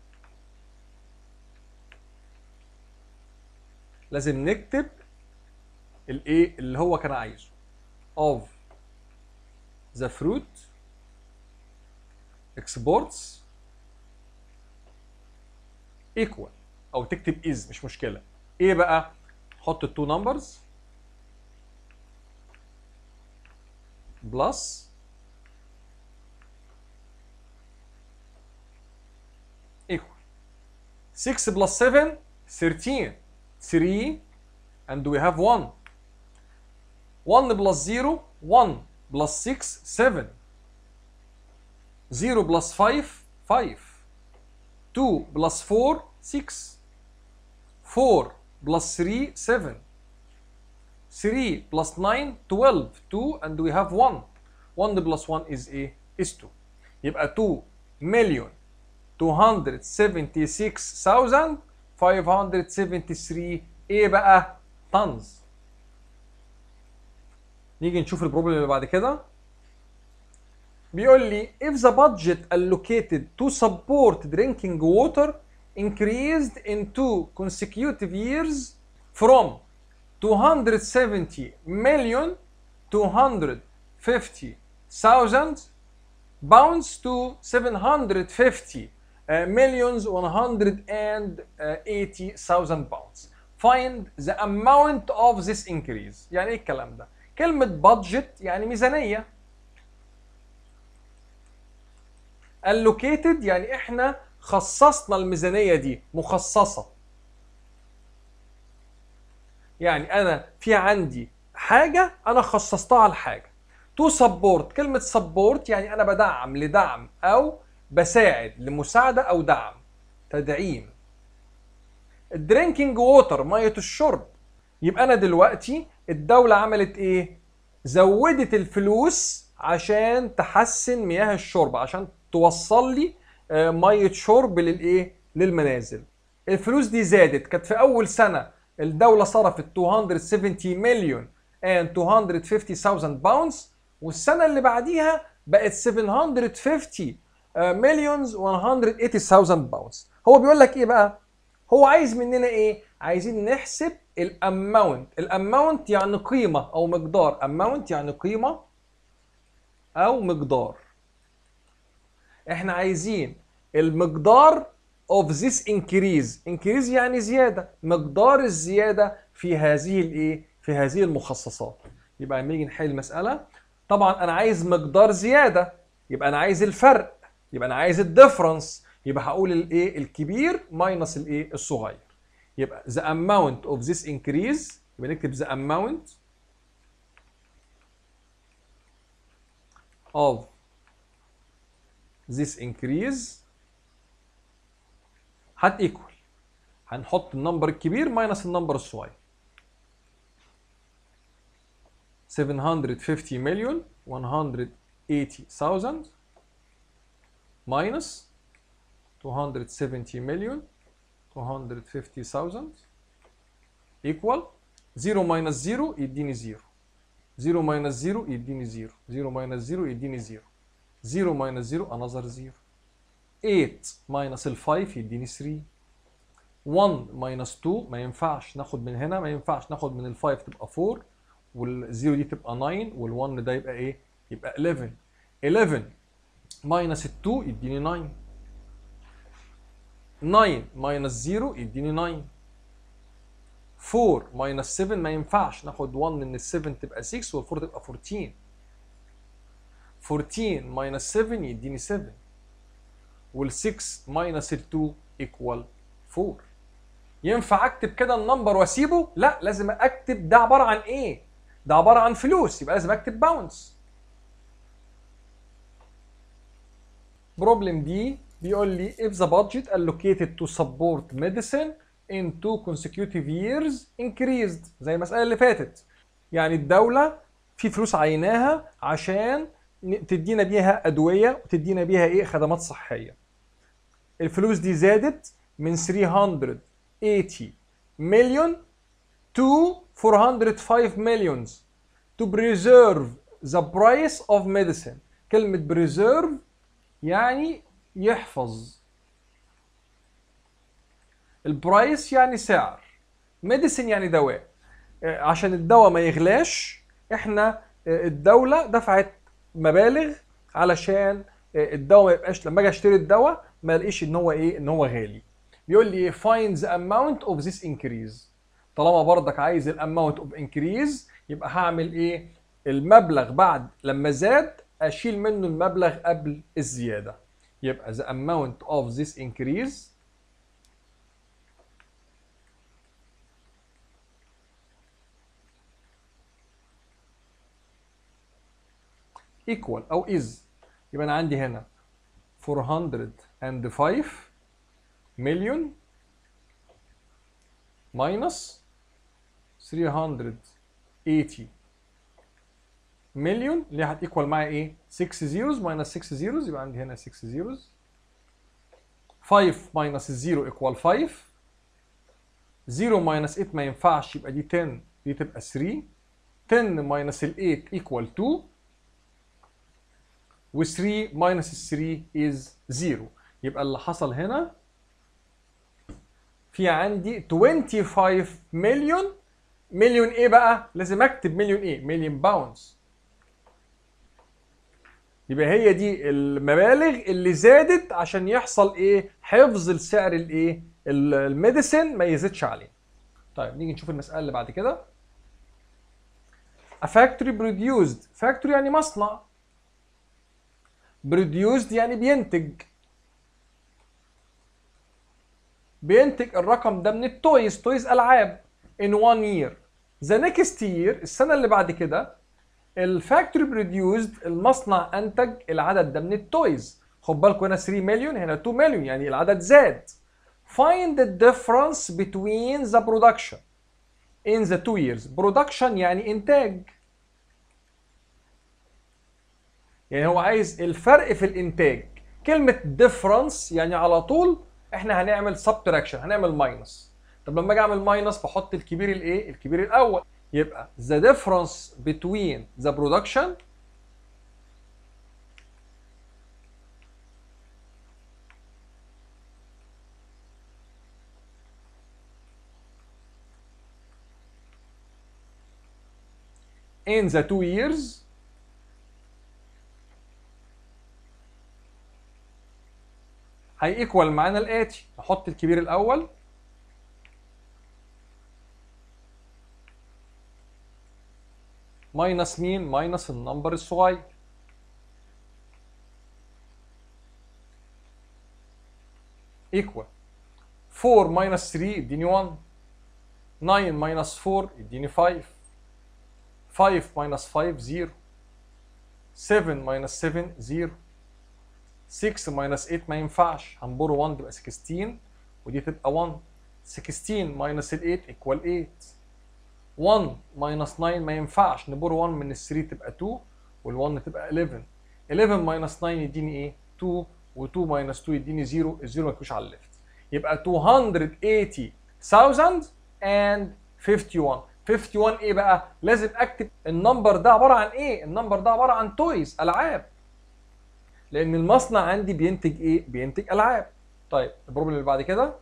لازم نكتب الايه اللي هو كان عايزه of the fruit exports equal او تكتب is مش مشكله ايه بقى حط التو نمبرز بلس equal 6 plus 7 13 3 and we have 1 1 plus 0 1 plus 6 7 0 plus 5 5 2 plus 4 6 4 plus 3 7 3 plus 9 12 2 and we have 1 1 plus 1 is a is 2 يبقى 2 million 276,573 ايه بقى طنز نيجي نشوف البروبلم اللي بعد كده بيقول لي if the budget allocated to support drinking water increased in two consecutive years from 270 million 250,000 pounds to 750 uh, millions 180,000 pounds. Find the amount of this increase. يعني ايه الكلام ده؟ كلمة budget يعني ميزانية. allocated يعني احنا خصصنا الميزانية دي مخصصة. يعني انا في عندي حاجة انا خصصتها لحاجة. تو سبورت كلمة سبورت يعني أنا بدعم لدعم أو بساعد لمساعدة أو دعم تدعيم الدرينكينج ووتر مية الشرب يبقى أنا دلوقتي الدولة عملت إيه؟ زودت الفلوس عشان تحسن مياه الشرب عشان توصل لي مية شرب للإيه؟ للمنازل الفلوس دي زادت كانت في أول سنة الدولة صرفت 270 مليون and 250,000 باوندز والسنه اللي بعديها بقت 750 مليونز 180,000 باوندز هو بيقول لك ايه بقى هو عايز مننا ايه عايزين نحسب الاماونت الاماونت يعني قيمه او مقدار اماونت يعني قيمه او مقدار احنا عايزين المقدار of this increase increase يعني زياده مقدار الزياده في هذه الايه في هذه المخصصات يبقى لما نيجي نحل المساله طبعا انا عايز مقدار زياده يبقى انا عايز الفرق يبقى انا عايز الديفرنس يبقى هقول الايه الكبير ماينس الايه الصغير يبقى the amount of this increase يبقى نكتب the amount of this increase هت ايكوال هنحط النمبر الكبير ماينس النمبر الصغير 750 مليون 180,000 minus 270 مليون 250,000 equal 0 minus 0 يديني 0 0 minus 0 يديني 0 0 minus 0 يديني 0 0 minus 0 another 0 8 minus ال 5 يديني 3 1 minus 2 ما ينفعش ناخد من هنا ما ينفعش ناخد من ال 5 تبقى 4 والزيرو دي تبقى 9 وال1 ده يبقى ايه؟ يبقى 11 11 minus ال 2 يديني 9 9 minus 0 يديني 9 4 minus 7 ما ينفعش ناخد 1 من ال 7 تبقى 6 وال 4 تبقى 14 14 minus 7 يديني 7 وال 6 minus ال 2 equal 4 ينفع اكتب كده النمبر واسيبه؟ لا لازم اكتب ده عباره عن ايه؟ ده عباره عن فلوس يبقى لازم اكتب باونس بروبلم دي بيقول لي if the budget allocated to support medicine in two consecutive years increased زي المسألة اللي فاتت يعني الدولة في فلوس عيناها عشان ن- تدينا بيها أدوية وتدينا بيها إيه خدمات صحية الفلوس دي زادت من 380 مليون to 405 millions to preserve the price of medicine كلمة preserve يعني يحفظ البرايس يعني سعر ميديسين يعني دواء آه، عشان الدواء ما يغلاش احنا آه، الدولة دفعت مبالغ علشان آه، الدواء ما يبقاش لما اجي اشتري الدواء ما الاقيش ان هو ايه ان هو غالي بيقول لي ايه find the amount of this increase طالما برضك عايز الاماونت اوف انكريز يبقى هعمل ايه المبلغ بعد لما زاد اشيل منه المبلغ قبل الزياده يبقى the amount of this increase equal او is يبقى انا عندي هنا 405 مليون minus 380 مليون اللي هتيكوال معايا ايه 6 زيروز minus 6 زيروز يبقى عندي هنا 6 زيروز 5 minus 0 equal 5 0 minus 8 ما ينفعش يبقى دي 10 دي تبقى 3 10 minus ال 8 equal 2 و 3 minus ال 3 is 0 يبقى اللي حصل هنا في عندي 25 مليون مليون ايه بقى؟ لازم اكتب مليون ايه؟ مليون باوندز يبقى هي دي المبالغ اللي زادت عشان يحصل ايه؟ حفظ السعر الايه؟ ال- الميديسين ما يزيدش عليه. طيب نيجي نشوف المسألة اللي بعد كده. A factory produced factory يعني مصنع produced يعني بينتج بينتج الرقم ده من التويز تويز العاب in one year the next year السنه اللي بعد كده الفاكتوري بروديوسد المصنع انتج العدد ده من التويز خد بالكم هنا 3 مليون هنا 2 مليون يعني العدد زاد find the difference between the production in the two years production يعني انتاج يعني هو عايز الفرق في الانتاج كلمه difference يعني على طول احنا هنعمل subtraction هنعمل ماينس طب لما اجي اعمل ماينس بحط الكبير الايه الكبير الاول يبقى the difference between the production in the two years هيكوال معانا الاتي احط الكبير الاول ماينس مين ماينس النمبر الصغير ايكوال 4 ماينس 3 يديني 1 9 ماينس 4 يديني 5 5 ماينس 5 0 7 ماينس 7 0 6 minus 8 ما ينفعش هنبور 1 تبقى 16 ودي تبقى 1 16 minus ال 8 equal 8 1 minus 9 ما ينفعش نبور 1 من ال 3 تبقى 2 وال 1 تبقى 11 11 minus 9 يديني ايه 2 و2 minus 2 يديني 0 الزيرو ما يكونش على الليفت يبقى 280,000 and 51 51 ايه بقى لازم اكتب النمبر ده عباره عن ايه النمبر ده عباره عن تويز العاب لان المصنع عندي بينتج ايه بينتج العاب طيب البروبلم اللي بعد كده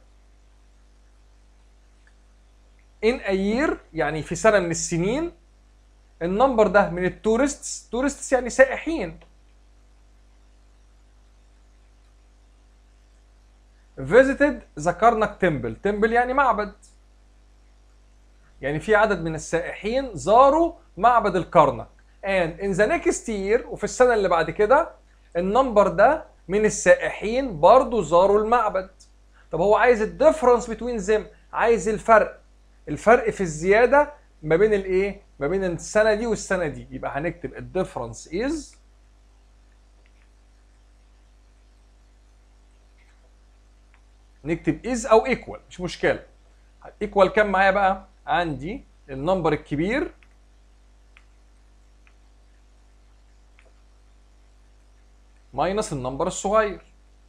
in a year يعني في سنه من السنين النمبر ده من التورستس تورستس يعني سائحين visited the Karnak temple temple يعني معبد يعني في عدد من السائحين زاروا معبد الكرنك and in the next year وفي السنة اللي بعد كده النمبر ده من السائحين برضو زاروا المعبد طب هو عايز الديفرنس between them عايز الفرق الفرق في الزيادة ما بين الايه ما بين السنة دي والسنة دي يبقى هنكتب الديفرنس is نكتب is او equal مش مشكلة equal كام معايا بقى عندي النمبر الكبير ماينس النمبر الصغير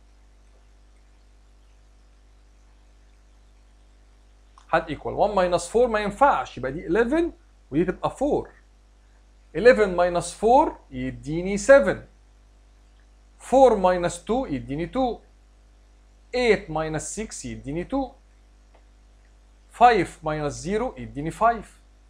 هات ايكوال 1 ماينس 4 ما ينفعش يبقى دي 11 ودي تبقى 4 11 ماينس 4 يديني 7 4 ماينس 2 يديني 2 8 ماينس 6 يديني 2 5 minus 0 يديني 5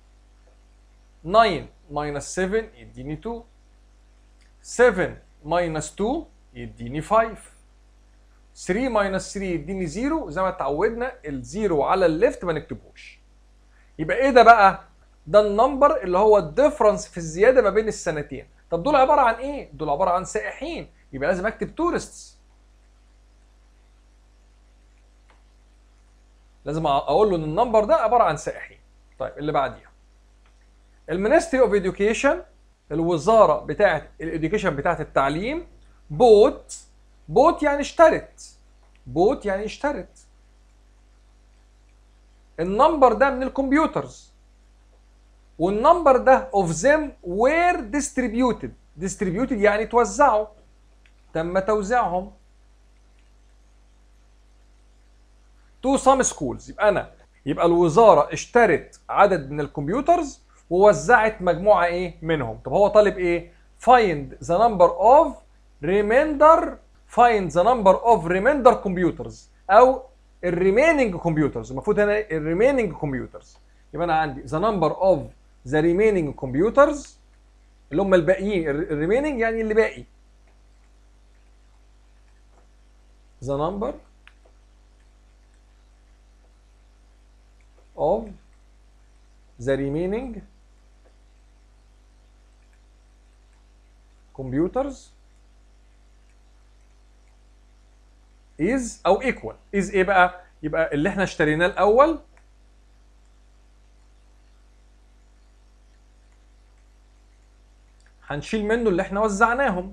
9 minus 7 يديني 2 7 minus 2 يديني 5 3 minus 3 يديني 0 زي ما اتعودنا الزيرو على الليفت ما نكتبوش يبقى ايه ده بقى ده النمبر اللي هو الديفرنس في الزياده ما بين السنتين طب دول عباره عن ايه دول عباره عن سائحين يبقى لازم اكتب تورستس لازم اقول له ان النمبر ده عباره عن سائحين طيب اللي بعديها المينستري اوف اديوكيشن الوزاره بتاعه الاديوكيشن بتاعه التعليم بوت بوت يعني اشترت بوت يعني اشترت النمبر ده من الكمبيوترز والنمبر ده اوف ذيم وير ديستريبيوتد ديستريبيوتد يعني توزعوا تم توزيعهم تو سام سكولز يبقى انا يبقى الوزاره اشترت عدد من الكمبيوترز ووزعت مجموعه ايه منهم طب هو طالب ايه find the number of remainder find the number of remainder computers او الريميننج كمبيوترز المفروض هنا الريميننج كمبيوترز يبقى انا عندي the number of the remaining computers اللي هم الباقيين الريميننج يعني اللي باقي the number of the remaining computers is او equal is ايه بقى يبقى اللي احنا اشتريناه الاول هنشيل منه اللي احنا وزعناهم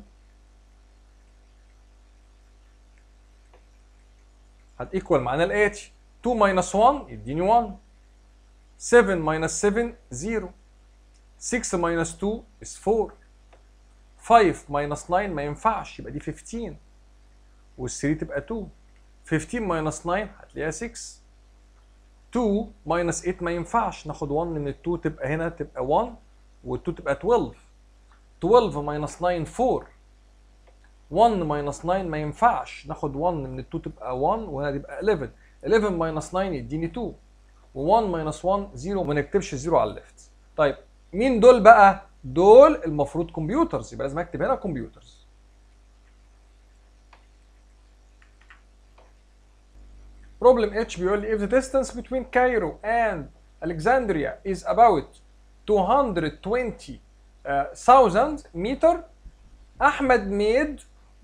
هت equal معناه الاتي 2 minus 1 يديني 1 7 minus 7 0 6 minus 2 is 4 5 minus 9 ما ينفعش يبقى دي 15 وال 3 تبقى 2 15 minus 9 هتلاقيها 6 2 minus 8 ما ينفعش ناخد 1 من ال 2 تبقى هنا تبقى 1 وال 2 تبقى 12 12 minus 9 4 1 minus 9 ما ينفعش ناخد 1 من ال 2 تبقى 1 وهنا تبقى 11 11 minus 9 يديني 2 و1 minus 1 0 ما نكتبش 0 على الليفت طيب مين دول بقى دول المفروض كمبيوترز يبقى لازم اكتب هنا كمبيوترز problem H بيقول لي if the distance between Cairo and Alexandria is about 220,000 meter Ahmed made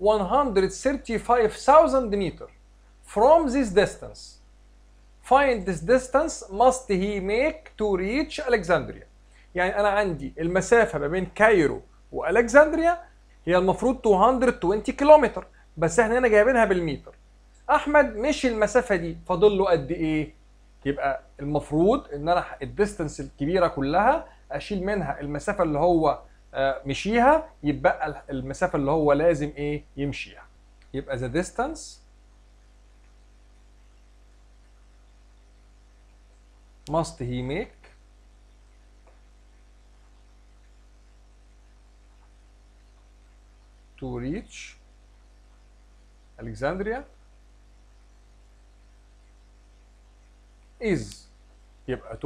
135,000 meter from this distance find this distance must he make to reach Alexandria يعني انا عندي المسافه ما بين كايرو والكسندريا هي المفروض 220 كيلومتر بس احنا هنا جايبينها بالمتر احمد مشي المسافه دي فاضل له قد ايه يبقى المفروض ان انا الديستنس الكبيره كلها اشيل منها المسافه اللي هو آه، مشيها يبقى المسافه اللي هو لازم ايه يمشيها يبقى the distance must he make to reach Alexandria is يبقى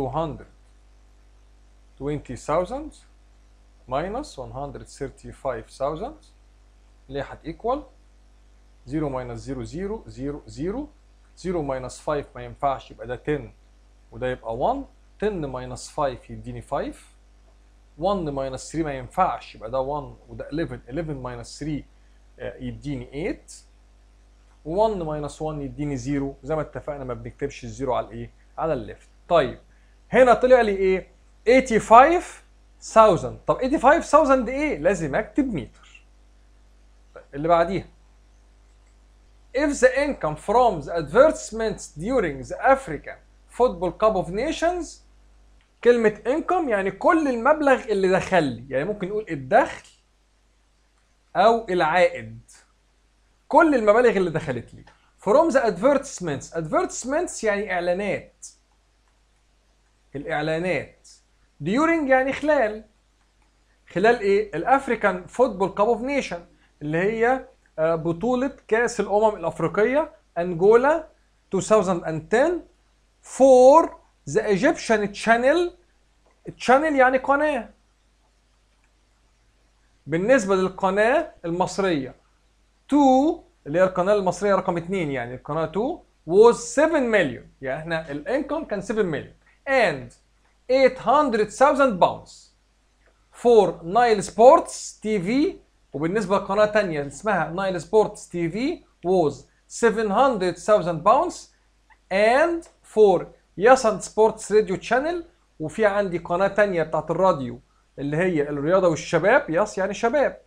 220,000 minus 135,000 اللي هت equal 0 minus 0 0 0 0 0 minus 5 ما ينفعش يبقى ده 10 وده يبقى 1 10 minus 5 يديني 5 1 minus 3 ما ينفعش يبقى ده 1 وده 11 11 minus 3 يديني 8 1 minus 1 يديني 0 زي ما اتفقنا ما بنكتبش الزيرو على الايه على الليفت طيب هنا طلع لي ايه 85000 طب 85000 دي ايه لازم اكتب متر طيب اللي بعديها if the income from the advertisements during the African Football Cup of Nations كلمة income يعني كل المبلغ اللي دخل لي يعني ممكن نقول الدخل أو العائد كل المبالغ اللي دخلت لي from the advertisements advertisements يعني إعلانات الإعلانات during يعني خلال خلال إيه؟ الأفريكان فوتبول كاب اوف نيشن اللي هي بطولة كأس الأمم الأفريقية أنجولا 2010 for the Egyptian channel channel يعني قناة بالنسبة للقناة المصرية 2 اللي هي القناة المصرية رقم 2 يعني القناة 2 was 7 مليون يعني احنا الانكم كان 7 مليون and 800,000 pounds for Nile Sports TV وبالنسبة لقناة تانية اسمها نايل سبورتس تي في was 700,000 pounds and for ياسن سبورتس راديو تشانل وفي عندي قناة تانية بتاعت الراديو اللي هي الرياضة والشباب يس يعني شباب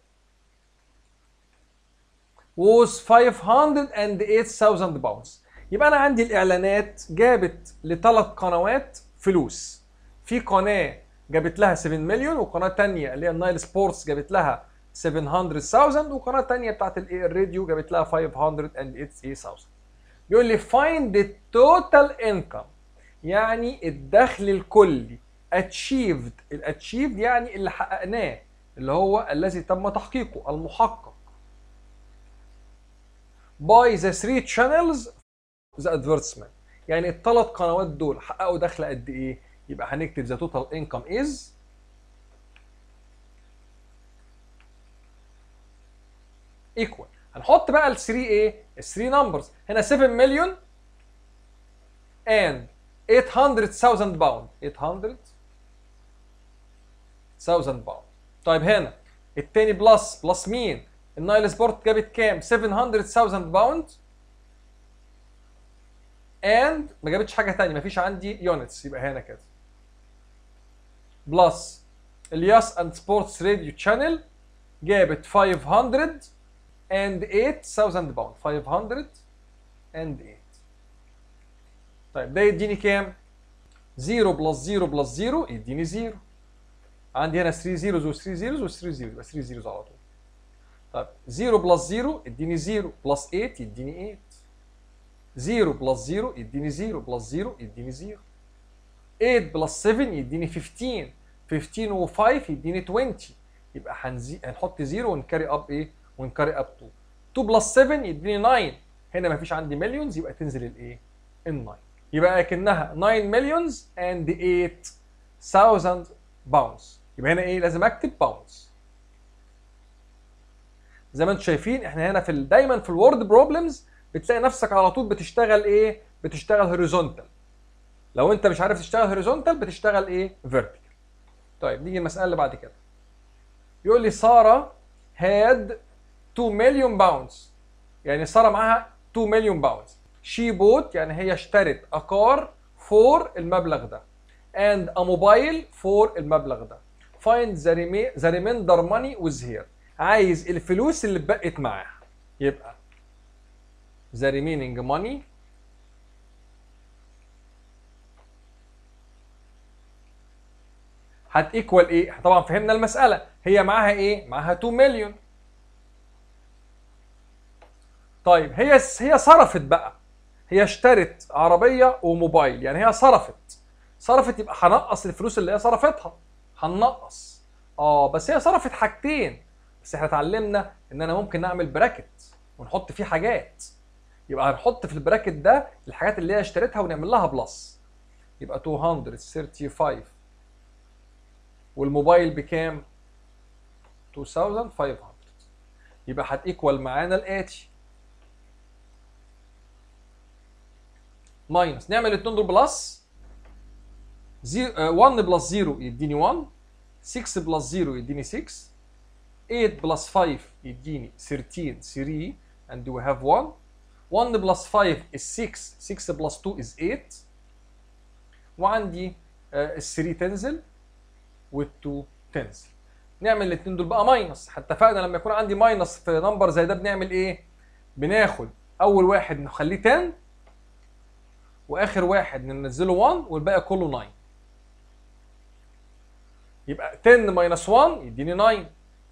was 508,000 pounds يبقى أنا عندي الإعلانات جابت لثلاث قنوات فلوس في قناة جابت لها 7 مليون وقناة تانية اللي هي النايل سبورتس جابت لها 700,000 وقناة تانية بتاعت الراديو جابت لها 508,000 بيقول لي find the total income يعني الدخل الكلي achieved الاتشيفد يعني اللي حققناه اللي هو الذي تم تحقيقه المحقق by the three channels the advertisement يعني الثلاث قنوات دول حققوا دخل قد ايه يبقى هنكتب the total income is equal هنحط بقى ال 3 ايه ال 3 نمبرز هنا 7 مليون and 800,000 باوند 800,000 باوند طيب هنا التاني بلس بلس مين النايل سبورت جابت كام 700,000 باوند and ما جابتش حاجه ثانيه مفيش عندي يونتس يبقى هنا كده بلس الياس اند سبورتس راديو تشانل جابت 500 and 8000 باوند 500 and 8 طيب ده يديني كام 0 بلس 0 بلس 0 يديني 0 عندي هنا 3 زيروز و 3 زيروز و 3 زيروز يبقى 3 زيروز على طول طيب 0 بلس 0 يديني 0 بلس 8 يديني 8 0 بلس 0 يديني 0 بلس 0 يديني 0 8 بلس 7 يديني 15 15 و 5 يديني 20 يبقى هنزي هنحط 0 ونكاري اب ايه ونكاري اب 2 2 بلس 7 يديني 9 هنا ما فيش عندي مليونز يبقى تنزل الايه ال 9 يبقى اكنها 9 مليونز اند 8000 باونز يبقى هنا ايه لازم اكتب باونز زي ما انتم شايفين احنا هنا في ال- دايما في الورد بروبلمز بتلاقي نفسك على طول بتشتغل ايه بتشتغل هوريزونتال لو انت مش عارف تشتغل هوريزونتال بتشتغل ايه فيرتيكال طيب نيجي المساله اللي بعد كده يقول لي ساره had 2 مليون باوندز يعني ساره معاها 2 مليون باوندز شي بوت يعني هي اشترت عقار فور المبلغ ده and a mobile فور المبلغ ده find the, rema- the remainder money with here عايز الفلوس اللي اتبقت معاها يبقى the remaining money هتيكوال ايه؟ طبعا فهمنا المسألة هي معاها ايه؟ معاها 2 مليون طيب هي هي صرفت بقى هي اشترت عربية وموبايل يعني هي صرفت صرفت يبقى هنقص الفلوس اللي هي صرفتها هنقص اه بس هي صرفت حاجتين بس احنا اتعلمنا ان انا ممكن اعمل براكت ونحط فيه حاجات يبقى هنحط في البراكت ده الحاجات اللي هي اشتريتها ونعمل لها بلس يبقى 235 والموبايل بكام 2500 يبقى هتيكوال معانا الاتي ماينس نعمل الاثنين دول بلس 1 بلس 0 يديني 1 6 بلس 0 يديني 6 8 بلس 5 يديني 13 3 and we have 1 1 بلس 5 is 6 6 بلس 2 is 8 وعندي ال 3 تنزل وال2 تنزل نعمل الاثنين دول بقى ماينس اتفقنا لما يكون عندي ماينس في نمبر زي ده بنعمل ايه بناخد اول واحد نخليه 10 واخر واحد ننزله 1 والباقي كله 9 يبقى 10 ماينس 1 يديني 9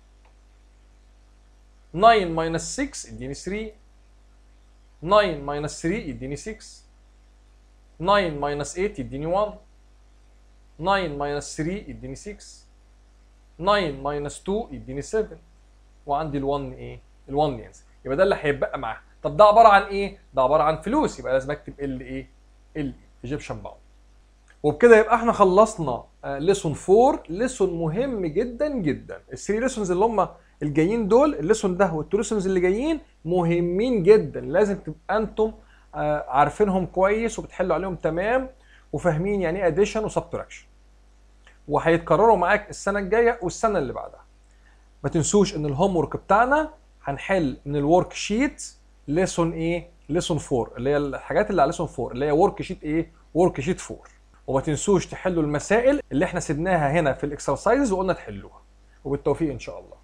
9 ماينس 6 يديني 3 9 ماينس 3 يديني 6 9 ماينس 8 يديني 1 9 ماينس 3 يديني 6 9 ماينس 2 يديني 7 وعندي ال1 ايه؟ ال1 ينزل يبقى ده اللي هيتبقى معاها طب ده عباره عن ايه؟ ده عباره عن فلوس يبقى لازم اكتب ال ايه؟ ال ايجيبشن باوند وبكده يبقى احنا خلصنا ليسون 4 ليسون مهم جدا جدا الثري ليسونز اللي هم الجايين دول الليسون ده والتو ليسونز اللي جايين مهمين جدا لازم تبقى انتم عارفينهم كويس وبتحلوا عليهم تمام وفاهمين يعني ايه اديشن وسبتراكشن وهيتكرروا معاك السنه الجايه والسنه اللي بعدها ما تنسوش ان الهوم ورك بتاعنا هنحل من الورك شيت ليسون ايه ليسون 4 اللي هي الحاجات اللي على ليسون 4 اللي هي ورك شيت ايه ورك شيت 4 وما تنسوش تحلوا المسائل اللي احنا سيبناها هنا في الاكسرسايز وقلنا تحلوها وبالتوفيق ان شاء الله